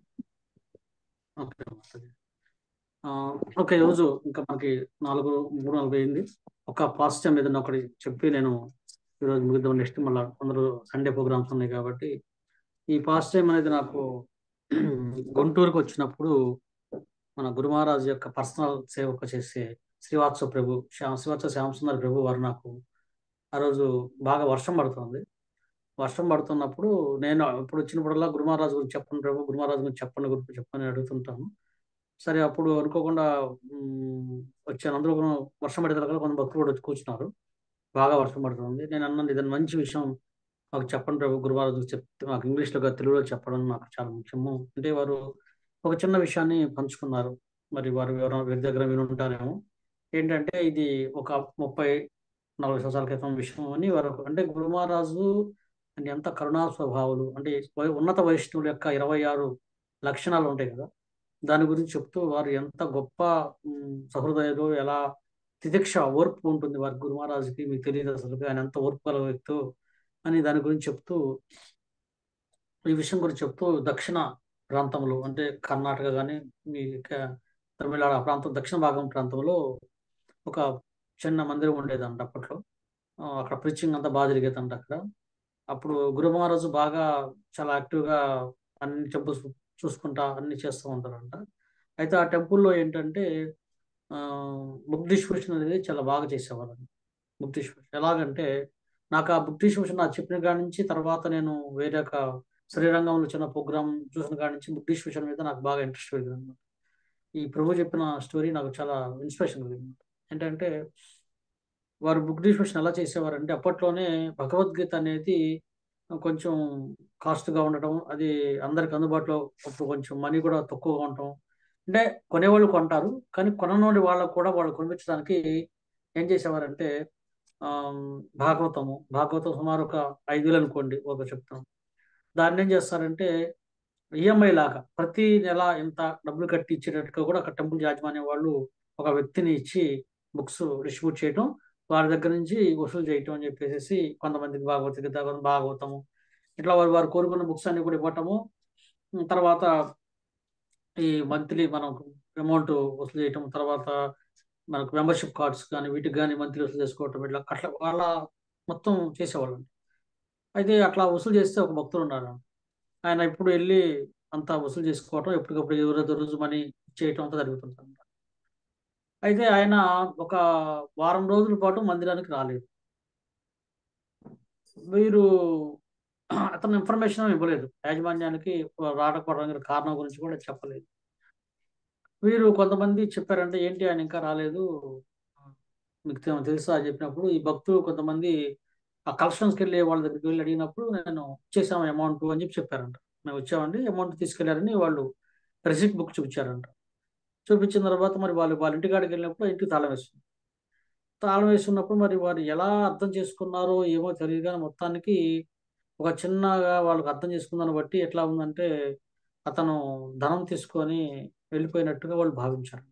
ఓకే మాతాజీ ఆ, ఓకే ఈరోజు ఇంకా మనకి నాలుగు మూడు నలభై అయింది ఒక పాజిటివ్ ఏదైనా ఒకటి చెప్పి నేను ఈరోజు ముగిద్దాం నెక్స్ట్ మళ్ళీ అందరూ సండే ప్రోగ్రామ్స్ ఉన్నాయి కాబట్టి ఈ పాజిటివ్ అనేది నాకు గుంటూరుకు వచ్చినప్పుడు మన గురు మహారాజు యొక్క పర్సనల్ సేవకు చేసే శ్రీవాత్సవ ప్రభు శ్యామ శ్రీవాత్సవ శ్యామసుందర్ ప్రభు వారు నాకు ఆ రోజు బాగా వర్షం పడుతుంది వర్షం పడుతున్నప్పుడు నేను ఇప్పుడు వచ్చినప్పుడల్లా గురు మహారాజు గురించి చెప్పండి ప్రభు గురు మహారాజు గురించి చెప్పండి గురించి చెప్పని అడుగుతుంటాను సరే అప్పుడు అనుకోకుండా ఉమ్, వచ్చాను అందరూ కూడా వర్షం పడే తర్వాత కొంత భక్తులు కూడా వచ్చి కూర్చున్నారు బాగా వర్షం పడుతుంది నేను అన్నాను ఇదని మంచి విషయం మాకు చెప్పండి ప్రభు గురువారు చెప్తే మాకు ఇంగ్లీష్లో కాదు, తెలుగులో చెప్పడం నాకు చాలా ముఖ్యము అంటే వారు ఒక చిన్న విషయాన్ని పంచుకున్నారు మరి వారు ఎవరైనా వీరి దగ్గర విని ఉంటారేమో ఏంటంటే ఇది ఒక ముప్పై నలభై సంవత్సరాల క్రితం విషయం అని వారు అంటే గురు మహారాజు అంటే ఎంత కరుణా స్వభావులు అంటే వై- ఉన్నత వైష్ణవుల యొక్క ఇరవై ఆరు లక్షణాలు ఉంటాయి కదా దాని గురించి చెప్తూ వారు ఎంత గొప్ప ఉమ్, సహృదయులు ఎలా తితిక్ష ఓర్పు ఉంటుంది వారి గురు మహారాజుకి మీకు తెలియదు అసలు ఆయన ఎంత ఓర్పు గల వ్యక్తో అని దాని గురించి చెప్తూ ఈ విషయం గురించి చెప్తూ దక్షిణ ప్రాంతంలో అంటే కర్ణాటక కానీ మీ క- తమిళనాడు ఆ ప్రాంతం దక్షిణ భాగం ప్రాంతంలో ఒక చిన్న మందిరం ఉండేదంట అప్పట్లో ఆ, అక్కడ ప్రీచింగ్ అంతా బాగా జరిగేదంట అక్కడ అప్పుడు గురు మహారాజు బాగా చాలా యాక్టివ్గా అన్ని టెంపుల్స్ చూసుకుంటా అన్ని చేస్తూ ఉంటారంట అయితే ఆ టెంపుల్లో ఏంటంటే ఆ, బుక్ డిస్ట్రిబ్యూషన్ అనేది చాలా బాగా చేసేవారు బుక్ డిస్ట్రిబ్యూషన్ ఎలాగంటే నాకు ఆ బుక్ డిస్ట్రిబ్యూషన్ నాకు చెప్పిన కాడి నుంచి తర్వాత నేను వేరే ఒక శ్రీరంగంలో చిన్న ప్రోగ్రామ్ చూసిన కాడి నుంచి బుక్ డిస్ట్రిబ్యూషన్ మీద నాకు బాగా ఇంట్రెస్ట్ పెరిగింది అనమాట ఈ ప్రభు చెప్పిన స్టోరీ నాకు చాలా ఇన్స్పిరేషన్ కలిగింది ఏంటంటే వారు బుక్ డిస్ట్రిబ్యూషన్ ఎలా చేసేవారంటే అప్పట్లోనే భగవద్గీత అనేది కొంచెం కాస్ట్గా ఉండటం అది అందరికి అందుబాటులో అప్పుడు కొంచెం మనీ కూడా తక్కువగా ఉండటం అంటే కొనేవాళ్ళు కొంటారు కానీ కొననోని వాళ్ళకు కూడా వాళ్ళు కొనిపించడానికి ఏం చేసేవారంటే ఆమ్, భాగవతము భాగవతం సుమారు ఒక ఐదు వేలు అనుకోండి ఒక చెప్తాం దాన్ని ఏం చేస్తారంటే ఈఎంఐ లాగా ప్రతి నెల ఇంత డబ్బులు కట్టి ఇచ్చేటట్టుగా కూడా ఒక టెంపుల్ యాజమాన్యం వాళ్ళు ఒక వ్యక్తిని ఇచ్చి బుక్స్ డిస్ట్రిబ్యూట్ చేయటం వారి దగ్గర నుంచి వసూలు చేయటం అని చెప్పేసి కొంతమందికి భాగవద్గీత కొంత భాగవతము ఇట్లా వారు వారు కోరుకున్న బుక్స్ అన్ని కూడా ఇవ్వటము ఉమ్, తర్వాత ఈ మంత్లీ మనం అమౌంట్ వసూలు చేయటం తర్వాత మనకు మెంబర్షిప్ కార్డ్స్ కానీ వీటికి కానీ మంత్లీ వసూలు చేసుకోవటం ఇట్లా అట్లా వాళ్ళ మొత్తం చేసేవాళ్ళు అయితే అట్లా వసూలు చేస్తే ఒక భక్తుడు ఉన్నారు ఆయన ఇప్పుడు వెళ్ళి అంతా వసూలు చేసుకోవటం ఎప్పటికప్పుడు ఎవరైతే రోజు మనీ చేయటం అంతా జరుగుతుంది అయితే ఆయన ఒక వారం రోజుల పాటు మందిరానికి రాలేదు వీరు అతను ఇన్ఫర్మేషన్ ఇవ్వలేదు యాజమాన్యానికి రాకపోవడానికి కారణం గురించి కూడా చెప్పలేదు వీరు కొంతమంది చెప్పారంటే ఏంటి ఆయన ఇంకా రాలేదు మీకు తె- తెలుసా అని చెప్పినప్పుడు ఈ భక్తులు కొంతమంది ఆ కలెక్షన్స్కి వెళ్ళి వాళ్ళ దగ్గరికి వెళ్ళి అడిగినప్పుడు నేను ఇచ్చేసాము అమౌంట్ అని చెప్పి చెప్పారంట మేము వచ్చామండి అమౌంట్ తీసుకెళ్లారని వాళ్ళు రిసిప్ట్ బుక్ చూపించారంట చూపించిన తర్వాత మరి వాళ్ళు వాళ్ళ ఇంటికాడికి వెళ్ళినప్పుడు ఇంటికి తాళం వేస్తుంది తాళం వేస్తున్నప్పుడు మరి వారు ఎలా అర్థం చేసుకున్నారో ఏమో తెలియదు కానీ మొత్తానికి ఒక చిన్నగా వాళ్ళకి అర్థం చేసుకున్న బట్టి ఎట్లా ఉందంటే అతను ధనం తీసుకొని వెళ్ళిపోయినట్టుగా వాళ్ళు భావించారు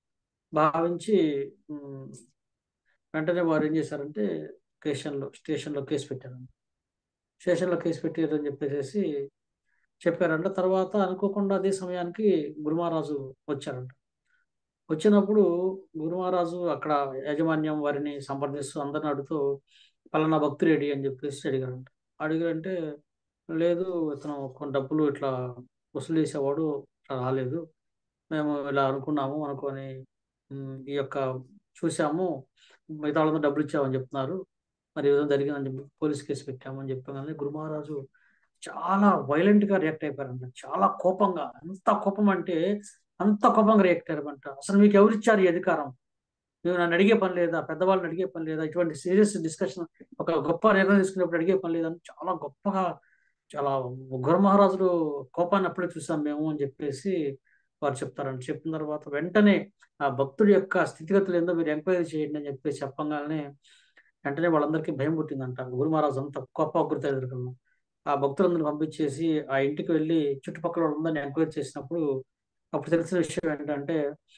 భావించి ఉమ్, వెంటనే వారు ఏం చేశారంటే స్టేషన్లో స్టేషన్లో కేసు పెట్టారు స్టేషన్లో కేసు పెట్టారని చెప్పేసి చెప్పారంట తర్వాత అనుకోకుండా అదే సమయానికి గురుమహారాజు వచ్చారంట వచ్చినప్పుడు గురుమహారాజు అక్కడ యాజమాన్యం వారిని సంప్రదిస్తూ అందరిని అడుగుతూ పలానా భక్తుడు ఏడి అని చెప్పేసి అడిగారంట అడిగారంటే లేదు ఇతను కొన్ని డబ్బులు ఇట్లా వసూలు చేసేవాడు ఇట్లా రాలేదు మేము ఇలా అనుకున్నాము అనుకొని ఉమ్, ఈ యొక్క చూసాము మిగతా వాళ్ళందరూ డబ్బులు ఇచ్చామని చెప్తున్నారు మరి ఈ విధంగా జరిగిందని చెప్పి పోలీస్ కేసు పెట్టామని చెప్పగానే గురుమహారాజు చాలా వైలెంట్ గా రియాక్ట్ అయిపోయారంట చాలా కోపంగా ఎంత కోపం అంటే అంత కోపంగా రియాక్ట్ అయ్యారంట అసలు మీకు ఎవరు ఇచ్చారు ఈ అధికారం నువ్వు నన్ను అడిగే పని లేదా పెద్దవాళ్ళని అడిగే పని లేదా ఇటువంటి సీరియస్ డిస్కషన్ ఒక గొప్ప నిర్ణయం తీసుకునేప్పుడు అడిగే పని లేదని చాలా గొప్పగా చాలా గురుమహారాజులు కోపాన్ని అప్పుడే చూసాం మేము అని చెప్పేసి వారు చెప్తారంట చెప్పిన తర్వాత వెంటనే ఆ భక్తుడి యొక్క స్థితిగతులు ఏందో మీరు ఎంక్వైరీ చేయండి అని చెప్పేసి చెప్పంగానే వెంటనే వాళ్ళందరికీ భయం పుట్టిందంట గురు మహారాజు అంత కోప ఉగ్రత ఎదుర్కొన్నాం ఆ భక్తులందరిని పంపించేసి ఆ ఇంటికి వెళ్ళి చుట్టుపక్కల వాళ్ళందరినీ ఎంక్వైరీ చేసినప్పుడు అప్పుడు తెలిసిన విషయం ఏంటంటే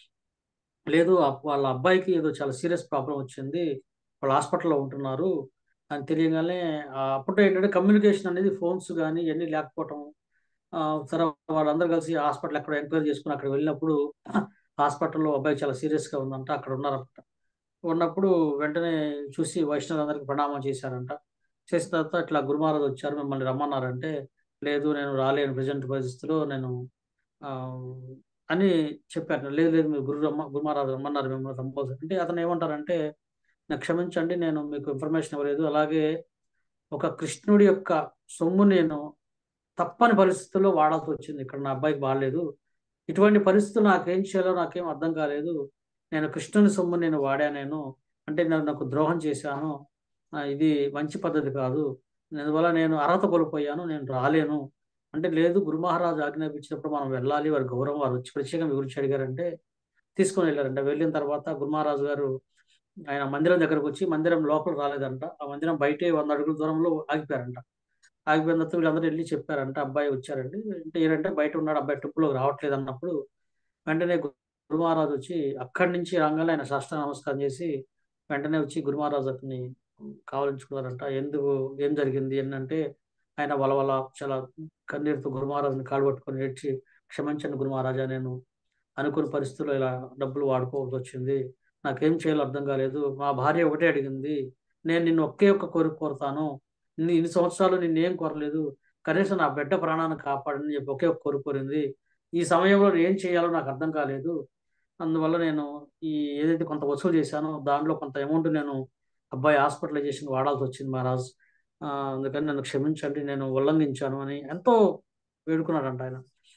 లేదు ఆ- వాళ్ళ అబ్బాయికి ఏదో చాలా సీరియస్ ప్రాబ్లం వచ్చింది వాళ్ళు హాస్పిటల్లో ఉంటున్నారు అని తెలియగానే ఆ, అప్పుడు ఏంటంటే కమ్యూనికేషన్ అనేది ఫోన్స్ కానీ ఇవన్నీ లేకపోవటం ఆ, తర్వాత వాళ్ళందరూ కలిసి హాస్పిటల్ ఎక్కడ ఎంక్వైరీ చేసుకుని అక్కడ వెళ్ళినప్పుడు హాస్పిటల్లో అబ్బాయి చాలా సీరియస్గా ఉందంట అక్కడ ఉన్నారంట ఉన్నప్పుడు వెంటనే చూసి వైష్ణవులందరికీ ప్రణామం చేశారంట చేసిన తర్వాత ఇట్లా గురుమహారాజు వచ్చారు మిమ్మల్ని రమ్మన్నారంటే లేదు నేను రాలేను ప్రజెంట్ పరిస్థితిలో నేను ఆ, అని చెప్పారు లేదు లేదు మీరు గురు రమ్మ గురుమహారాజు రమ్మన్నారు మిమ్మల్ని కంపల్సరీ అంటే అతను ఏమంటారంటే నాకు క్షమించండి నేను మీకు ఇన్ఫర్మేషన్ ఇవ్వలేదు అలాగే ఒక కృష్ణుడి యొక్క సొమ్ము నేను తప్పని పరిస్థితుల్లో వాడాల్సి వచ్చింది ఇక్కడ నా అబ్బాయికి బాగాలేదు ఇటువంటి పరిస్థితులు నాకేం చేయాలో నాకేం అర్థం కాలేదు నేను కృష్ణుని సొమ్ము నేను వాడా నేను అంటే నేను నాకు ద్రోహం చేశాను ఆ, ఇది మంచి పద్ధతి కాదు అందువల్ల నేను అర్హత కోల్పోయాను నేను రాలేను అంటే లేదు గురు మహారాజు ఆజ్ఞాపించినప్పుడు మనం వెళ్ళాలి వారి గౌరవం వారు వచ్చి ప్రత్యేకంగా గురించి అడిగారంటే తీసుకొని వెళ్ళారంట వెళ్ళిన తర్వాత గురు మహారాజు గారు ఆయన మందిరం దగ్గరకు వచ్చి మందిరం లోపల రాలేదంట ఆ మందిరం బయటే వంద అడుగుల దూరంలో ఆగిపోయారంట ఆగిపోయిన తర్వాత వీళ్ళందరూ వెళ్ళి చెప్పారంట అబ్బాయి వచ్చారండి అంటే ఏంటంటే బయట ఉన్నాడు అబ్బాయి ట్రిప్పులోకి రావట్లేదు అన్నప్పుడు వెంటనే గురు మహారాజు వచ్చి అక్కడి నుంచి రాగానే ఆయన శాస్త్ర నమస్కారం చేసి వెంటనే వచ్చి గురు మహారాజు అతన్ని కావలించుకున్నారంట ఎందుకు ఏం జరిగింది ఏంటంటే ఆయన వలవల చాలా కన్నీరుతో గురు మహారాజుని కాలు పట్టుకొని ఏడ్చి క్షమించండి గురు మహారాజా నేను అనుకున్న పరిస్థితుల్లో ఇలా డబ్బులు వాడుకోవాల్సి వచ్చింది నాకేం చేయాలో అర్థం కాలేదు మా భార్య ఒకటే అడిగింది నేను నిన్ను ఒకే ఒక్క కోరిక కోరుతాను నీ ఇన్ని సంవత్సరాలు నిన్నేం కోరలేదు కనీసం నా బిడ్డ ప్రాణాన్ని కాపాడని చెప్పి ఒకే ఒక్క కోరిక కోరింది ఈ సమయంలో నేను ఏం చేయాలో నాకు అర్థం కాలేదు అందువల్ల నేను ఈ ఏదైతే కొంత వసూలు చేశానో దాంట్లో కొంత అమౌంట్ నేను అబ్బాయి హాస్పిటలైజేషన్ వాడాల్సి వచ్చింది మహారాజ్ ఆ, అందుకని నన్ను క్షమించండి నేను ఉల్లంఘించాను అని ఎంతో వేడుకున్నాడంట ఆయన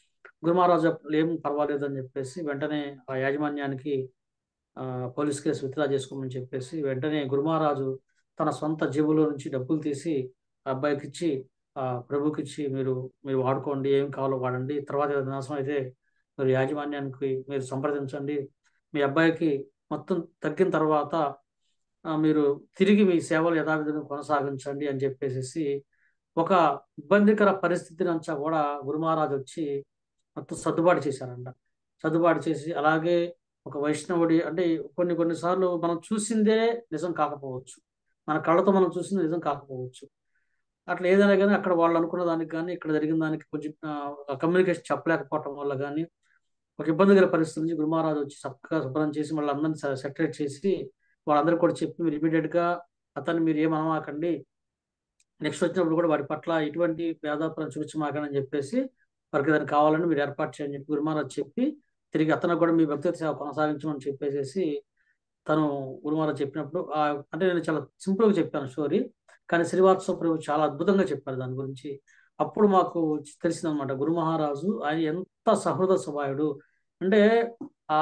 గురుమహారాజు ఏం పర్వాలేదు అని చెప్పేసి వెంటనే ఆ యాజమాన్యానికి ఆ, పోలీస్ కేసు విత్డ్రా చేసుకోమని చెప్పేసి వెంటనే గురుమహారాజు తన సొంత జేబులో నుంచి డబ్బులు తీసి ఆ అబ్బాయికి ఇచ్చి ఆ ప్రభుకి ఇచ్చి మీరు మీరు వాడుకోండి ఏం కావాలో వాడండి తర్వాత ఏదైనా నాశనం అయితే మీరు యాజమాన్యానికి మీరు సంప్రదించండి మీ అబ్బాయికి మొత్తం తగ్గిన తర్వాత ఆ, మీరు తిరిగి మీ సేవలు యథావిధిగా కొనసాగించండి అని చెప్పేసి ఒక ఇబ్బందికర పరిస్థితిని అంతా కూడా గురుమహారాజు వచ్చి మొత్తం సర్దుబాటు చేశారంట సర్దుబాటు చేసి అలాగే ఒక వైష్ణవుడి అంటే కొన్ని కొన్నిసార్లు మనం చూసిందే నిజం కాకపోవచ్చు మన కళ్ళతో మనం చూసింది నిజం కాకపోవచ్చు అట్లా ఏదైనా కానీ అక్కడ వాళ్ళు అనుకున్న దానికి కానీ ఇక్కడ జరిగిన దానికి కొంచెం కమ్యూనికేషన్ చెప్పలేకపోవటం వల్ల కానీ ఒక ఇబ్బందికర పరిస్థితి నుంచి గురుమహారాజు వచ్చి చక్కగా శుభ్రం చేసి మళ్ళీ అందరిని సెటరేట్ చేసి వాళ్ళందరూ కూడా చెప్పి మీరు immediate గా అతన్ని మీరు ఏమనమాకండి నెక్స్ట్ వచ్చినప్పుడు కూడా వాడి పట్ల ఎటువంటి భేదాపురం చూపించమాకండి అని చెప్పేసి వారికి దానికి కావాలని మీరు ఏర్పాటు చేయని చెప్పి గురుమహారాజు చెప్పి తిరిగి అతను కూడా మీ వ్యక్తిగత సేవ కొనసాగించమని చెప్పేసి తను గురుమహారాజు చెప్పినప్పుడు ఆ అంటే నేను చాలా సింపుల్ గా చెప్పాను స్టోరీ కానీ శ్రీవాత్సవ ప్రభు చాలా అద్భుతంగా చెప్పారు దాని గురించి అప్పుడు మాకు తెలిసిందనమాట గురు మహారాజు ఆయన ఎంత సహృద స్వభావుడు అంటే ఆ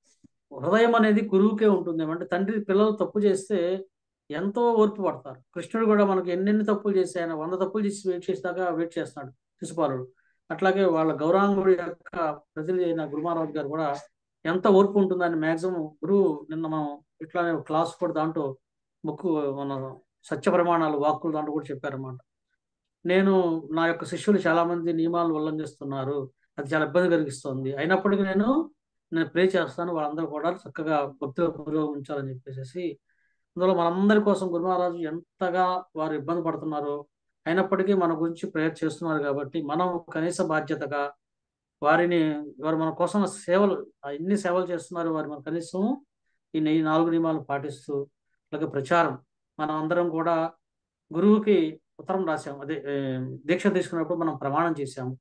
హృదయం అనేది గురువుకే ఉంటుంది అంటే తండ్రి పిల్లలు తప్పు చేస్తే ఎంతో ఓర్పు పడతారు కృష్ణుడు కూడా మనకు ఎన్నెన్ని తప్పులు చేసి ఆయన వంద తప్పులు చేసి వెయిట్ చేసేదాకా వెయిట్ చేస్తున్నాడు శిశుపాలుడు అట్లాగే వాళ్ళ గౌరాంగుడి యొక్క ప్రతినిధి అయిన గురుమారాజు గారు కూడా ఎంత ఓర్పు ఉంటుందని మాక్సిమం గురువు నిన్న మనం ఇట్లానే క్లాస్ కూడా దాంట్లో ముక్కు మన సత్య ప్రమాణాలు వాక్కులు దాంట్లో కూడా చెప్పారన్నమాట నేను నా యొక్క శిష్యులు చాలా మంది నియమాలు ఉల్లంఘిస్తున్నారు అది చాలా ఇబ్బంది కలిగిస్తుంది అయినప్పటికీ నేను నేను ప్రే చేస్తాను వాళ్ళందరూ కూడా చక్కగా భక్తిలో పురోగమించాలని చెప్పేసి అందులో మనందరి కోసం గురుమహారాజు ఎంతగా వారు ఇబ్బంది పడుతున్నారో అయినప్పటికీ మన గురించి ప్రేయర్ చేస్తున్నారు కాబట్టి మనం కనీస బాధ్యతగా వారిని వారు మన కోసం సేవలు ఆ ఎన్ని సేవలు చేస్తున్నారు వారు మన కనీసం ఈ నెయ్యి నాలుగు నియమాలు పాటిస్తూ అలాగే ప్రచారం మనం అందరం కూడా గురువుకి ఉత్తరం రాసాం అదే ఏ, దీక్ష తీసుకున్నప్పుడు మనం ప్రమాణం చేశాము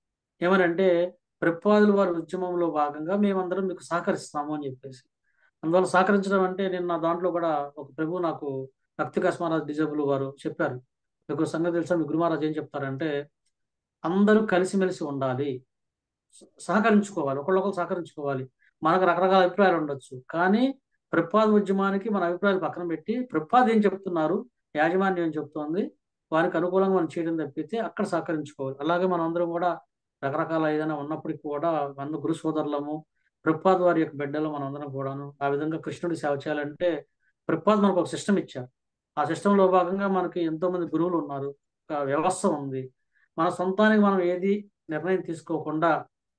ఏమనంటే ప్రపాదుల వారి ఉద్యమంలో భాగంగా మేమందరం మీకు సహకరిస్తాము అని చెప్పేసి అందువల్ల సహకరించడం అంటే నేను నా దాంట్లో కూడా ఒక ప్రభు నాకు భక్తికాస్ మహారాజ్ డిజబుల్ వారు చెప్పారు మీకు సంగతి తెలుసా మీ గురు మహారాజ్ ఏం చెప్తారంటే అందరూ కలిసిమెలిసి ఉండాలి స- సహకరించుకోవాలి ఒకళ్ళొకరు సహకరించుకోవాలి మనకు రకరకాల అభిప్రాయాలు ఉండొచ్చు కానీ ప్రపాద ఉద్యమానికి మన అభిప్రాయాలు పక్కన పెట్టి ప్రపాద్ ఏం చెప్తున్నారు యాజమాన్యం ఏం చెప్తోంది వారికి అనుకూలంగా మనం చేయడం తప్పితే అక్కడ సహకరించుకోవాలి అలాగే మనం అందరం కూడా రకరకాల ఏదైనా ఉన్నప్పటికీ కూడా మన గురు సోదరులము ప్రపాద్ వారి యొక్క బిడ్డలు మనం అందరం కూడాను ఆ విధంగా కృష్ణుడి సేవ చేయాలంటే ప్రపాద్ మనకు ఒక సిస్టమ్ ఇచ్చారు ఆ system లో భాగంగా మనకి ఎంతో మంది గురువులు ఉన్నారు ఒక వ్యవస్థ ఉంది మన సొంతానికి మనం ఏది నిర్ణయం తీసుకోకుండా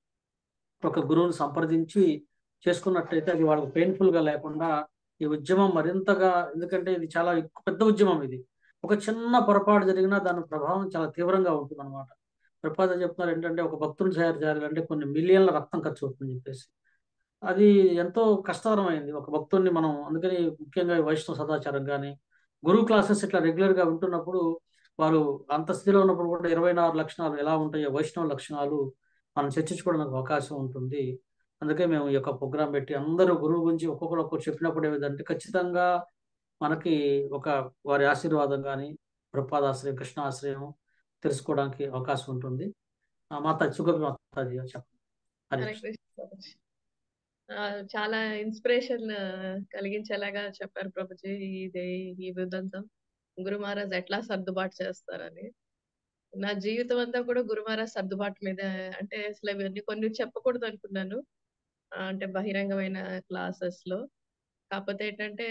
ఒక గురువుని సంప్రదించి చేసుకున్నట్టయితే అది వాళ్ళకి పెయిన్ఫుల్ గా లేకుండా ఈ ఉద్యమం మరింతగా ఎందుకంటే ఇది చాలా ఎక్కువ పెద్ద ఉద్యమం ఇది ఒక చిన్న పొరపాటు జరిగినా దాని ప్రభావం చాలా తీవ్రంగా ఉంటుంది అనమాట ప్రపాద చెప్తున్నారు ఏంటంటే ఒక భక్తుని తయారు చేయాలంటే కొన్ని మిలియన్ల రక్తం ఖర్చు అవుతుందని చెప్పేసి అది ఎంతో కష్టతరమైంది ఒక భక్తుడిని మనం అందుకని ముఖ్యంగా ఈ వైష్ణవ సదాచారం కానీ గురువు క్లాసెస్ ఇట్లా రెగ్యులర్ గా వింటున్నప్పుడు వారు అంత స్థితిలో ఉన్నప్పుడు కూడా ఇరవై నాలుగు లక్షణాలు ఎలా ఉంటాయో వైష్ణవ లక్షణాలు మనం చర్చించుకోవడానికి అవకాశం ఉంటుంది అందుకే మేము ఈ యొక్క ప్రోగ్రాం పెట్టి అందరూ గురువు గురించి ఒక్కొక్కరు ఒక్కొక్కరు చెప్పినప్పుడు ఏమిటంటే ఖచ్చితంగా మనకి ఒక వారి ఆశీర్వాదం కానీ ప్రపాదాశ్రయం కృష్ణ ఆశ్రయం తెలుసుకోవడానికి అవకాశం ఉంటుంది ఆ మాత చుగపి మాతాజీ చెప్పండి హరే హరే కృష్ణ. కృష్ణ ప్రభుజీ. ఆ, చాలా ఇన్స్పిరేషన్ కలిగించేలాగా చెప్పారు ప్రభుజీ ఇది ఈ ఉదంతం గురు మహారాజ్ ఎట్లా సర్దుబాటు చేస్తారని నా జీవితం అంతా కూడా గురు మహారాజ్ సర్దుబాటు మీద అంటే అసలు ఇవన్నీ కొన్ని చెప్పకూడదు అనుకున్నాను ఆ, అంటే బహిరంగమైన క్లాసెస్ లో కాకపోతే ఏంటంటే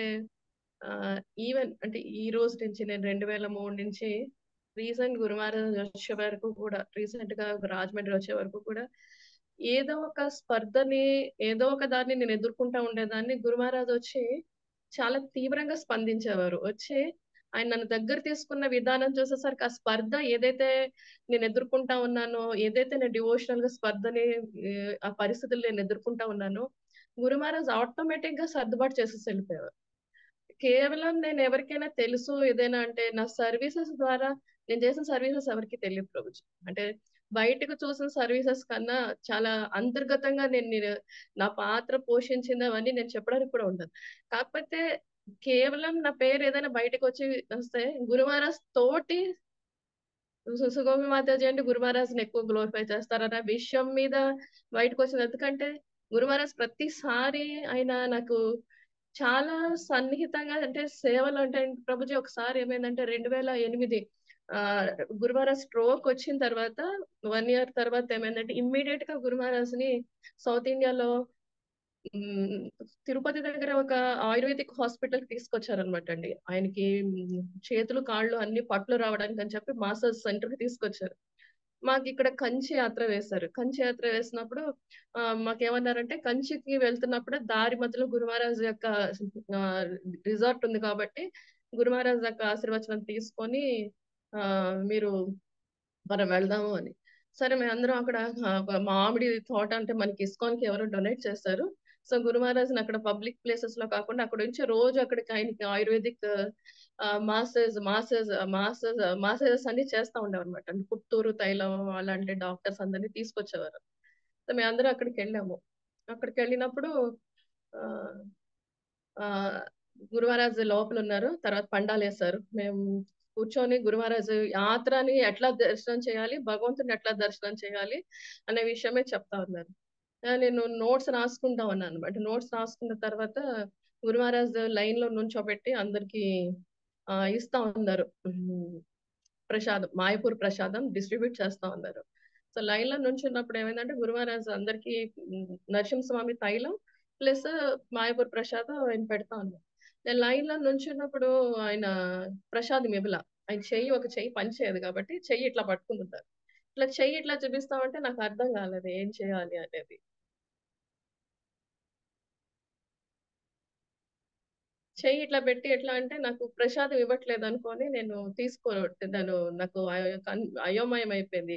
ఈవెన్ అంటే ఈ రోజు నుంచి నేను రెండు వేల మూడు నుంచి రీసెంట్ గురు మహారాజ్ వచ్చే వరకు కూడా రీసెంట్ గా రాజమండ్రి వచ్చే వరకు కూడా ఏదో ఒక స్పర్ధని ఏదో ఒక దాన్ని నేను ఎదుర్కొంటా ఉండేదాన్ని గురు మహారాజ్ వచ్చి చాలా తీవ్రంగా స్పందించేవారు వచ్చి ఆయన నన్ను దగ్గర తీసుకున్న విధానం చూసేసరికి ఆ స్పర్ధ ఏదైతే నేను ఎదుర్కొంటా ఉన్నానో ఏదైతే నేను డివోషనల్ గా స్పర్ధని ఏ, ఆ పరిస్థితులు నేను ఎదుర్కొంటా ఉన్నానో గురు మహారాజ్ ఆటోమేటిక్ గా సర్దుబాటు చేసేసి వెళ్ళిపోయారు కేవలం నేను ఎవరికైనా తెలుసు ఏదైనా అంటే నా సర్వీసెస్ ద్వారా నేను చేసిన సర్వీసెస్ ఎవరికి తెలియదు ప్రభుజీ అంటే బయటకు చూసిన సర్వీసెస్ కన్నా చాలా అంతర్గతంగా నేను నేను- నా పాత్ర పోషించింది అవన్నీ నేను చెప్పడానికి కూడా ఉండదు కాకపోతే కేవలం నా పేరు ఏదైనా బయటకు వచ్చి వస్తే గురువారస్ తోటి సు- సుగోపి మాతాజీ అంటే గురు మహారాజ్ని ఎక్కువ గ్లోరిఫై చేస్తారన్న విషయం మీద బయటకు వచ్చింది ఎందుకంటే గురు మహారాజ్ ప్రతిసారి ఆయన నాకు చాలా సన్నిహితంగా అంటే సేవలు అంటే ప్రభుజీ ఒకసారి ఏమైందంటే రెండు వేల ఎనిమిది ఆ గురు మహారాజ్ స్ట్రోక్ వచ్చిన తర్వాత వన్ ఇయర్ తర్వాత ఏమైందంటే ఇమ్మీడియట్ గా గురు మహారాజ్ ని సౌత్ ఇండియాలో మ్, తిరుపతి దగ్గర ఒక ఆయుర్వేదిక్ హాస్పిటల్ తీసుకొచ్చారనమాట అండి ఆయనకి మ్, చేతులు కాళ్ళు అన్ని పట్లు రావడానికి అని చెప్పి మాసాజ్ సెంటర్ కి తీసుకొచ్చారు మాకు ఇక్కడ కంచి యాత్ర వేశారు కంచి యాత్ర వేసినప్పుడు ఆ, మాకేమన్నారంటే కంచికి వెళ్తున్నప్పుడు దారి మధ్యలో గురు మహారాజ్ యొక్క రిసార్ట్ ఉంది కాబట్టి గురు మహారాజ్ యొక్క ఆశీర్వచనం తీసుకొని ఆ మీరు మనం వెళ్దాము అని సరే మేము అందరం అక్కడ ఆ, ఒక మామిడి తోట అంటే మనకి ఇస్కాన్కి ఎవరో డొనేట్ చేస్తారు సో గురు మహారాజ్ అక్కడ పబ్లిక్ ప్లేసెస్ లో కాకుండా అక్కడ నుంచి రోజు అక్కడికి ఆయనకి Ayurvedic massage massage massage massages అన్ని చేస్తా ఉండేవారు అనమాట అంటే పుత్తూరు తైలం అలాంటి డాక్టర్స్ అందరినీ తీసుకొచ్చేవారు సో మేము అందరం అక్కడికి వెళ్ళాము అక్కడికి వెళ్ళినప్పుడు ఆ ఆ గురుమహారాజ్ లోపల ఉన్నారు తర్వాత పండాలు వేశారు మేము కూర్చొని గురుమహారాజు యాత్రని ఎట్లా దర్శనం చేయాలి భగవంతుని ఎట్లా దర్శనం చేయాలి అనే విషయమే చెప్తా ఉన్నారు ఆ, నేను నోట్స్ రాసుకుంటా ఉన్నాను అనమాట నోట్స్ రాసుకున్న తర్వాత గురుమహారాజ్ లైన్ లో నుంచోబెట్టి అందరికి ఆ, ఇస్తా ఉన్నారు ఉమ్, ప్రసాదం మాయపూర్ ప్రసాదం డిస్ట్రిబ్యూట్ చేస్తా ఉన్నారు సో లైన్ లో నుంచున్నప్పుడు ఏమైందంటే గురుమహారాజ్ అందరికి ఉమ్, నరసింహస్వామి తైలం ప్లస్ మాయపూర్ ప్రసాదం ఆయన పెడతా ఉన్నారు నేను లైన్ లో నుంచున్నప్పుడు ఆయన ప్రసాదం ఇవ్వల ఆయన చెయ్యి ఒక చెయ్యి పనిచేయదు కాబట్టి చెయ్యి ఇట్లా పట్టుకుంటుంటారు ఇట్లా చెయ్యి ఇట్లా చూపిస్తామంటే నాకు అర్థం కాలేదు ఏం చేయాలి అనేది చెయ్యి ఇట్లా పెట్టి ఎట్లా అంటే నాకు ప్రసాదం ఇవ్వట్లేదు అనుకొని నేను తీసుకోను నాకు అయో- కన్- అయోమయం అయిపోయింది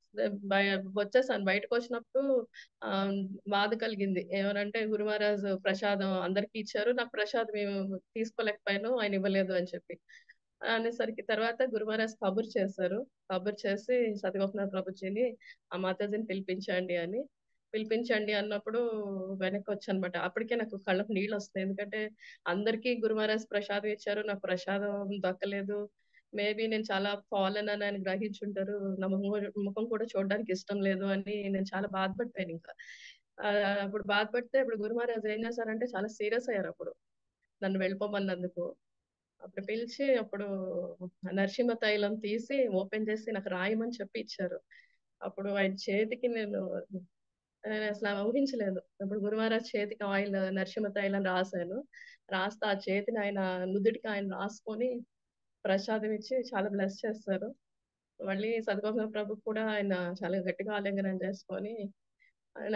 బయ- వచ్చేసాను బయటకు వచ్చినప్పుడు ఆ బాధ కలిగింది ఏమనంటే గురు మహారాజ్ ప్రసాదం అందరికి ఇచ్చారు నాకు ప్రసాదం ఏమో తీసుకోలేకపోయాను ఆయన ఇవ్వలేదు అని చెప్పి అనేసరికి తర్వాత గురు మహారాజ్ కబుర్ చేశారు కబుర్ చేసి సత్యగోపనాథ్ ప్రభుజీని ఆ మాతాజీని పిలిపించండి అని పిలిపించండి అన్నప్పుడు వెనక్కి వచ్చానమాట అప్పటికే నాకు కళ్ళకు నీళ్ళు వస్తున్నాయి ఎందుకంటే అందరికీ గురు మహారాజ్ ప్రసాదం ఇచ్చారు నాకు ప్రసాదం దక్కలేదు మేబీ నేను చాలా ఫాలన్ అని ఆయన గ్రహించుంటారు నా ముఖం కూడా- ముఖం కూడా చూడడానికి ఇష్టం లేదు అని నేను చాలా బాధపడిపోయాను ఇంకా ఆ, అప్పుడు బాధపడితే ఇప్పుడు గురు మహారాజ్ ఏం చేశారంటే చాలా సీరియస్ అయ్యారు అప్పుడు నన్ను వెళ్ళిపోమన్నందుకు అప్పుడు పిలిచి అప్పుడు నరసింహ తైలం తీసి ఓపెన్ చేసి నాకు రాయమని చెప్పి ఇచ్చారు అప్పుడు ఆయన చేతికి నేను నేను అసలు ఊహించలేదు ఇప్పుడు గురు మహారాజ్ చేతికి ఆయిల్ నరసింహ తైలం రాశాను రాస్తే ఆ చేతిని ఆయన నుదుటికి ఆయన రాసుకొని ప్రసాదం ఇచ్చి చాలా బ్లెస్ చేస్తారు మళ్ళీ సద్గోపాల ప్రభు కూడా ఆయన చాలా గట్టిగా ఆలింగనం చేసుకొని ఆయన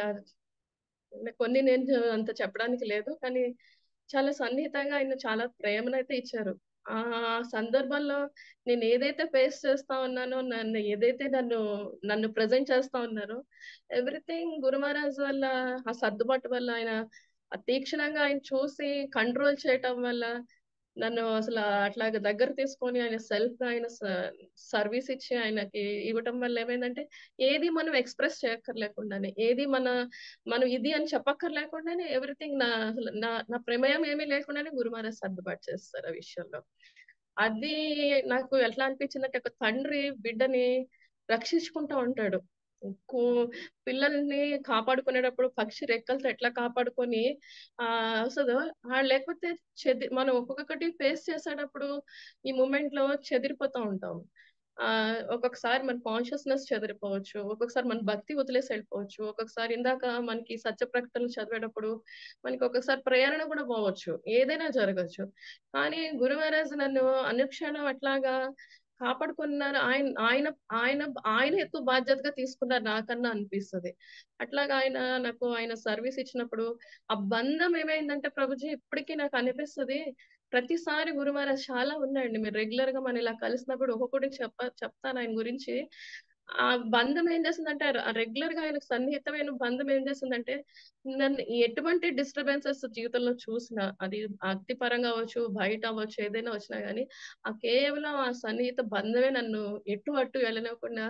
అంటే కొన్ని నేను అంత చెప్పడానికి లేదు కానీ చాలా సన్నిహితంగా ఆయన చాలా ప్రేమనైతే ఇచ్చారు ఆ సందర్భంలో నేను ఏదైతే ఫేస్ చేస్తా ఉన్నానో నన్ను ఏదైతే నన్ను నన్ను ప్రజెంట్ చేస్తా ఉన్నారో ఎవ్రీథింగ్ గురు మహారాజ్ వల్ల ఆ సర్దుబాటు వల్ల ఆయన ఆ తీక్షణంగా ఆయన చూసి కంట్రోల్ చేయటం వల్ల నన్ను అసలు అట్లాగ దగ్గర తీసుకొని ఆయన సెల్ఫ్ గా ఆయన సర్వీస్ ఇచ్చి ఆయనకి ఇవ్వటం వల్ల ఏమైందంటే ఏది మనం ఎక్స్ప్రెస్ చేయక్కర్లేకుండానే ఏది మన మనం ఇది అని చెప్పక్కర్లేకుండానే ఎవ్రీథింగ్ నా అసలు నా నా ప్రమేయం ఏమీ లేకుండానే గురు మహారాజ్ సర్దుబాటు చేస్తారు ఆ విషయంలో అది నాకు ఎట్లా అనిపించిందంటే ఒక తండ్రి బిడ్డని రక్షించుకుంటూ ఉంటాడు కూ- పిల్లల్ని కాపాడుకునేటప్పుడు పక్షి రెక్కలతో ఎట్లా కాపాడుకొని ఆ వస్తుందో ఆ లేకపోతే చెది మనం ఒక్కొక్కటి ఫేస్ చేసేటప్పుడు ఈ మూమెంట్ లో చెదిరిపోతూ ఉంటాం ఆ ఒక్కొక్కసారి మన కాన్షియస్నెస్ చెదిరిపోవచ్చు ఒక్కొక్కసారి మన భక్తి వదిలేసి వెళ్ళిపోవచ్చు ఒక్కొక్కసారి ఇందాక మనకి సత్య ప్రకటనలు చదివేటప్పుడు మనకి ఒక్కొక్కసారి ప్రేరణ కూడా పోవచ్చు ఏదైనా జరగచ్చు కానీ గురు మహారాజ్ నన్ను అనుక్షణం అట్లాగా కాపాడుకున్నారు ఆయన ఆయన ఆయన ఆయన ఎక్కువ బాధ్యతగా తీసుకున్నారు నాకన్నా అనిపిస్తుంది అట్లాగా ఆయన నాకు ఆయన సర్వీస్ ఇచ్చినప్పుడు ఆ బంధం ఏమైందంటే ప్రభుజీ ఇప్పటికీ నాకు అనిపిస్తుంది ప్రతిసారి గురు మహారాజ్ చాలా ఉన్నాయండి మీరు రెగ్యులర్ గా మనం ఇలా కలిసినప్పుడు ఒక్కొక్కటి చెప్ప చెప్తాను ఆయన గురించి ఆ బంధం ఏం చేస్తుందంటే రెగ్యులర్ గా ఆయనకు సన్నిహితమైన బంధం ఏం చేస్తుందంటే నన్ను ఎటువంటి డిస్టర్బెన్సెస్ జీవితంలో చూసినా అది అగ్ని పరంగా అవ్వచ్చు బయట అవ్వచ్చు ఏదైనా వచ్చినా గానీ ఆ కేవలం ఆ సన్నిహిత బంధమే నన్ను ఎటు అటు వెళ్ళనివ్వకుండా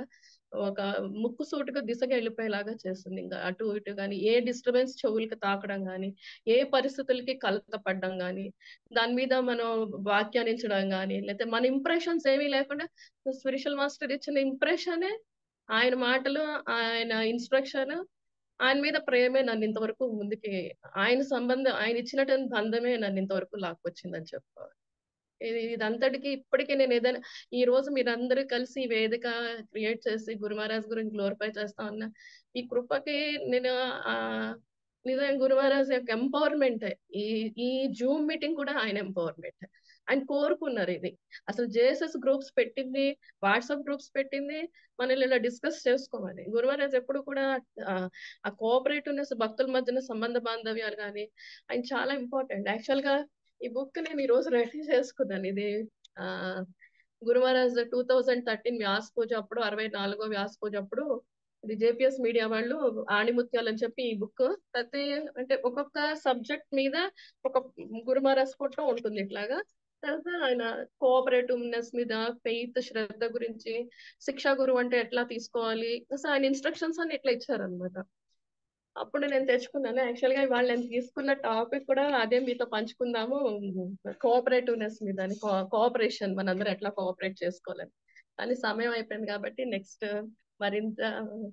ఒక ముక్కు సూటిగా దిశగా వెళ్ళిపోయేలాగా చేస్తుంది ఇంకా అటు ఇటు కానీ ఏ డిస్టర్బెన్స్ చెవులకి తాకడం కానీ ఏ పరిస్థితులకి కలత పడడం కానీ దాని మీద మనం వ్యాఖ్యానించడం కానీ లేకపోతే మన ఇంప్రెషన్స్ ఏమీ లేకుండా స్పిరిచువల్ మాస్టర్ ఇచ్చిన ఇంప్రెషనే ఆయన మాటలు ఆయన ఇన్స్ట్రక్షన్ ఆయన మీద ప్రేమే నన్ను ఇంతవరకు ముందుకి ఆయన సంబంధం ఆయన ఇచ్చినటువంటి బంధమే నన్ను ఇంతవరకు లాక్కొచ్చిందని చెప్పుకోవాలి ఇది ఇదంతటికి ఇప్పటికీ నేను ఏదైనా ఈ రోజు మీరందరూ కలిసి ఈ వేదిక క్రియేట్ చేసి గురు మహారాజ్ గురించి గ్లోరిఫై చేస్తా ఉన్నా ఈ కృపకి నేను ఆ నిజంగా గురు మహారాజ్ యొక్క ఎంపవర్మెంట్ ఈ ఈ జూమ్ మీటింగ్ కూడా ఆయన ఎంపవర్మెంట్ ఆయన కోరుకున్నారు ఇది అసలు జేఎస్ఎస్ గ్రూప్స్ పెట్టింది వాట్సాప్ గ్రూప్స్ పెట్టింది మనల్ని ఇలా డిస్కస్ చేసుకోమని గురు మహారాజ్ ఎప్పుడు కూడా ఆ కోఆపరేటివ్నెస్ భక్తుల మధ్యన సంబంధ బాంధవ్యాలు కానీ ఆయన చాలా ఇంపార్టెంట్ యాక్చువల్ గా ఈ బుక్ నేను ఈ రోజు రెడీ చేసుకున్నాను ఇది ఆ Guru Maharaj two thousand thirteen Vyas Puja అప్పుడు అరవై నాలుగో వ్యాస్ పూజ అప్పుడు ఇది జేపీఎస్ మీడియా వాళ్ళు ఆణిముత్యాలు అని చెప్పి ఈ బుక్ ప్రతి అంటే ఒక్కొక్క సబ్జెక్ట్ మీద ఒక గురు మహారాజ్ ఫోటో ఉంటుంది ఇట్లాగా తర్వాత ఆయన కోఆపరేటివ్నెస్ మీద ఫెయిత్ శ్రద్ధ గురించి శిక్షా గురువు అంటే ఎట్లా తీసుకోవాలి అసలు ఆయన ఇన్స్ట్రక్షన్స్ అని ఇట్లా ఇచ్చారనమాట అప్పుడు నేను తెచ్చుకున్నాను యాక్చువల్ గా వాళ్ళు నేను తీసుకున్న టాపిక్ కూడా అదే మీతో పంచుకుందాము కోఆపరేటివ్నెస్ మీద కోఆపరేషన్ మనందరం ఎట్లా కోఆపరేట్ చేసుకోవాలని కానీ సమయం అయిపోయింది కాబట్టి నెక్స్ట్ మరింత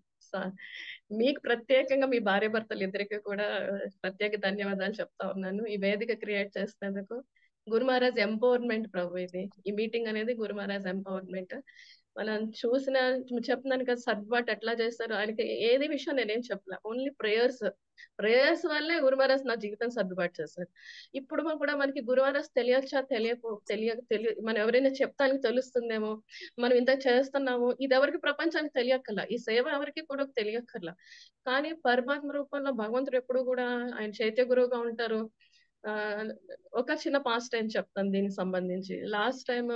మీకు ప్రత్యేకంగా మీ భార్య భర్తలు ఇద్దరికి కూడా ప్రత్యేక ధన్యవాదాలు చెప్తా ఉన్నాను ఈ వేదిక క్రియేట్ చేసినందుకు గురు మహారాజ్ ఎంపవర్మెంట్ ప్రభు ఇది ఈ మీటింగ్ అనేది గురు మహారాజ్ ఎంపవర్మెంట్ మనం చూసిన చెప్తున్నాను కదా సర్దుబాటు ఎట్లా చేస్తారు ఆయనకి ఏది విషయం నేనేం చెప్పలే ఓన్లీ ప్రేయర్స్ ప్రేయర్స్ వల్లే గురువారాస్ నా జీవితం సర్దుబాటు చేశారు ఇప్పుడు కూడా మనకి గురువారాస్ తెలియచ్చా తెలియపో తెలియ తెలియ మనం ఎవరైనా చెప్తానికి తెలుస్తుందేమో మనం ఇంత చేస్తున్నాము ఇది ఎవరికి ప్రపంచానికి తెలియక్కర్లా ఈ సేవ ఎవరికి కూడా తెలియక్కర్లా కానీ పరమాత్మ రూపంలో భగవంతుడు ఎప్పుడు కూడా ఆయన చైత్య గురువుగా ఉంటారు ఆ ఒక చిన్న పాస్ట్ టైం చెప్తాను దీనికి సంబంధించి లాస్ట్ టైం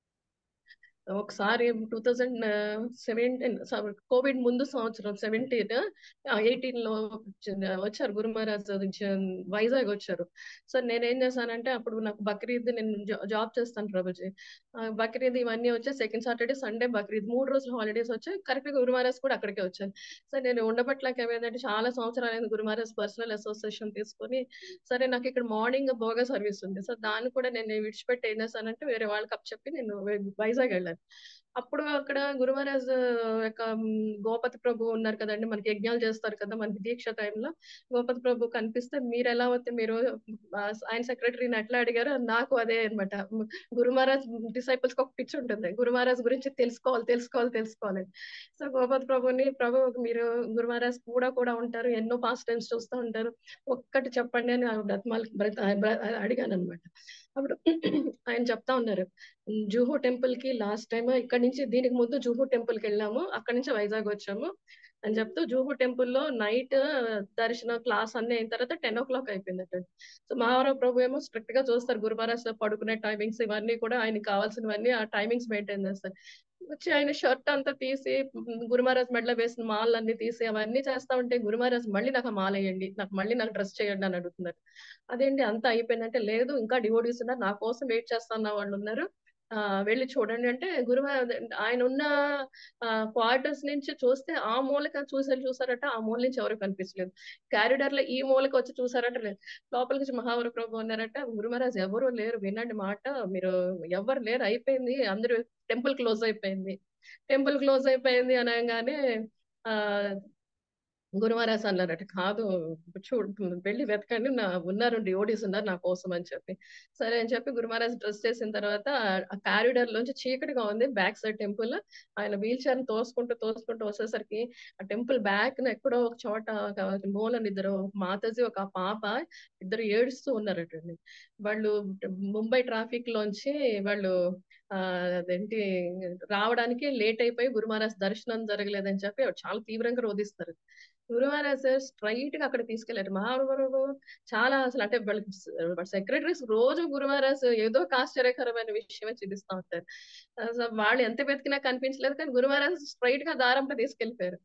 ఒకసారి టూ థౌజండ్ సెవెంటీన్ కోవిడ్ ముందు సంవత్సరం సెవెంటీన్ ఎయిటీన్ లో వచ్చారు గురు మహారాజ్ వైజాగ్ వచ్చారు సో నేనేం చేశానంటే అప్పుడు నాకు బక్రీద్ నేను జాబ్ చేస్తాను ప్రభుజీ బక్రీద్ ఇవన్నీ వచ్చాయి సెకండ్ సాటర్డే సండే బక్రీద్ మూడు రోజులు హాలిడేస్ వచ్చాయి కరెక్ట్ గా గురు మహారాజ్ కూడా అక్కడికే వచ్చాను సో నేను ఉండబట్లకి ఏమైందంటే చాలా సంవత్సరాలు గురు మహారాజ్ పర్సనల్ అసోసియేషన్ తీసుకొని సరే నాకు ఇక్కడ మార్నింగ్ భోగ సర్వీస్ ఉంది సో దాన్ని కూడా నేను విడిచిపెట్టి ఏం చేశానంటే వేరే వాళ్ళకి అప్ చెప్పి నేను వైజాగ్ వెళ్ళాను అప్పుడు అక్కడ గురుమహారాజ్ యొక్క గోపతి ప్రభు ఉన్నారు కదండి మనకి యజ్ఞాలు చేస్తారు కదా మనకి దీక్ష టైంలో గోపతి ప్రభు కనిపిస్తే మీరు ఎలా వస్తే మీరు ఆయన సెక్రటరీని ఎట్లా అడిగారో నాకు అదే అనమాట గురుమహారాజ్ డిసైపుల్స్ కి ఒక పిచ్ ఉంటుంది గురుమహారాజ్ గురించి తెలుసుకోవాలి తెలుసుకోవాలి తెలుసుకోవాలి సో గోపతి ప్రభుని ప్రభు మీరు గురుమహారాజ్ కూడా కూడా ఉంటారు ఎన్నో పాస్ట్ టైమ్స్ చూస్తూ ఉంటారు ఒక్కటి చెప్పండి అని బ్రతమాల్ అడిగాను అనమాట అప్పుడు ఆయన చెప్తా ఉన్నారు జూహు టెంపుల్ కి లాస్ట్ టైం ఇక్కడ నుంచి దీనికి ముందు జూహు టెంపుల్ కి వెళ్ళాము అక్కడ నుంచి వైజాగ్ వచ్చాము అని చెప్తూ జూహు టెంపుల్ లో నైట్ దర్శన క్లాస్ అన్ని అయిన తర్వాత టెన్ ఓ క్లాక్ అయిపోయింది అక్కడ సో మహారావు ప్రభు ఏమో స్ట్రిక్ట్ గా చూస్తారు గురువారాస్ లో పడుకునే టైమింగ్స్ ఇవన్నీ కూడా ఆయనకి కావాల్సినవన్నీ ఆ టైమింగ్స్ మెయింటైన్ చేస్తారు వచ్చి ఆయన షర్ట్ అంతా తీసి గురుమహారాజ్ మెడలో వేసిన మాల్ అన్ని తీసి అవన్నీ చేస్తా ఉంటే గురుమహారాజ్ మళ్ళీ నాకు మాల వేయండి నాకు మళ్ళీ నాకు డ్రెస్ చేయండి అని అడుగుతున్నారు అదేంటి అంతా అయిపోయిందంటే లేదు ఇంకా డివోడీస్ ఉన్నారు నా కోసం వెయిట్ చేస్తున్న వాళ్ళు ఉన్నారు ఆ వెళ్ళి చూడండి అంటే గురువ ఆయన ఉన్న క్వార్టర్స్ నుంచి చూస్తే ఆ మూలక చూసారు చూసారట ఆ మూల నుంచి ఎవరు కనిపించలేదు క్యారిడర్ లో ఈ మూలకి వచ్చి చూసారట లేదు లోపలికి వచ్చి మహావర ప్రభు ఉన్నారట గురుమహారాజ్ ఎవరు లేరు వినండి మాట మీరు ఎవరు లేరు అయిపోయింది అందరూ టెంపుల్ క్లోజ్ అయిపోయింది టెంపుల్ క్లోజ్ అయిపోయింది అనగానే ఆ గురువారాస్ అన్నారట కాదు చూడు వెళ్ళి వెతకండి నా ఉన్నారు డివోడీస్ ఉన్నారు నా కోసం అని చెప్పి సరే అని చెప్పి గురుమహారాజ్ డ్రెస్ చేసిన తర్వాత ఆ కారిడార్ లోంచి చీకటిగా ఉంది బ్యాక్ సైడ్ టెంపుల్ ఆయన వీల్ చైర్ తోసుకుంటూ తోసుకుంటూ వచ్చేసరికి ఆ టెంపుల్ బ్యాక్ ఎక్కడో ఒక చోట మూలని ఇద్దరు మాతాజీ ఒక పాప ఇద్దరు ఏడుస్తూ ఉన్నారటండి వాళ్ళు ముంబై ట్రాఫిక్ లోంచి వాళ్ళు ఆ అదేంటి రావడానికి లేట్ అయిపోయి గురుమహారాజ్ దర్శనం జరగలేదని చెప్పి చాలా తీవ్రంగా రోధిస్తారు గురువారాజ్ స్ట్రైట్ గా అక్కడ తీసుకెళ్లారు మహాగురు చాలా అసలు అంటే వాళ్ళ సెక్రటరీస్ రోజు గురువారాజ్ ఏదో ఒక ఆశ్చర్యకరమైన విషయమే చూపిస్తా ఉంటారు వాళ్ళు ఎంత వెతికినా కనిపించలేదు కానీ గురువారాజ్ స్ట్రైట్ గా దారంలో తీసుకెళ్లిపోయారు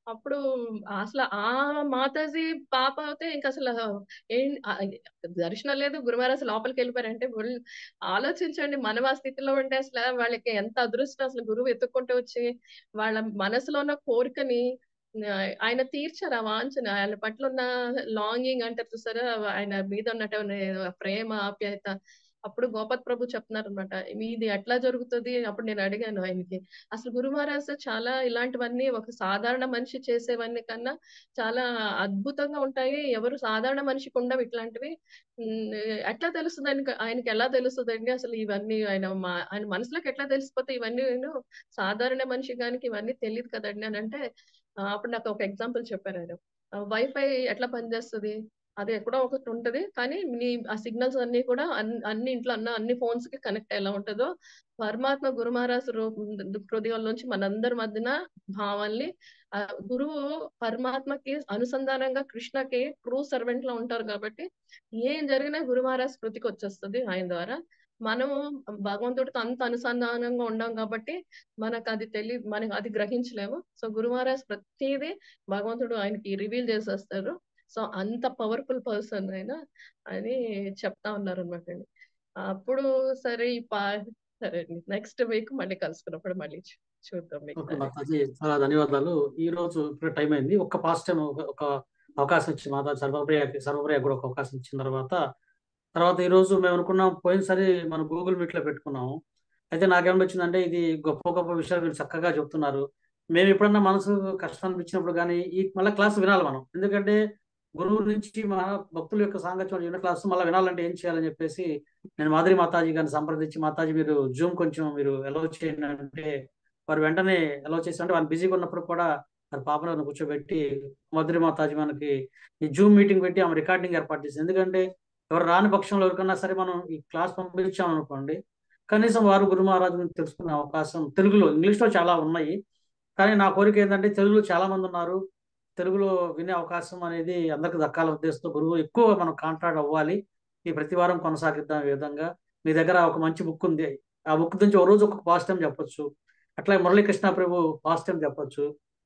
అప్పుడు అసలు ఆ మాతాజీ పాప అయితే ఇంకా అసలు ఏం ఆ, దర్శనం లేదు గురువారం అసలు లోపలికి వెళ్ళిపోయారంటే ఒళ్ళు- ఆలోచించండి మనం ఆ స్థితిలో ఉంటే అసలు వాళ్ళకి ఎంత అదృష్టం అసలు గురువు ఎత్తుక్కుంటూ వచ్చి వాళ్ళ మనసులో ఉన్న కోరికని ఆ, ఆయన తీర్చారు ఆ వాంఛని ఆయన పట్ల ఉన్న లాంగింగ్ అంటారు చూసారా ఆయన మీద ఉన్నటువంటి ప్రేమ ఆప్యాయత అప్పుడు గోపత్ ప్రభు చెప్తున్నారు అనమాట ఇది ఎట్లా జరుగుతుంది అప్పుడు నేను అడిగాను ఆయనకి అసలు గురు మహారాజ్ చాలా ఇలాంటివన్నీ ఒక సాధారణ మనిషి చేసేవన్నీ కన్నా చాలా అద్భుతంగా ఉంటాయి ఎవరు సాధారణ మనిషికి ఉండవు ఇట్లాంటివి ఉమ్, ఎట్లా తెలుస్తుంది ఆయనకి ఆయనకి ఎలా తెలుస్తుందండి అసలు ఇవన్నీ ఆయన మా- ఆయన మనసులోకి ఎట్లా తెలిసిపోతే ఇవన్నీ నేను సాధారణ మనిషి గానికి ఇవన్నీ తెలియదు కదండి అని అంటే ఆ, అప్పుడు నాకు ఒక ఎగ్జాంపుల్ చెప్పారు ఆయన వైఫై ఎట్లా పనిచేస్తుంది అది ఎక్కడో ఒకటి ఉంటది కానీ నీ ఆ సిగ్నల్స్ అన్ని కూడా అన్ని అన్ని ఇంట్లో అన్న అన్ని ఫోన్స్ కి కనెక్ట్ ఎలా ఉంటుందో పరమాత్మ గురు మహారాజ్ హృదయంలోంచి మనందరి మధ్యన భావాల్ని ఆ గురువు పరమాత్మకి అనుసంధానంగా కృష్ణకి ట్రూ సర్వెంట్ లో ఉంటారు కాబట్టి ఏం జరిగినా గురు మహారాజ్ స్మృతికి వచ్చేస్తుంది ఆయన ద్వారా మనము భగవంతుడితో అంత అనుసంధానంగా ఉండం కాబట్టి మనకు అది తెలియదు మనకు అది గ్రహించలేము సో గురు మహారాజ్ ప్రతిదీ భగవంతుడు ఆయనకి రివీల్ చేసేస్తారు సో అంత పవర్ఫుల్ పర్సన్ ఆయన అని చెప్తా ఉన్నారు అనమాట అండి అప్పుడు సరే ఈ పా సరే అండి నెక్స్ట్ వీక్ మళ్ళీ కలుసుకున్నప్పుడు మళ్ళీ చూ- చూద్దాం మీకు ఓకే మాతాజీ చాలా ధన్యవాదాలు ఈ రోజు ఇప్పుడు టైం అయింది ఒక్క పాస్ట్ టైం ఒక ఒక అవకాశం ఇచ్చి మాతా సర్వప్రియకి సర్వప్రియ కూడా ఒక అవకాశం ఇచ్చిన తర్వాత తర్వాత ఈ రోజు మేము అనుకున్నాం పోయినసారి మనం గూగుల్ మీట్ లో పెట్టుకున్నాము అయితే నాకేమనిపించిందంటే ఇది గొప్ప గొప్ప విషయాలు మీరు చక్కగా చెప్తున్నారు మేము ఎప్పుడన్నా మనసు కష్టం అనిపించినప్పుడు కానీ ఈ మళ్ళీ క్లాస్ వినాలి మనం ఎందుకంటే గురువు నుంచి మన భక్తుల యొక్క సాంగత్యం ఉన్న క్లాస్ మళ్ళీ వినాలంటే ఏం చేయాలని చెప్పేసి నేను మాదిరి మాతాజీ గారిని సంప్రదించి మాతాజీ మీరు జూమ్ కొంచెం మీరు ఎలో చేయండి అంటే వారు వెంటనే ఎలో చేసి అంటే వాళ్ళు బిజీగా ఉన్నప్పుడు కూడా వారి పాపను కూర్చోబెట్టి మధురి మాతాజీ మనకి ఈ జూమ్ మీటింగ్ పెట్టి ఆమె రికార్డింగ్ ఏర్పాటు చేసింది ఎందుకంటే ఎవరు రాని పక్షంలో ఎవరికన్నా సరే మనం ఈ క్లాస్ పంపించాం అనుకోండి కనీసం వారు గురు మహారాజు గురించి తెలుసుకునే అవకాశం తెలుగులో ఇంగ్లీష్లో చాలా ఉన్నాయి కానీ నా కోరిక ఏంటంటే తెలుగులో చాలా మంది ఉన్నారు తెలుగులో వినే అవకాశం అనేది అందరికి దక్కాల ఉద్దేశంతో గురువు ఎక్కువ మనం కాంటాక్ట్ అవ్వాలి ఈ ప్రతి వారం కొనసాగిద్దాం ఈ విధంగా మీ దగ్గర ఒక మంచి బుక్ ఉంది ఆ బుక్ నుంచి ఒక రోజు ఒక పాజిటివ్ చెప్పొచ్చు అట్లాగే మురళీకృష్ణ ప్రభు పాజిటివ్ చెప్పొచ్చు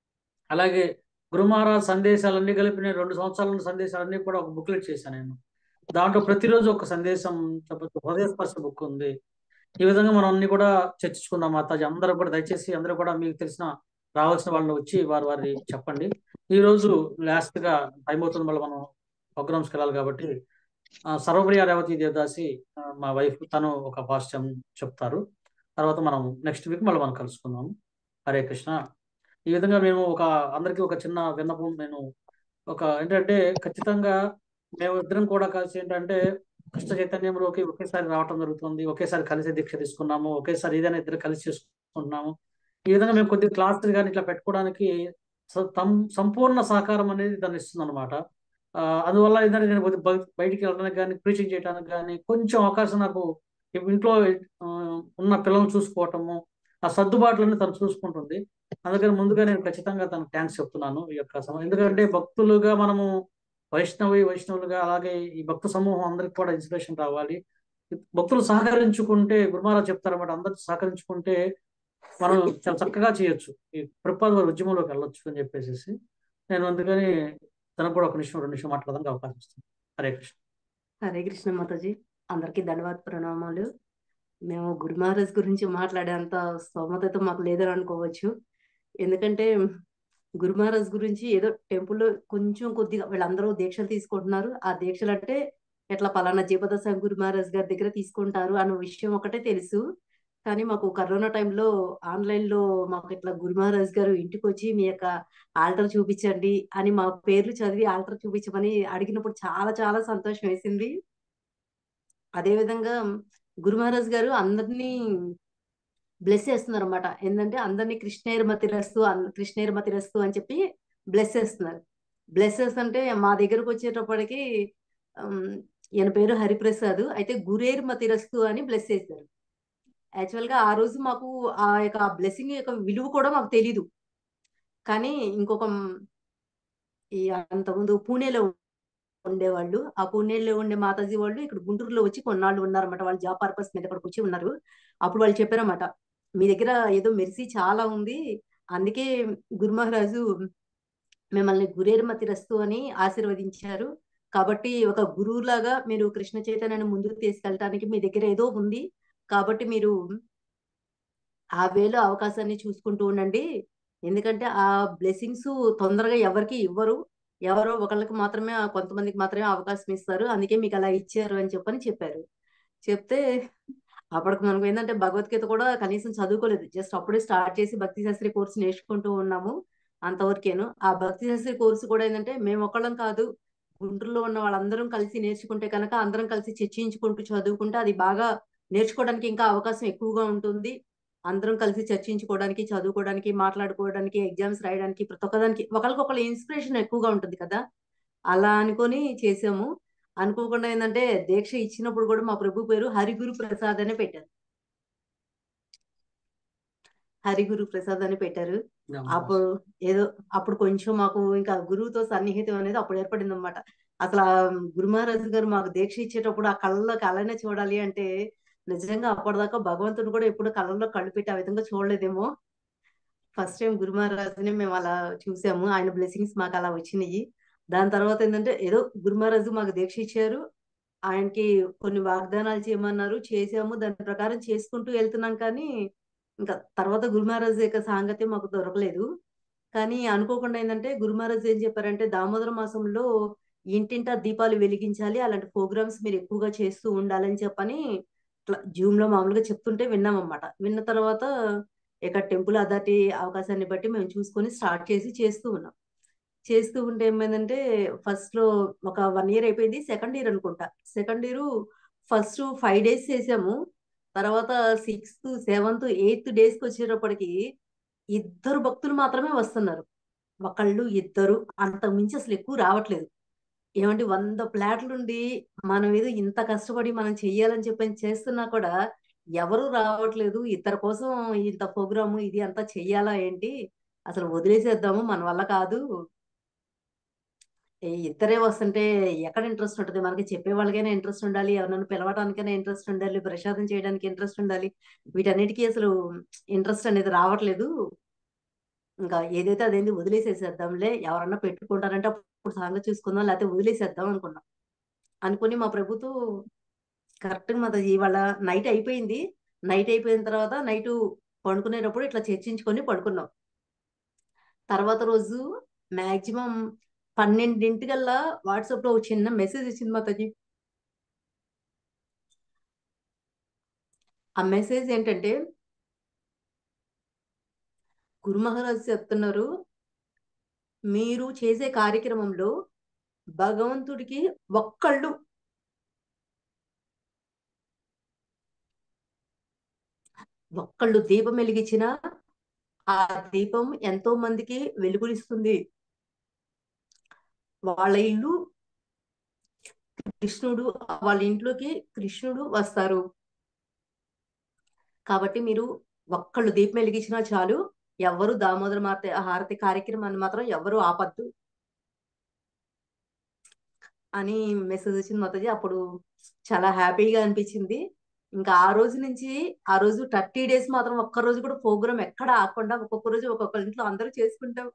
అలాగే గురు మహారాజ్ సందేశాలన్నీ కలిపి నేను రెండు సంవత్సరాల సందేశాలన్నీ కూడా ఒక బుక్లెట్ చేశాను నేను దాంట్లో ప్రతిరోజు ఒక సందేశం చెప్పొచ్చు హృదయస్పర్శ బుక్ ఉంది ఈ విధంగా మనం అన్ని కూడా చర్చించుకుందాం మాతాజీ అందరూ కూడా దయచేసి అందరూ కూడా మీకు తెలిసిన రావాల్సిన వాళ్ళు వచ్చి వారు వారి చెప్పండి ఈ రోజు లాస్ట్ గా టైం అవుతుంది మళ్ళీ మనం ప్రోగ్రామ్స్ కి వెళ్ళాలి కాబట్టి ఆ, సర్వప్రియ రేవతి దేవదాసి ఆ, మా వైఫ్ తను ఒక భాష్యం చెప్తారు తర్వాత మనం నెక్స్ట్ వీక్ మళ్ళీ మనం కలుసుకుందాం హరే కృష్ణ ఈ విధంగా మేము ఒక అందరికీ ఒక చిన్న విన్నపం నేను ఒక ఏంటంటే ఖచ్చితంగా మేము ఇద్దరం కూడా కలిసి ఏంటంటే కృష్ణ చైతన్యంలోకి ఒకేసారి రావటం జరుగుతుంది ఒకేసారి కలిసి దీక్ష తీసుకున్నాము ఒకేసారి ఏదైనా ఇద్దరు కలిసి చేసుకుంటున్నాము ఈ విధంగా మేము కొద్దిగా క్లాసులు కానీ ఇట్లా పెట్టుకోవడానికి స- తం- సంపూర్ణ సహకారం అనేది దాన్ని ఇస్తుంది అనమాట అందువల్ల ఏంటంటే నేను కొద్దిగా బయ- బయటికి వెళ్ళడానికి కానీ ప్రీచింగ్ చేయడానికి కానీ కొంచెం అవకాశం నాకు ఇంట్లో ఆ, ఉన్న పిల్లల్ని చూసుకోవటము ఆ సర్దుబాట్లన్నీ తను చూసుకుంటుంది అందుకని ముందుగా నేను ఖచ్చితంగా తనకు థ్యాంక్స్ చెప్తున్నాను ఈ యొక్క సమయం ఎందుకంటే భక్తులుగా మనము వైష్ణవి వైష్ణవులుగా అలాగే ఈ భక్త సమూహం అందరికి కూడా ఇన్స్పిరేషన్ రావాలి భక్తులు సహకరించుకుంటే గురుమారావు చెప్తారన్నమాట అందరూ సహకరించుకుంటే మనం చాలా చక్కగా చేయొచ్చు ఈ ప్రపాద వారి ఉద్యమంలోకి వెళ్ళొచ్చు అని చెప్పేసి నేను అందుకని తనకు కూడా ఒక నిమిషం రెండు నిమిషం మాట్లాడడానికి అవకాశం ఇస్తాను హరే కృష్ణ హరే కృష్ణ మాతాజీ అందరికీ ధన్యవాద ప్రణామాలు మేము గురు మహారాజ్ గురించి మాట్లాడేంత స్తోమత మాకు లేదని అనుకోవచ్చు ఎందుకంటే గురు మహారాజ్ గురించి ఏదో టెంపుల్లో కొంచెం కొద్దిగా వీళ్ళందరూ దీక్షలు తీసుకుంటున్నారు ఆ దీక్షలు అంటే ఎట్లా పలానా జీపదశ గురు మహారాజ్ గారి దగ్గర తీసుకుంటారు అన్న విషయం ఒకటే తెలుసు కానీ మాకు కరోనా టైంలో ఆన్లైన్ లో మాకు ఇట్లా గురు మహారాజ్ గారు ఇంటికి వచ్చి మీ యొక్క ఆల్టర్ చూపించండి అని మా పేర్లు చదివి ఆల్టర్ చూపించమని అడిగినప్పుడు చాలా చాలా సంతోషం వేసింది అదే విధంగా గురు మహారాజ్ గారు అందరినీ బ్లెస్ చేస్తున్నారు అనమాట ఏంటంటే అందరినీ కృష్ణేర్మతి రస్తు కృష్ణేర్మతి రస్తు అని చెప్పి బ్లెస్ చేస్తున్నారు బ్లెస్ చేస్తుంటే మా దగ్గరకు వచ్చేటప్పటికి ఉమ్, ఈయన పేరు హరిప్రసాద్ అయితే గురేర్మతి రస్తు అని బ్లెస్ చేశారు యాక్చువల్ గా ఆ రోజు మాకు ఆ యొక్క బ్లెస్సింగ్ యొక్క విలువ కూడా మాకు తెలీదు కానీ ఇంకొక ఈ అంతకుముందు పూణేలో ఉండేవాళ్ళు ఆ పూణేలో ఉండే మాతాజీ వాళ్ళు ఇక్కడ గుంటూరులో వచ్చి కొన్నాళ్ళు ఉన్నారన్నమాట వాళ్ళు జాబ్ పర్పస్ మీద ఇక్కడికి వచ్చి ఉన్నారు అప్పుడు వాళ్ళు చెప్పారన్నమాట మీ దగ్గర ఏదో మెర్సీ చాలా ఉంది అందుకే గురు మహారాజు మిమ్మల్ని గురేరుమతి రస్తు అని ఆశీర్వదించారు కాబట్టి ఒక గురువులాగా మీరు కృష్ణ చైతన్యాన్ని ముందుకు తీసుకెళ్ళటానికి మీ దగ్గర ఏదో ఉంది కాబట్టి మీరు ఆ వేలో అవకాశాన్ని చూసుకుంటూ ఉండండి ఎందుకంటే ఆ బ్లెస్సింగ్స్ తొందరగా ఎవరికి ఇవ్వరు ఎవరో ఒకళ్ళకి మాత్రమే ఆ కొంతమందికి మాత్రమే అవకాశం ఇస్తారు అందుకే మీకు అలా ఇచ్చారు అని చెప్పని చెప్పారు చెప్తే అప్పటికి మనకు ఏంటంటే భగవద్గీత కూడా కనీసం చదువుకోలేదు జస్ట్ అప్పుడే స్టార్ట్ చేసి భక్తి శాస్త్రి కోర్సు నేర్చుకుంటూ ఉన్నాము అంతవరకేను ఆ భక్తి శాస్త్రి కోర్సు కూడా ఏంటంటే మేము ఒకళ్ళం కాదు గుంటూరులో ఉన్న వాళ్ళందరం కలిసి నేర్చుకుంటే కనుక అందరం కలిసి చర్చించుకుంటూ చదువుకుంటే అది బాగా నేర్చుకోవడానికి ఇంకా అవకాశం ఎక్కువగా ఉంటుంది అందరం కలిసి చర్చించుకోవడానికి చదువుకోవడానికి మాట్లాడుకోవడానికి ఎగ్జామ్స్ రాయడానికి ప్రతి ఒక్కదానికి ఒకరికొకరు ఇన్స్పిరేషన్ ఎక్కువగా ఉంటుంది కదా అలా అనుకొని చేసాము అనుకోకుండా ఏంటంటే దీక్ష ఇచ్చినప్పుడు కూడా మా ప్రభు పేరు హరిగురు ప్రసాద్ అని పెట్టారు హరిగురు ప్రసాద్ అని పెట్టారు అప్పుడు ఏదో అప్పుడు కొంచెం మాకు ఇంకా గురువుతో సన్నిహితం అనేది అప్పుడు ఏర్పడింది అనమాట అసలు ఆ గురు మహారాజు గారు మాకు దీక్ష ఇచ్చేటప్పుడు ఆ కళ్ళలోకి అలానే చూడాలి అంటే నిజంగా అప్పటిదాకా భగవంతుడు కూడా ఎప్పుడు కళ్ళల్లో కళ్ళు పెట్టి ఆ విధంగా చూడలేదేమో ఫస్ట్ టైం గురు మహారాజుని మేము అలా చూసాము ఆయన బ్లెస్సింగ్స్ మాకు అలా వచ్చినాయి దాని తర్వాత ఏంటంటే ఏదో గురు మహారాజు మాకు దీక్ష ఇచ్చారు ఆయనకి కొన్ని వాగ్దానాలు చేయమన్నారు చేసాము దాని ప్రకారం చేసుకుంటూ వెళ్తున్నాం కానీ ఇంకా తర్వాత గురు మహారాజు యొక్క సాంగత్యం మాకు దొరకలేదు కానీ అనుకోకుండా ఏంటంటే గురు మహారాజు ఏం చెప్పారంటే దామోదర మాసంలో ఇంటింటా దీపాలు వెలిగించాలి అలాంటి ప్రోగ్రామ్స్ మీరు ఎక్కువగా చేస్తూ ఉండాలని చెప్పని ఇట్లా జూమ్ లో మామూలుగా చెప్తుంటే విన్నాం అన్నమాట విన్న తర్వాత ఇక టెంపుల్ అథారిటీ అవకాశాన్ని బట్టి మేము చూసుకొని స్టార్ట్ చేసి చేస్తూ ఉన్నాం చేస్తూ ఉంటే ఏమైందంటే ఫస్ట్ లో ఒక వన్ ఇయర్ అయిపోయింది సెకండ్ ఇయర్ అనుకుంటా second year first five days చేసాము తర్వాత సిక్స్త్ సెవెంత్ ఎయిత్ డేస్ కి వచ్చేటప్పటికి ఇద్దరు భక్తులు మాత్రమే వస్తున్నారు ఒకళ్ళు ఇద్దరు అంత మించి అసలు ఎక్కువ రావట్లేదు ఏమంటే వంద ప్లాట్లుండి మనం ఏదో ఇంత కష్టపడి మనం చెయ్యాలని చెప్పని చేస్తున్నా కూడా ఎవరు రావట్లేదు ఇద్దరి కోసం ఇంత ప్రోగ్రాము ఇది అంతా చెయ్యాలా ఏంటి అసలు వదిలేసేద్దాము మన వల్ల కాదు ఈ ఇద్దరే వస్తుంటే ఎక్కడ ఇంట్రెస్ట్ ఉంటుంది మనకి చెప్పే వాళ్ళకైనా ఇంట్రెస్ట్ ఉండాలి ఎవరినైనా పిలవడానికైనా ఇంట్రెస్ట్ ఉండాలి ప్రసాదం చేయడానికి ఇంట్రెస్ట్ ఉండాలి వీటన్నిటికీ అసలు ఇంట్రెస్ట్ అనేది రావట్లేదు ఇంకా ఏదైతే అదేంది వదిలేసేసేద్దాంలే ఎవరన్నా పెట్టుకుంటారంటే అప్పుడు సంగతి చూసుకుందాం లేకపోతే వదిలేసేద్దాం అనుకున్నాం అనుకుని మా ప్రభుతో కరెక్ట్ గా మాది ఇవాళ నైట్ అయిపోయింది నైట్ అయిపోయిన తర్వాత నైట్ పండుకునేటప్పుడు ఇట్లా చర్చించుకొని పడుకున్నాం తర్వాత రోజు మాక్సిమం పన్నెండింటికల్లా వాట్సాప్ లో ఒక చిన్న మెసేజ్ వచ్చింది మాతాజీ ఆ మెసేజ్ ఏంటంటే గురు మహారాజ్ చెప్తున్నారు మీరు చేసే కార్యక్రమంలో భగవంతుడికి ఒక్కళ్ళు ఒక్కళ్ళు దీపం వెలిగించిన ఆ దీపం ఎంతో మందికి వెలుగునిస్తుంది వాళ్ళ ఇల్లు కృష్ణుడు వాళ్ళ ఇంట్లోకి కృష్ణుడు వస్తారు కాబట్టి మీరు ఒక్కళ్ళు దీపం వెలిగించినా చాలు ఎవరు దామోదర మాత హారతి కార్యక్రమాన్ని మాత్రం ఎవరు ఆపద్దు అని మెసేజ్ వచ్చింది మాతాజీ అప్పుడు చాలా హ్యాపీగా అనిపించింది ఇంకా ఆ రోజు నుంచి ఆ రోజు థర్టీ డేస్ మాత్రం ఒక్క రోజు కూడా ప్రోగ్రామ్ ఎక్కడ ఆకుండా ఒక్కొక్క రోజు ఒక్కొక్క ఇంట్లో అందరూ చేసుకుంటాం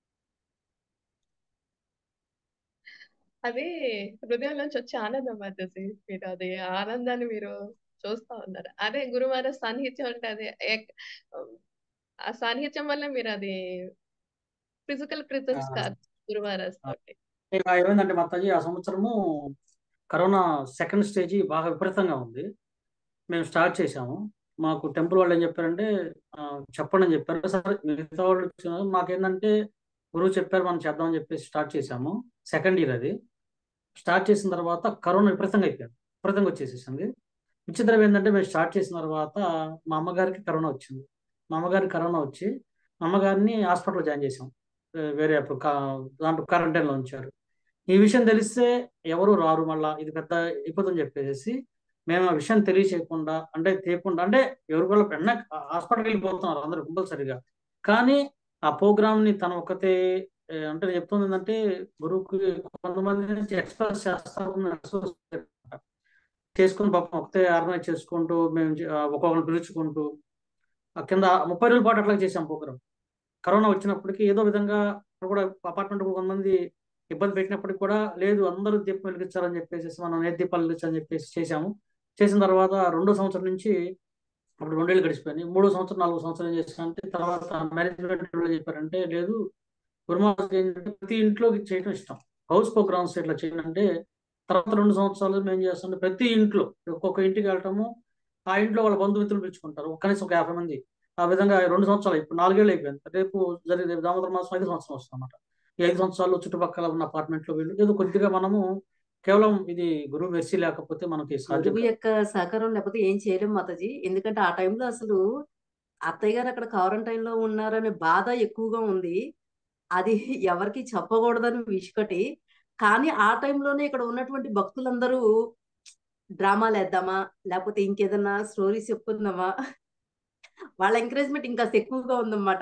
అది హృదయంలోంచి వచ్చే ఆనందం మాతాజీ మీరు అది ఆనందాన్ని మీరు చూస్తా ఉన్నారు అదే గురువార సాన్నిహిత్యం అంటే అది ఎక్- ఆ సాన్నిహిత్యం వల్ల మీరు అది ఫిజికల్ ప్రిజెన్స్ కాదు గురువార తోటి ఇక ఏమైందంటే మాతాజీ ఆ సంవత్సరము కరోనా సెకండ్ స్టేజ్ బాగా విపరీతంగా ఉంది మేము స్టార్ట్ చేసాము మాకు టెంపుల్ వాళ్ళు ఏం చెప్పారంటే ఆ, చెప్పండి అని చెప్పారు సరే మిగతా వాళ్ళు వచ్చినారు. మాకేందంటే గురువు చెప్పారు మనం చేద్దామని చెప్పేసి స్టార్ట్ చేసాము సెకండ్ ఇయర్ అది స్టార్ట్ చేసిన తర్వాత కరోనా విపరీతంగా అయిపోయింది విపరీతంగా వచ్చేసేసింది విచిత్రం ఏంటంటే మేము స్టార్ట్ చేసిన తర్వాత మా అమ్మగారికి కరోనా వచ్చింది మా అమ్మగారికి కరోనా వచ్చి మా అమ్మగారిని హాస్పిటల్లో జాయిన్ చేసాం ఏ, వేరే అప్పుడు కా- దాంట్లో క్వారంటైన్లో ఉంచారు ఈ విషయం తెలిస్తే ఎవరు రారు మళ్ళా ఇది పెద్ద అయిపోతుందని చెప్పేసి మేము ఆ విషయం తెలియచేయకుండా అంటే తీయకుండా అంటే ఎవరి వల్ల పెన్న హాస్పిటల్కి వెళ్ళిపోతున్నారు అందరూ కంపల్సరిగా కానీ ఆ ప్రోగ్రామ్ ని తను ఒకతే ఏ, అంటే నేను చెప్తుంది ఏంటంటే గురువుకి కొంతమంది నుంచి ఎక్స్ప్రెస్ చేస్తారు చేసుకుని పాపం ఒకతే ఆర్గనైజ్ చేసుకుంటూ మేము చే- ఆ, ఒక్కొక్కరిని పిలుచుకుంటూ ఆ కింద ముప్పై రోజుల పాటు అట్లా చేసాం ప్రోగ్రామ్ కరోనా వచ్చినప్పటికీ ఏదో విధంగా అక్కడ కూడా అపార్ట్మెంట్ కొంతమంది ఇబ్బంది పెట్టినప్పటికి కూడా లేదు అందరూ దీపం వెలిగించాలని చెప్పేసి మనం నేతి దీపాలు వెలిగించాలని చెప్పేసి చేశాము చేసిన తర్వాత రెండో సంవత్సరం నుంచి అప్పుడు రెండేళ్ళు గడిచిపోయినాయి మూడో సంవత్సరం నాలుగో సంవత్సరం ఏం చేశానంటే తర్వాత మేనేజ్మెంట్ ఏం చెప్పారంటే లేదు గురుమాస్ ఏంటంటే ప్రతి ఇంట్లో చేయడం ఇష్టం హౌస్ ప్రోగ్రామ్స్ ఇట్లా చేయాలంటే తర్వాత రెండు సంవత్సరాలు మేము చేస్తుంటే ప్రతి ఇంట్లో ఒక్కొక్క ఇంటికి వెళ్ళటము ఆ ఇంట్లో వాళ్ళ బంధుమిత్రులు పిలుచుకుంటారు కనీసం ఒక యాభై మంది ఆ విధంగా రెండు సంవత్సరాలు ఇప్పుడు నాలుగేళ్ళు అయిపోయింది రేపు జరిగే రేపు దామోదర మాసం ఐదు సంవత్సరం వస్తుంది అనమాట ఈ ఐదు సంవత్సరాలు చుట్టుపక్కల ఉన్న అపార్ట్మెంట్లో వీళ్ళు ఏదో కొద్దిగా మనము కేవలం ఇది గురువు మెర్సీ లేకపోతే మనకి సాధ్యం గురువు కాదు. యొక్క సహకారం లేకపోతే ఏం చేయలేం మాతాజీ ఎందుకంటే ఆ టైంలో అసలు అత్తయ్య గారు అక్కడ క్వారంటైన్ లో ఉన్నారనే బాధ ఎక్కువగా ఉంది అది ఎవరికి చెప్పకూడదని విషకటి కానీ ఆ టైంలోనే ఇక్కడ ఉన్నటువంటి భక్తులందరూ డ్రామాలు వేద్దామా లేకపోతే ఇంకేదన్నా స్టోరీస్ చెప్పుకుందామా వాళ్ళ ఎంకరేజ్మెంట్ ఇంకా ఎక్కువగా ఉందన్నమాట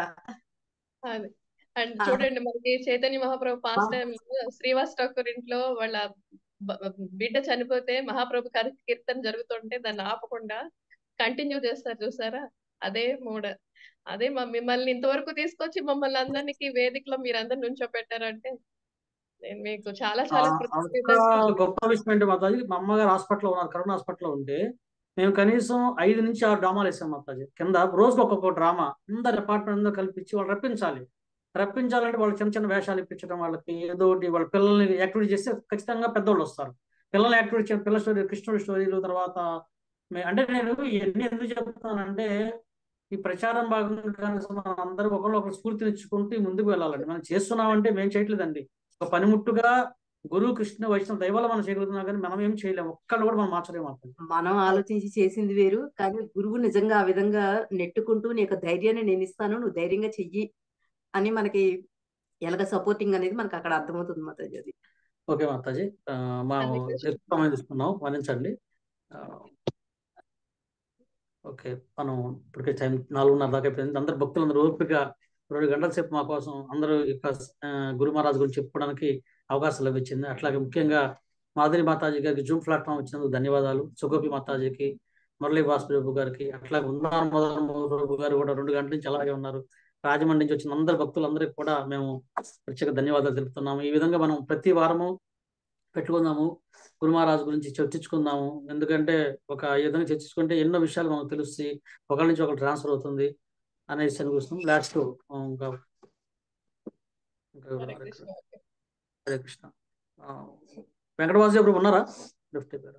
అదే అండ్ ఆ. చూడండి మనకి చైతన్య మహాప్రభు పాస్ట్ ఆ. టైం శ్రీవాస్ ఠాకూర్ ఇంట్లో వాళ్ళ బ- బిడ్డ చనిపోతే మహాప్రభు కర్- కీర్తన జరుగుతుంటే దాన్ని ఆపకుండా కంటిన్యూ చేస్తారు చూసారా అదే మూడ అదే మా మిమ్మల్ని ఇంతవరకు తీసుకొచ్చి మమ్మల్ని అందరికి వేదికలో మీరందరు నుంచో పెట్టారంటే నేను మీకు చాలా ఆ, చాలా అదొక కృతజ్ఞతలు గొప్ప విషయం ఏంటి మాతాజీ మా అమ్మగారు హాస్పిటల్లో ఉన్నారు కరోనా హాస్పిటల్లో ఉంటే మేము కనీసం ఐదు నుంచి ఆరు డ్రామాలు వేసాం మాతాజీ కింద రోజుకి ఒక్కొక్క డ్రామా అందరు అపార్ట్మెంట్ అందరూ కల్పించి వాళ్ళు రప్పించాలి రప్పించాలంటే వాళ్ళు చిన్న చిన్న వేషాలు ఇప్పించడం వాళ్ళకి ఏదో ఒకటి వాళ్ళ పిల్లల్ని యాక్టివిటీ చేస్తే ఖచ్చితంగా పెద్దోళ్ళు వస్తారు పిల్లల్ని యాక్టివిటీ చేయడం పిల్లల స్టోరీ కృష్ణుడి స్టోరీలు తర్వాత మే- అంటే నేను ఇవన్నీ ఎందుకు చెప్తానంటే ఈ ప్రచారం భాగంగా కనీసం మనం అందరూ ఒకళ్ళు ఒకరు స్ఫూర్తినిచ్చుకుంటూ ముందుకు వెళ్ళాలండి మనం చేస్తున్నామంటే మేము చేయట్లేదండి ఒక పనిముట్టుగా గురువు కృష్ణ వైష్ణవ దైవాల మనం చేయగలుగుతున్నాం కానీ మనం ఏం చేయలేము ఒక్కళ్ళు కూడా మనం మార్చలేము అతను మనం ఆలోచించి చేసింది వేరు కానీ గురువు నిజంగా ఆ విధంగా నెట్టుకుంటూ నీ యొక్క ధైర్యాన్ని నేను ఇస్తాను నువ్వు ధైర్యంగా చెయ్యి అని మనకి ఎలాగ సపోర్టింగ్ అనేది మనకి అక్కడ అర్థమవుతుంది మాతాజీ అది ఓకే మాతాజీ ఆ, మనం హరే కృష్ణ. ఎక్కువ సమయం తీసుకున్నాం మన్నించండి ఆ, ఓకే మనం ఇప్పటికే టైం నాలుగున్నర దాకా అయిపోయింది అందరు భక్తులందరూ ఓపిక రెండు గంటల సేపు మా కోసం అందరూ ఇక ఆ, గురు మహారాజ్ గురించి చెప్పుకోవడానికి అవకాశం లభించింది అట్లాగే ముఖ్యంగా మాధురి మాతాజీ గారికి జూమ్ ప్లాట్ఫామ్ ఇచ్చినందుకు ధన్యవాదాలు సుగోపి మాతాజీకి మురళీ వాసుదేవు గారికి అట్లాగే ఉన్నారు మదన్ ప్రభు గారు కూడా రెండు గంటల నుంచి అలాగే ఉన్నారు రాజమండ్రి నుంచి వచ్చిన అందరు భక్తులందరికీ కూడా మేము ప్రత్యేక ధన్యవాదాలు తెలుపుతున్నాము ఈ విధంగా మనం ప్రతి వారము పెట్టుకుందాము గురు మహారాజ్ గురించి చర్చించుకుందాము ఎందుకంటే ఒక ఈ విధంగా చర్చించుకుంటే ఎన్నో విషయాలు మనకు తెలుస్తాయి ఒకరి నుంచి ఒకరు ట్రాన్స్ఫర్ అవుతుంది అనే విషయాన్ని చూస్తున్నాం లాస్ట్ ఇంకా ఇంకా ఎవరు హరే ఉన్నారు కృష్ణ ఇక్కడ? హరే కృష్ణ ఆ, వెంకటవాసు ఇప్పుడు ఉన్నారా లిఫ్ట్ అయిపోయారు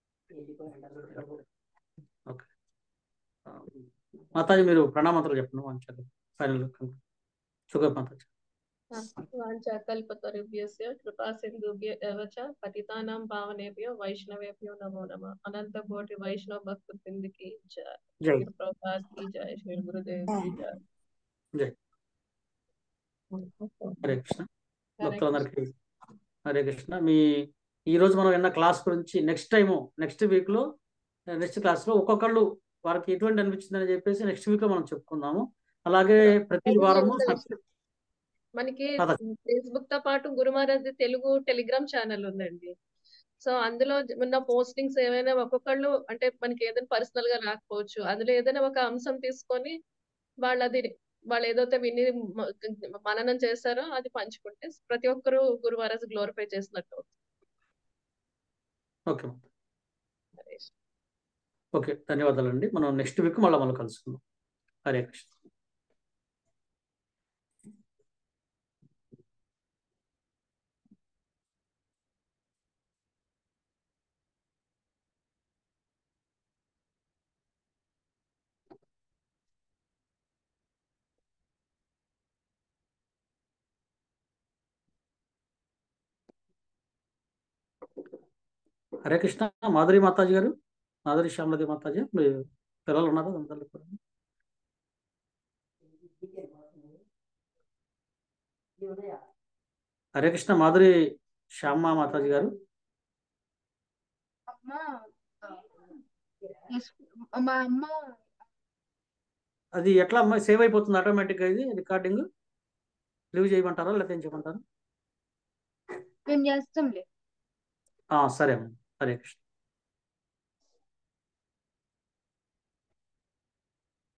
ఓకే ఆ, మాతాజీ మీరు ప్రణామంతలు చెప్పండి మంచిగా ఫైనల్ షుగర్ మాతాజీ వాంఛాకల్పతరుభ్యస్య కృపా సింధుభ్య ఎవ చ పతితానాం పావనేభ్యో వైష్ణవేభ్యో నమో నమః అనంత కోటి వైష్ణవ భక్త బృందకి జయ జై శ్రీ ప్రభుపాద్ की जय श्री गुरुदेव की जय జై హరే కృష్ణ హరే కృష్ణ భక్తులందరికీ హరే కృష్ణ మీ ఈ రోజు మనం విన్న క్లాస్ గురించి నెక్స్ట్ టైము నెక్స్ట్ వీక్ లో నెక్స్ట్ క్లాస్ లో ఒక్కొక్కళ్ళు వారికి ఎటువంటి అనిపించింది అని చెప్పేసి నెక్స్ట్ వీక్ లో మనం చెప్పుకుందాము అలాగే ప్రతి అది వారము ఉంది సబ్- విష్ణు. మనకి పద ఫేస్బుక్ తో పాటు గురు మహారాజ్ తెలుగు టెలిగ్రామ్ ఛానల్ ఉందండి సో అందులో ఉన్న పోస్టింగ్స్ ఏమైనా ఒక్కొక్కళ్ళు అంటే మనకి ఏదైనా పర్సనల్ గా రాకపోవచ్చు అందులో ఏదైనా ఒక అంశం తీసుకొని వాళ్ళు అది వాళ్ళు ఏదైతే విని మ- మననం చేస్తారో అది పంచుకుంటే ప్రతి ఒక్కరూ గురు మహారాజ్ గ్లోరిఫై చేసినట్టు అవుతుంది. ఓకే ఓకే ధన్యవాదాలండి మనం నెక్స్ట్ వీక్ మళ్ళీ మనం కలుసుకుందాం హరే కృష్ణ హరే కృష్ణ మాధురి మాతాజీ గారు మాధురి శ్యామలది మాతాజీ మీ పిల్లలు ఉన్నారా అందరిలో కూడా హరే కృష్ణ మాధురి శ్యామ మాతాజీ గారు అమ్మ ఎస్ మా అమ్మ అది ఎట్లా అమ్మా సేవ్ అయిపోతుంది ఆటోమేటిక్గా ఇది రికార్డింగ్ లీవ్ చేయమంటారా లేకపోతే ఏం చేయమంటారా మేము చేస్తాంలే ఆ, సరే అమ్మా హరే కృష్ణ